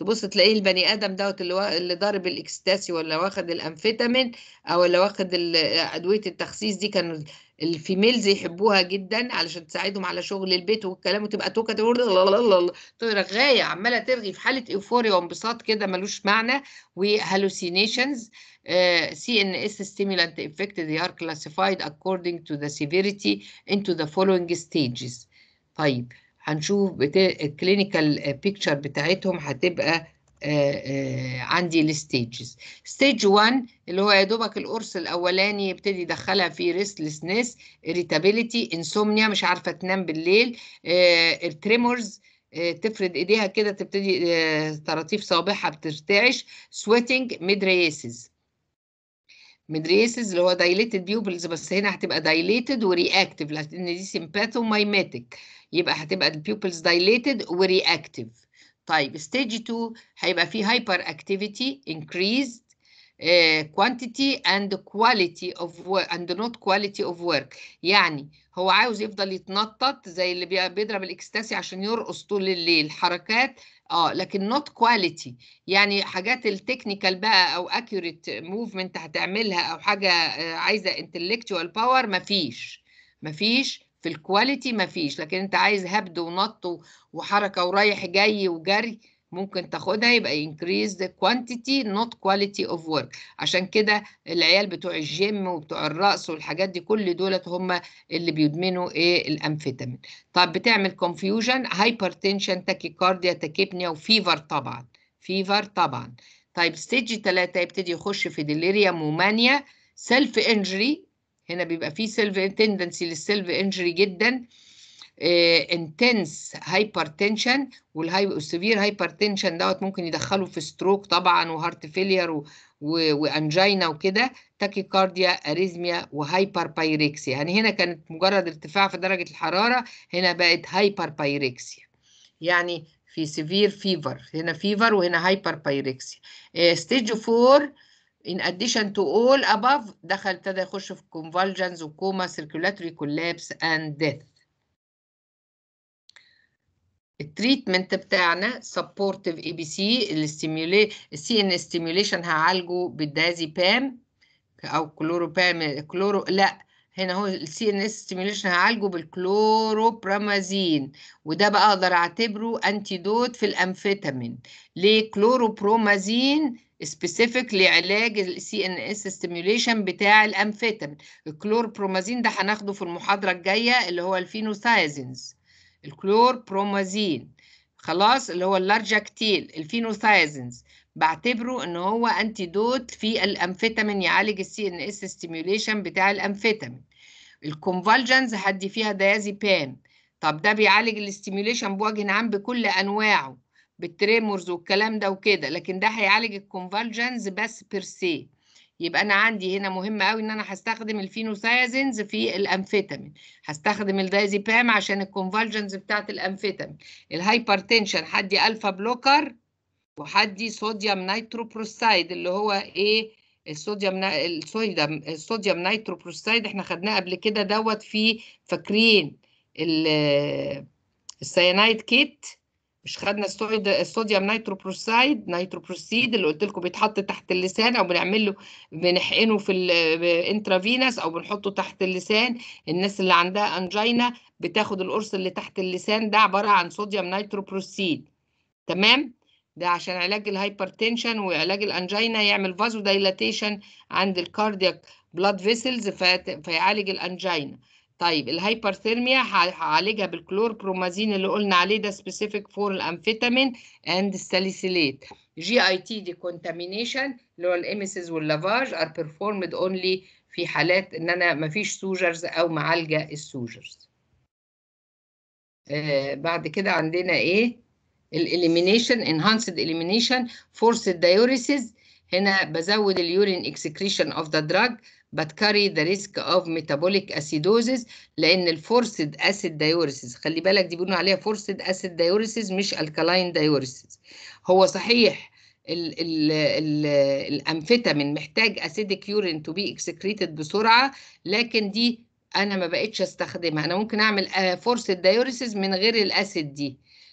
تبص تلاقيه البني ادم دوت اللي, وا... اللي ضارب الاكستاسي ولا واخد الامفيتامين او اللي واخد ال- ادويه التخسيس دي كانوا الفيميلز يحبوها جدا علشان تساعدهم على شغل البيت والكلام وتبقى توكه تقول رغايه عماله ترغي في حاله ايفوريا وانبساط كده ملوش معنى وهالوسينيشنز CNS stimulant effect they are classified according to the severity into the following stages طيب هنشوف الكلينيكال بيكتشر بتاعتهم هتبقى آه، آه، عندي الستيجز ستيج 1 اللي هو يا دوبك القرص الاولاني يبتدي يدخلها في ريستلسنس irritability انسومنيا مش عارفه تنام بالليل التريمورز تفرد ايديها كده تبتدي آه، طراطيف صوابعها بترتعش سويتنج ميدرياسز ميدرياسز اللي هو دايليتد بيوبلز بس هنا هتبقى دايليتد ورياكتيف لان دي سيمباثومايماتيك يبقى هتبقى البيوبلز دايليتد ورياكتيف طيب ستيج 2 هيبقى فيه هايبر اكتيفيتي increased uh, quantity and quality of work and not quality of work يعني هو عاوز يفضل يتنطط زي اللي بي- بيضرب الاكستاسي عشان يرقص طول الليل حركات اه لكن not quality يعني حاجات التكنيكال بقى او accurate movement هتعملها او حاجه آه، عايزه intellectual power مفيش مفيش في الكواليتي مفيش لكن انت عايز هبد ونط و- وحركه ورايح جاي وجري ممكن تاخدها يبقى increase the quantity not quality of work عشان كده العيال بتوع الجيم وبتوع الرقص والحاجات دي كل دولت هم اللي بيدمنوا ايه الامفيتامين طب بتعمل confusion hypertension tachycardia tachypnea وفيفر طبعا فيفر طبعا طيب ستيج 3 يبتدي يخش في ديليريوم ومانيا سيلف انجري هنا بيبقى فيه سيلف تندنسي للسيلف انجري جدا انتنس هايبرتنشن والسيفير هايبرتنشن دوت ممكن يدخله في ستروك طبعا وهارت فيلير و... و... وانجينا وكده تاكيكارديا اريزميا وهايبر بايركسيا يعني هنا كانت مجرد ارتفاع في درجة الحرارة هنا بقت هايبر بايركسيا يعني في سيفير فيفر هنا فيفر وهنا هايبر بايركسيا ستيج 4 in addition to all above دخل ابتدى يخش في convulsions وكوما circulatory collapse and death التريتمنت بتاعنا سبورتيف اي بي سي الاستيمولي السي ان ستيميوليشن هعالجه بالدازيبام او كلوروبام كلورو لا هنا هو السي ان اس ستيميوليشن هعالجه بالكلوروبرامازين وده بقى اقدر اعتبره انتيدوت في الامفيتامين ليه كلوروبرومازين سبيسيفيك لعلاج السي ان اس ستيميوليشن بتاع الامفيتامين الكلوروبرومازين ده هناخده في المحاضره الجايه اللي هو الفينوثايزنز الكلور برومازين خلاص اللي هو اللارجاكتيل الفينوثايزنز بعتبره ان هو انتيدوت في الامفيتامين يعالج السي ان اس ستيميوليشن بتاع الامفيتامين الكونفالجنز هدي فيها دايازيبام طب ده بيعالج الاستيميوليشن بوجه عام بكل انواعه بالتريمورز والكلام ده وكده لكن ده هيعالج الكونفالجنز بس بيرسي يبقى انا عندي هنا مهم قوي ان انا هستخدم الفينوثايزنز في الامفيتامين هستخدم الدايزيبام عشان الكونفالجنز بتاعت الامفيتامين الهايبرتنشن هدي الفا بلوكر وهدي صوديوم نيتروبروسايد اللي هو ايه الصوديوم نا... الصوديوم الصوديوم نيتروبروسايد احنا خدناه قبل كده دوت في فاكرين ال- السيانايد كيت مش خدنا الصود- الصوديوم نيتروبروسايد نيتروبروسيد اللي قلت لكم بيتحط تحت اللسان او بنعمل له بنحقنه في الانترافينوس او بنحطه تحت اللسان الناس اللي عندها انجينا بتاخد القرص اللي تحت اللسان ده عباره عن صوديوم نيتروبروسيد تمام ده عشان علاج الهايبرتنشن وعلاج الانجينا يعمل فازو دايلاتيشن عند الكاردياك بلاد فيسلز فيعالج الانجينا طيب الهايبرثيرميا هعالجها بالكلوربرومازين اللي قلنا عليه ده سبيسيفيك فور الامفيتامين اند الساليسيليت جي اي تي ديكونتامينيشن اللي هو الاميسز واللافاج ار بيرفورمد اونلي في حالات ان انا مفيش سوجرز او معالجه السوجرز آه بعد كده عندنا ايه الاليمينيشن انهانسد اليمينيشن فورسد دايوريسيس هنا بزود اليورين اكسكريشن اوف ذا دراج بتكاري ذا ريسك اوف ميتابوليك اسيدوزيس لان الفورسد اسيد دايوريسيس خلي بالك دي بيقولوا عليها فورسد اسيد دايوريسيس مش الكالاين دايوريسيس هو صحيح ال ال ال الامفيتامين محتاج اسيدك يورين تو بي اكسكريتد بسرعه لكن دي انا ما بقتش استخدمها انا ممكن اعمل فورسد دايوريسيس من غير الاسيد دي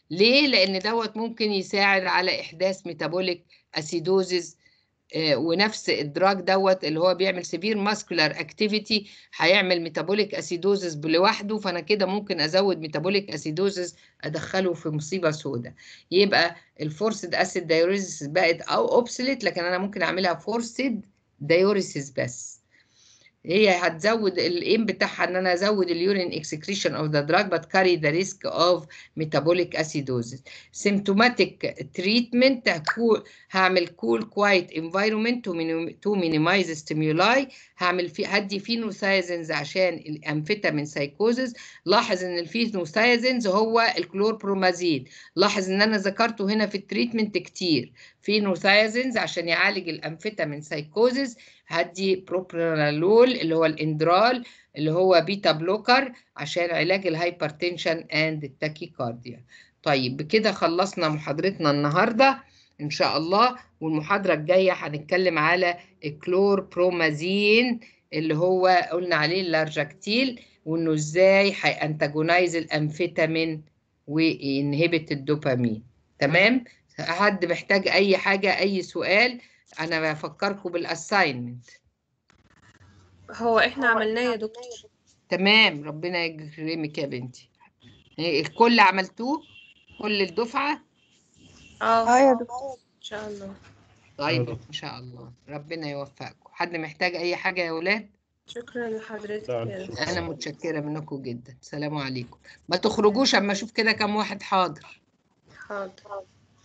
ليه لان دوت ممكن يساعد على احداث ميتابوليك اسيدوزز آه، ونفس الدراج دوت اللي هو بيعمل سيفير ماسكولار اكتيفيتي هيعمل ميتابوليك اسيدوزز لوحده فانا كده ممكن ازود ميتابوليك اسيدوزز ادخله في مصيبه سوداء يبقى الفورسد اسيد دايوريسيس بقت او اوبسليت لكن انا ممكن اعملها فورسد دايوريسيس بس هي هتزود الايم بتاعها ان انا ازود اليورين اكسكريشن اوف ذا دراج but carry the risk of metabolic acidosis symptomatic treatment هكو- هعمل cool quiet environment to minim- to minimize stimuli هعمل في هدي فينوثايزنز عشان الامفيتامين سايكوزز لاحظ ان الفينوثايزنز هو الكلوربرومازين لاحظ ان انا ذكرته هنا في التريتمنت كتير فينوثايزنز عشان يعالج الامفيتامين سايكوزز هدي بروبرانالول اللي هو الاندرال اللي هو بيتا بلوكر عشان علاج الهايبرتنشن اند التاكيكارديا طيب بكده خلصنا محاضرتنا النهارده ان شاء الله والمحاضره الجايه هنتكلم على الكلوربرومازين اللي هو قلنا عليه اللارجاكتيل وانه ازاي هيانتاجونايز الامفيتامين وينهبت الدوبامين تمام حد محتاج اي حاجه اي سؤال انا بفكركم بالاساينمنت هو احنا عملناه يا دكتور تمام ربنا يكرمك يا بنتي إيه، الكل عملتوه كل الدفعه اه اه يا دكتور ان شاء الله طيب دكتور. ان شاء الله ربنا يوفقكم حد محتاج اي حاجه يا ولاد شكرا لحضرتك لا، يا دكتور. انا متشكره منكم جدا سلام عليكم ما تخرجوش اما اشوف كده كام واحد حاضر حاضر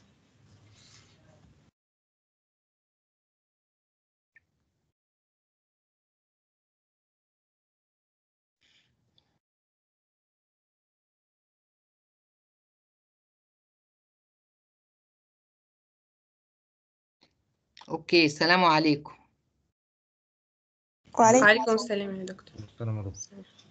اوكي سلام عليكم وعليكم وعليكم السلام يا دكتور السلام عليكم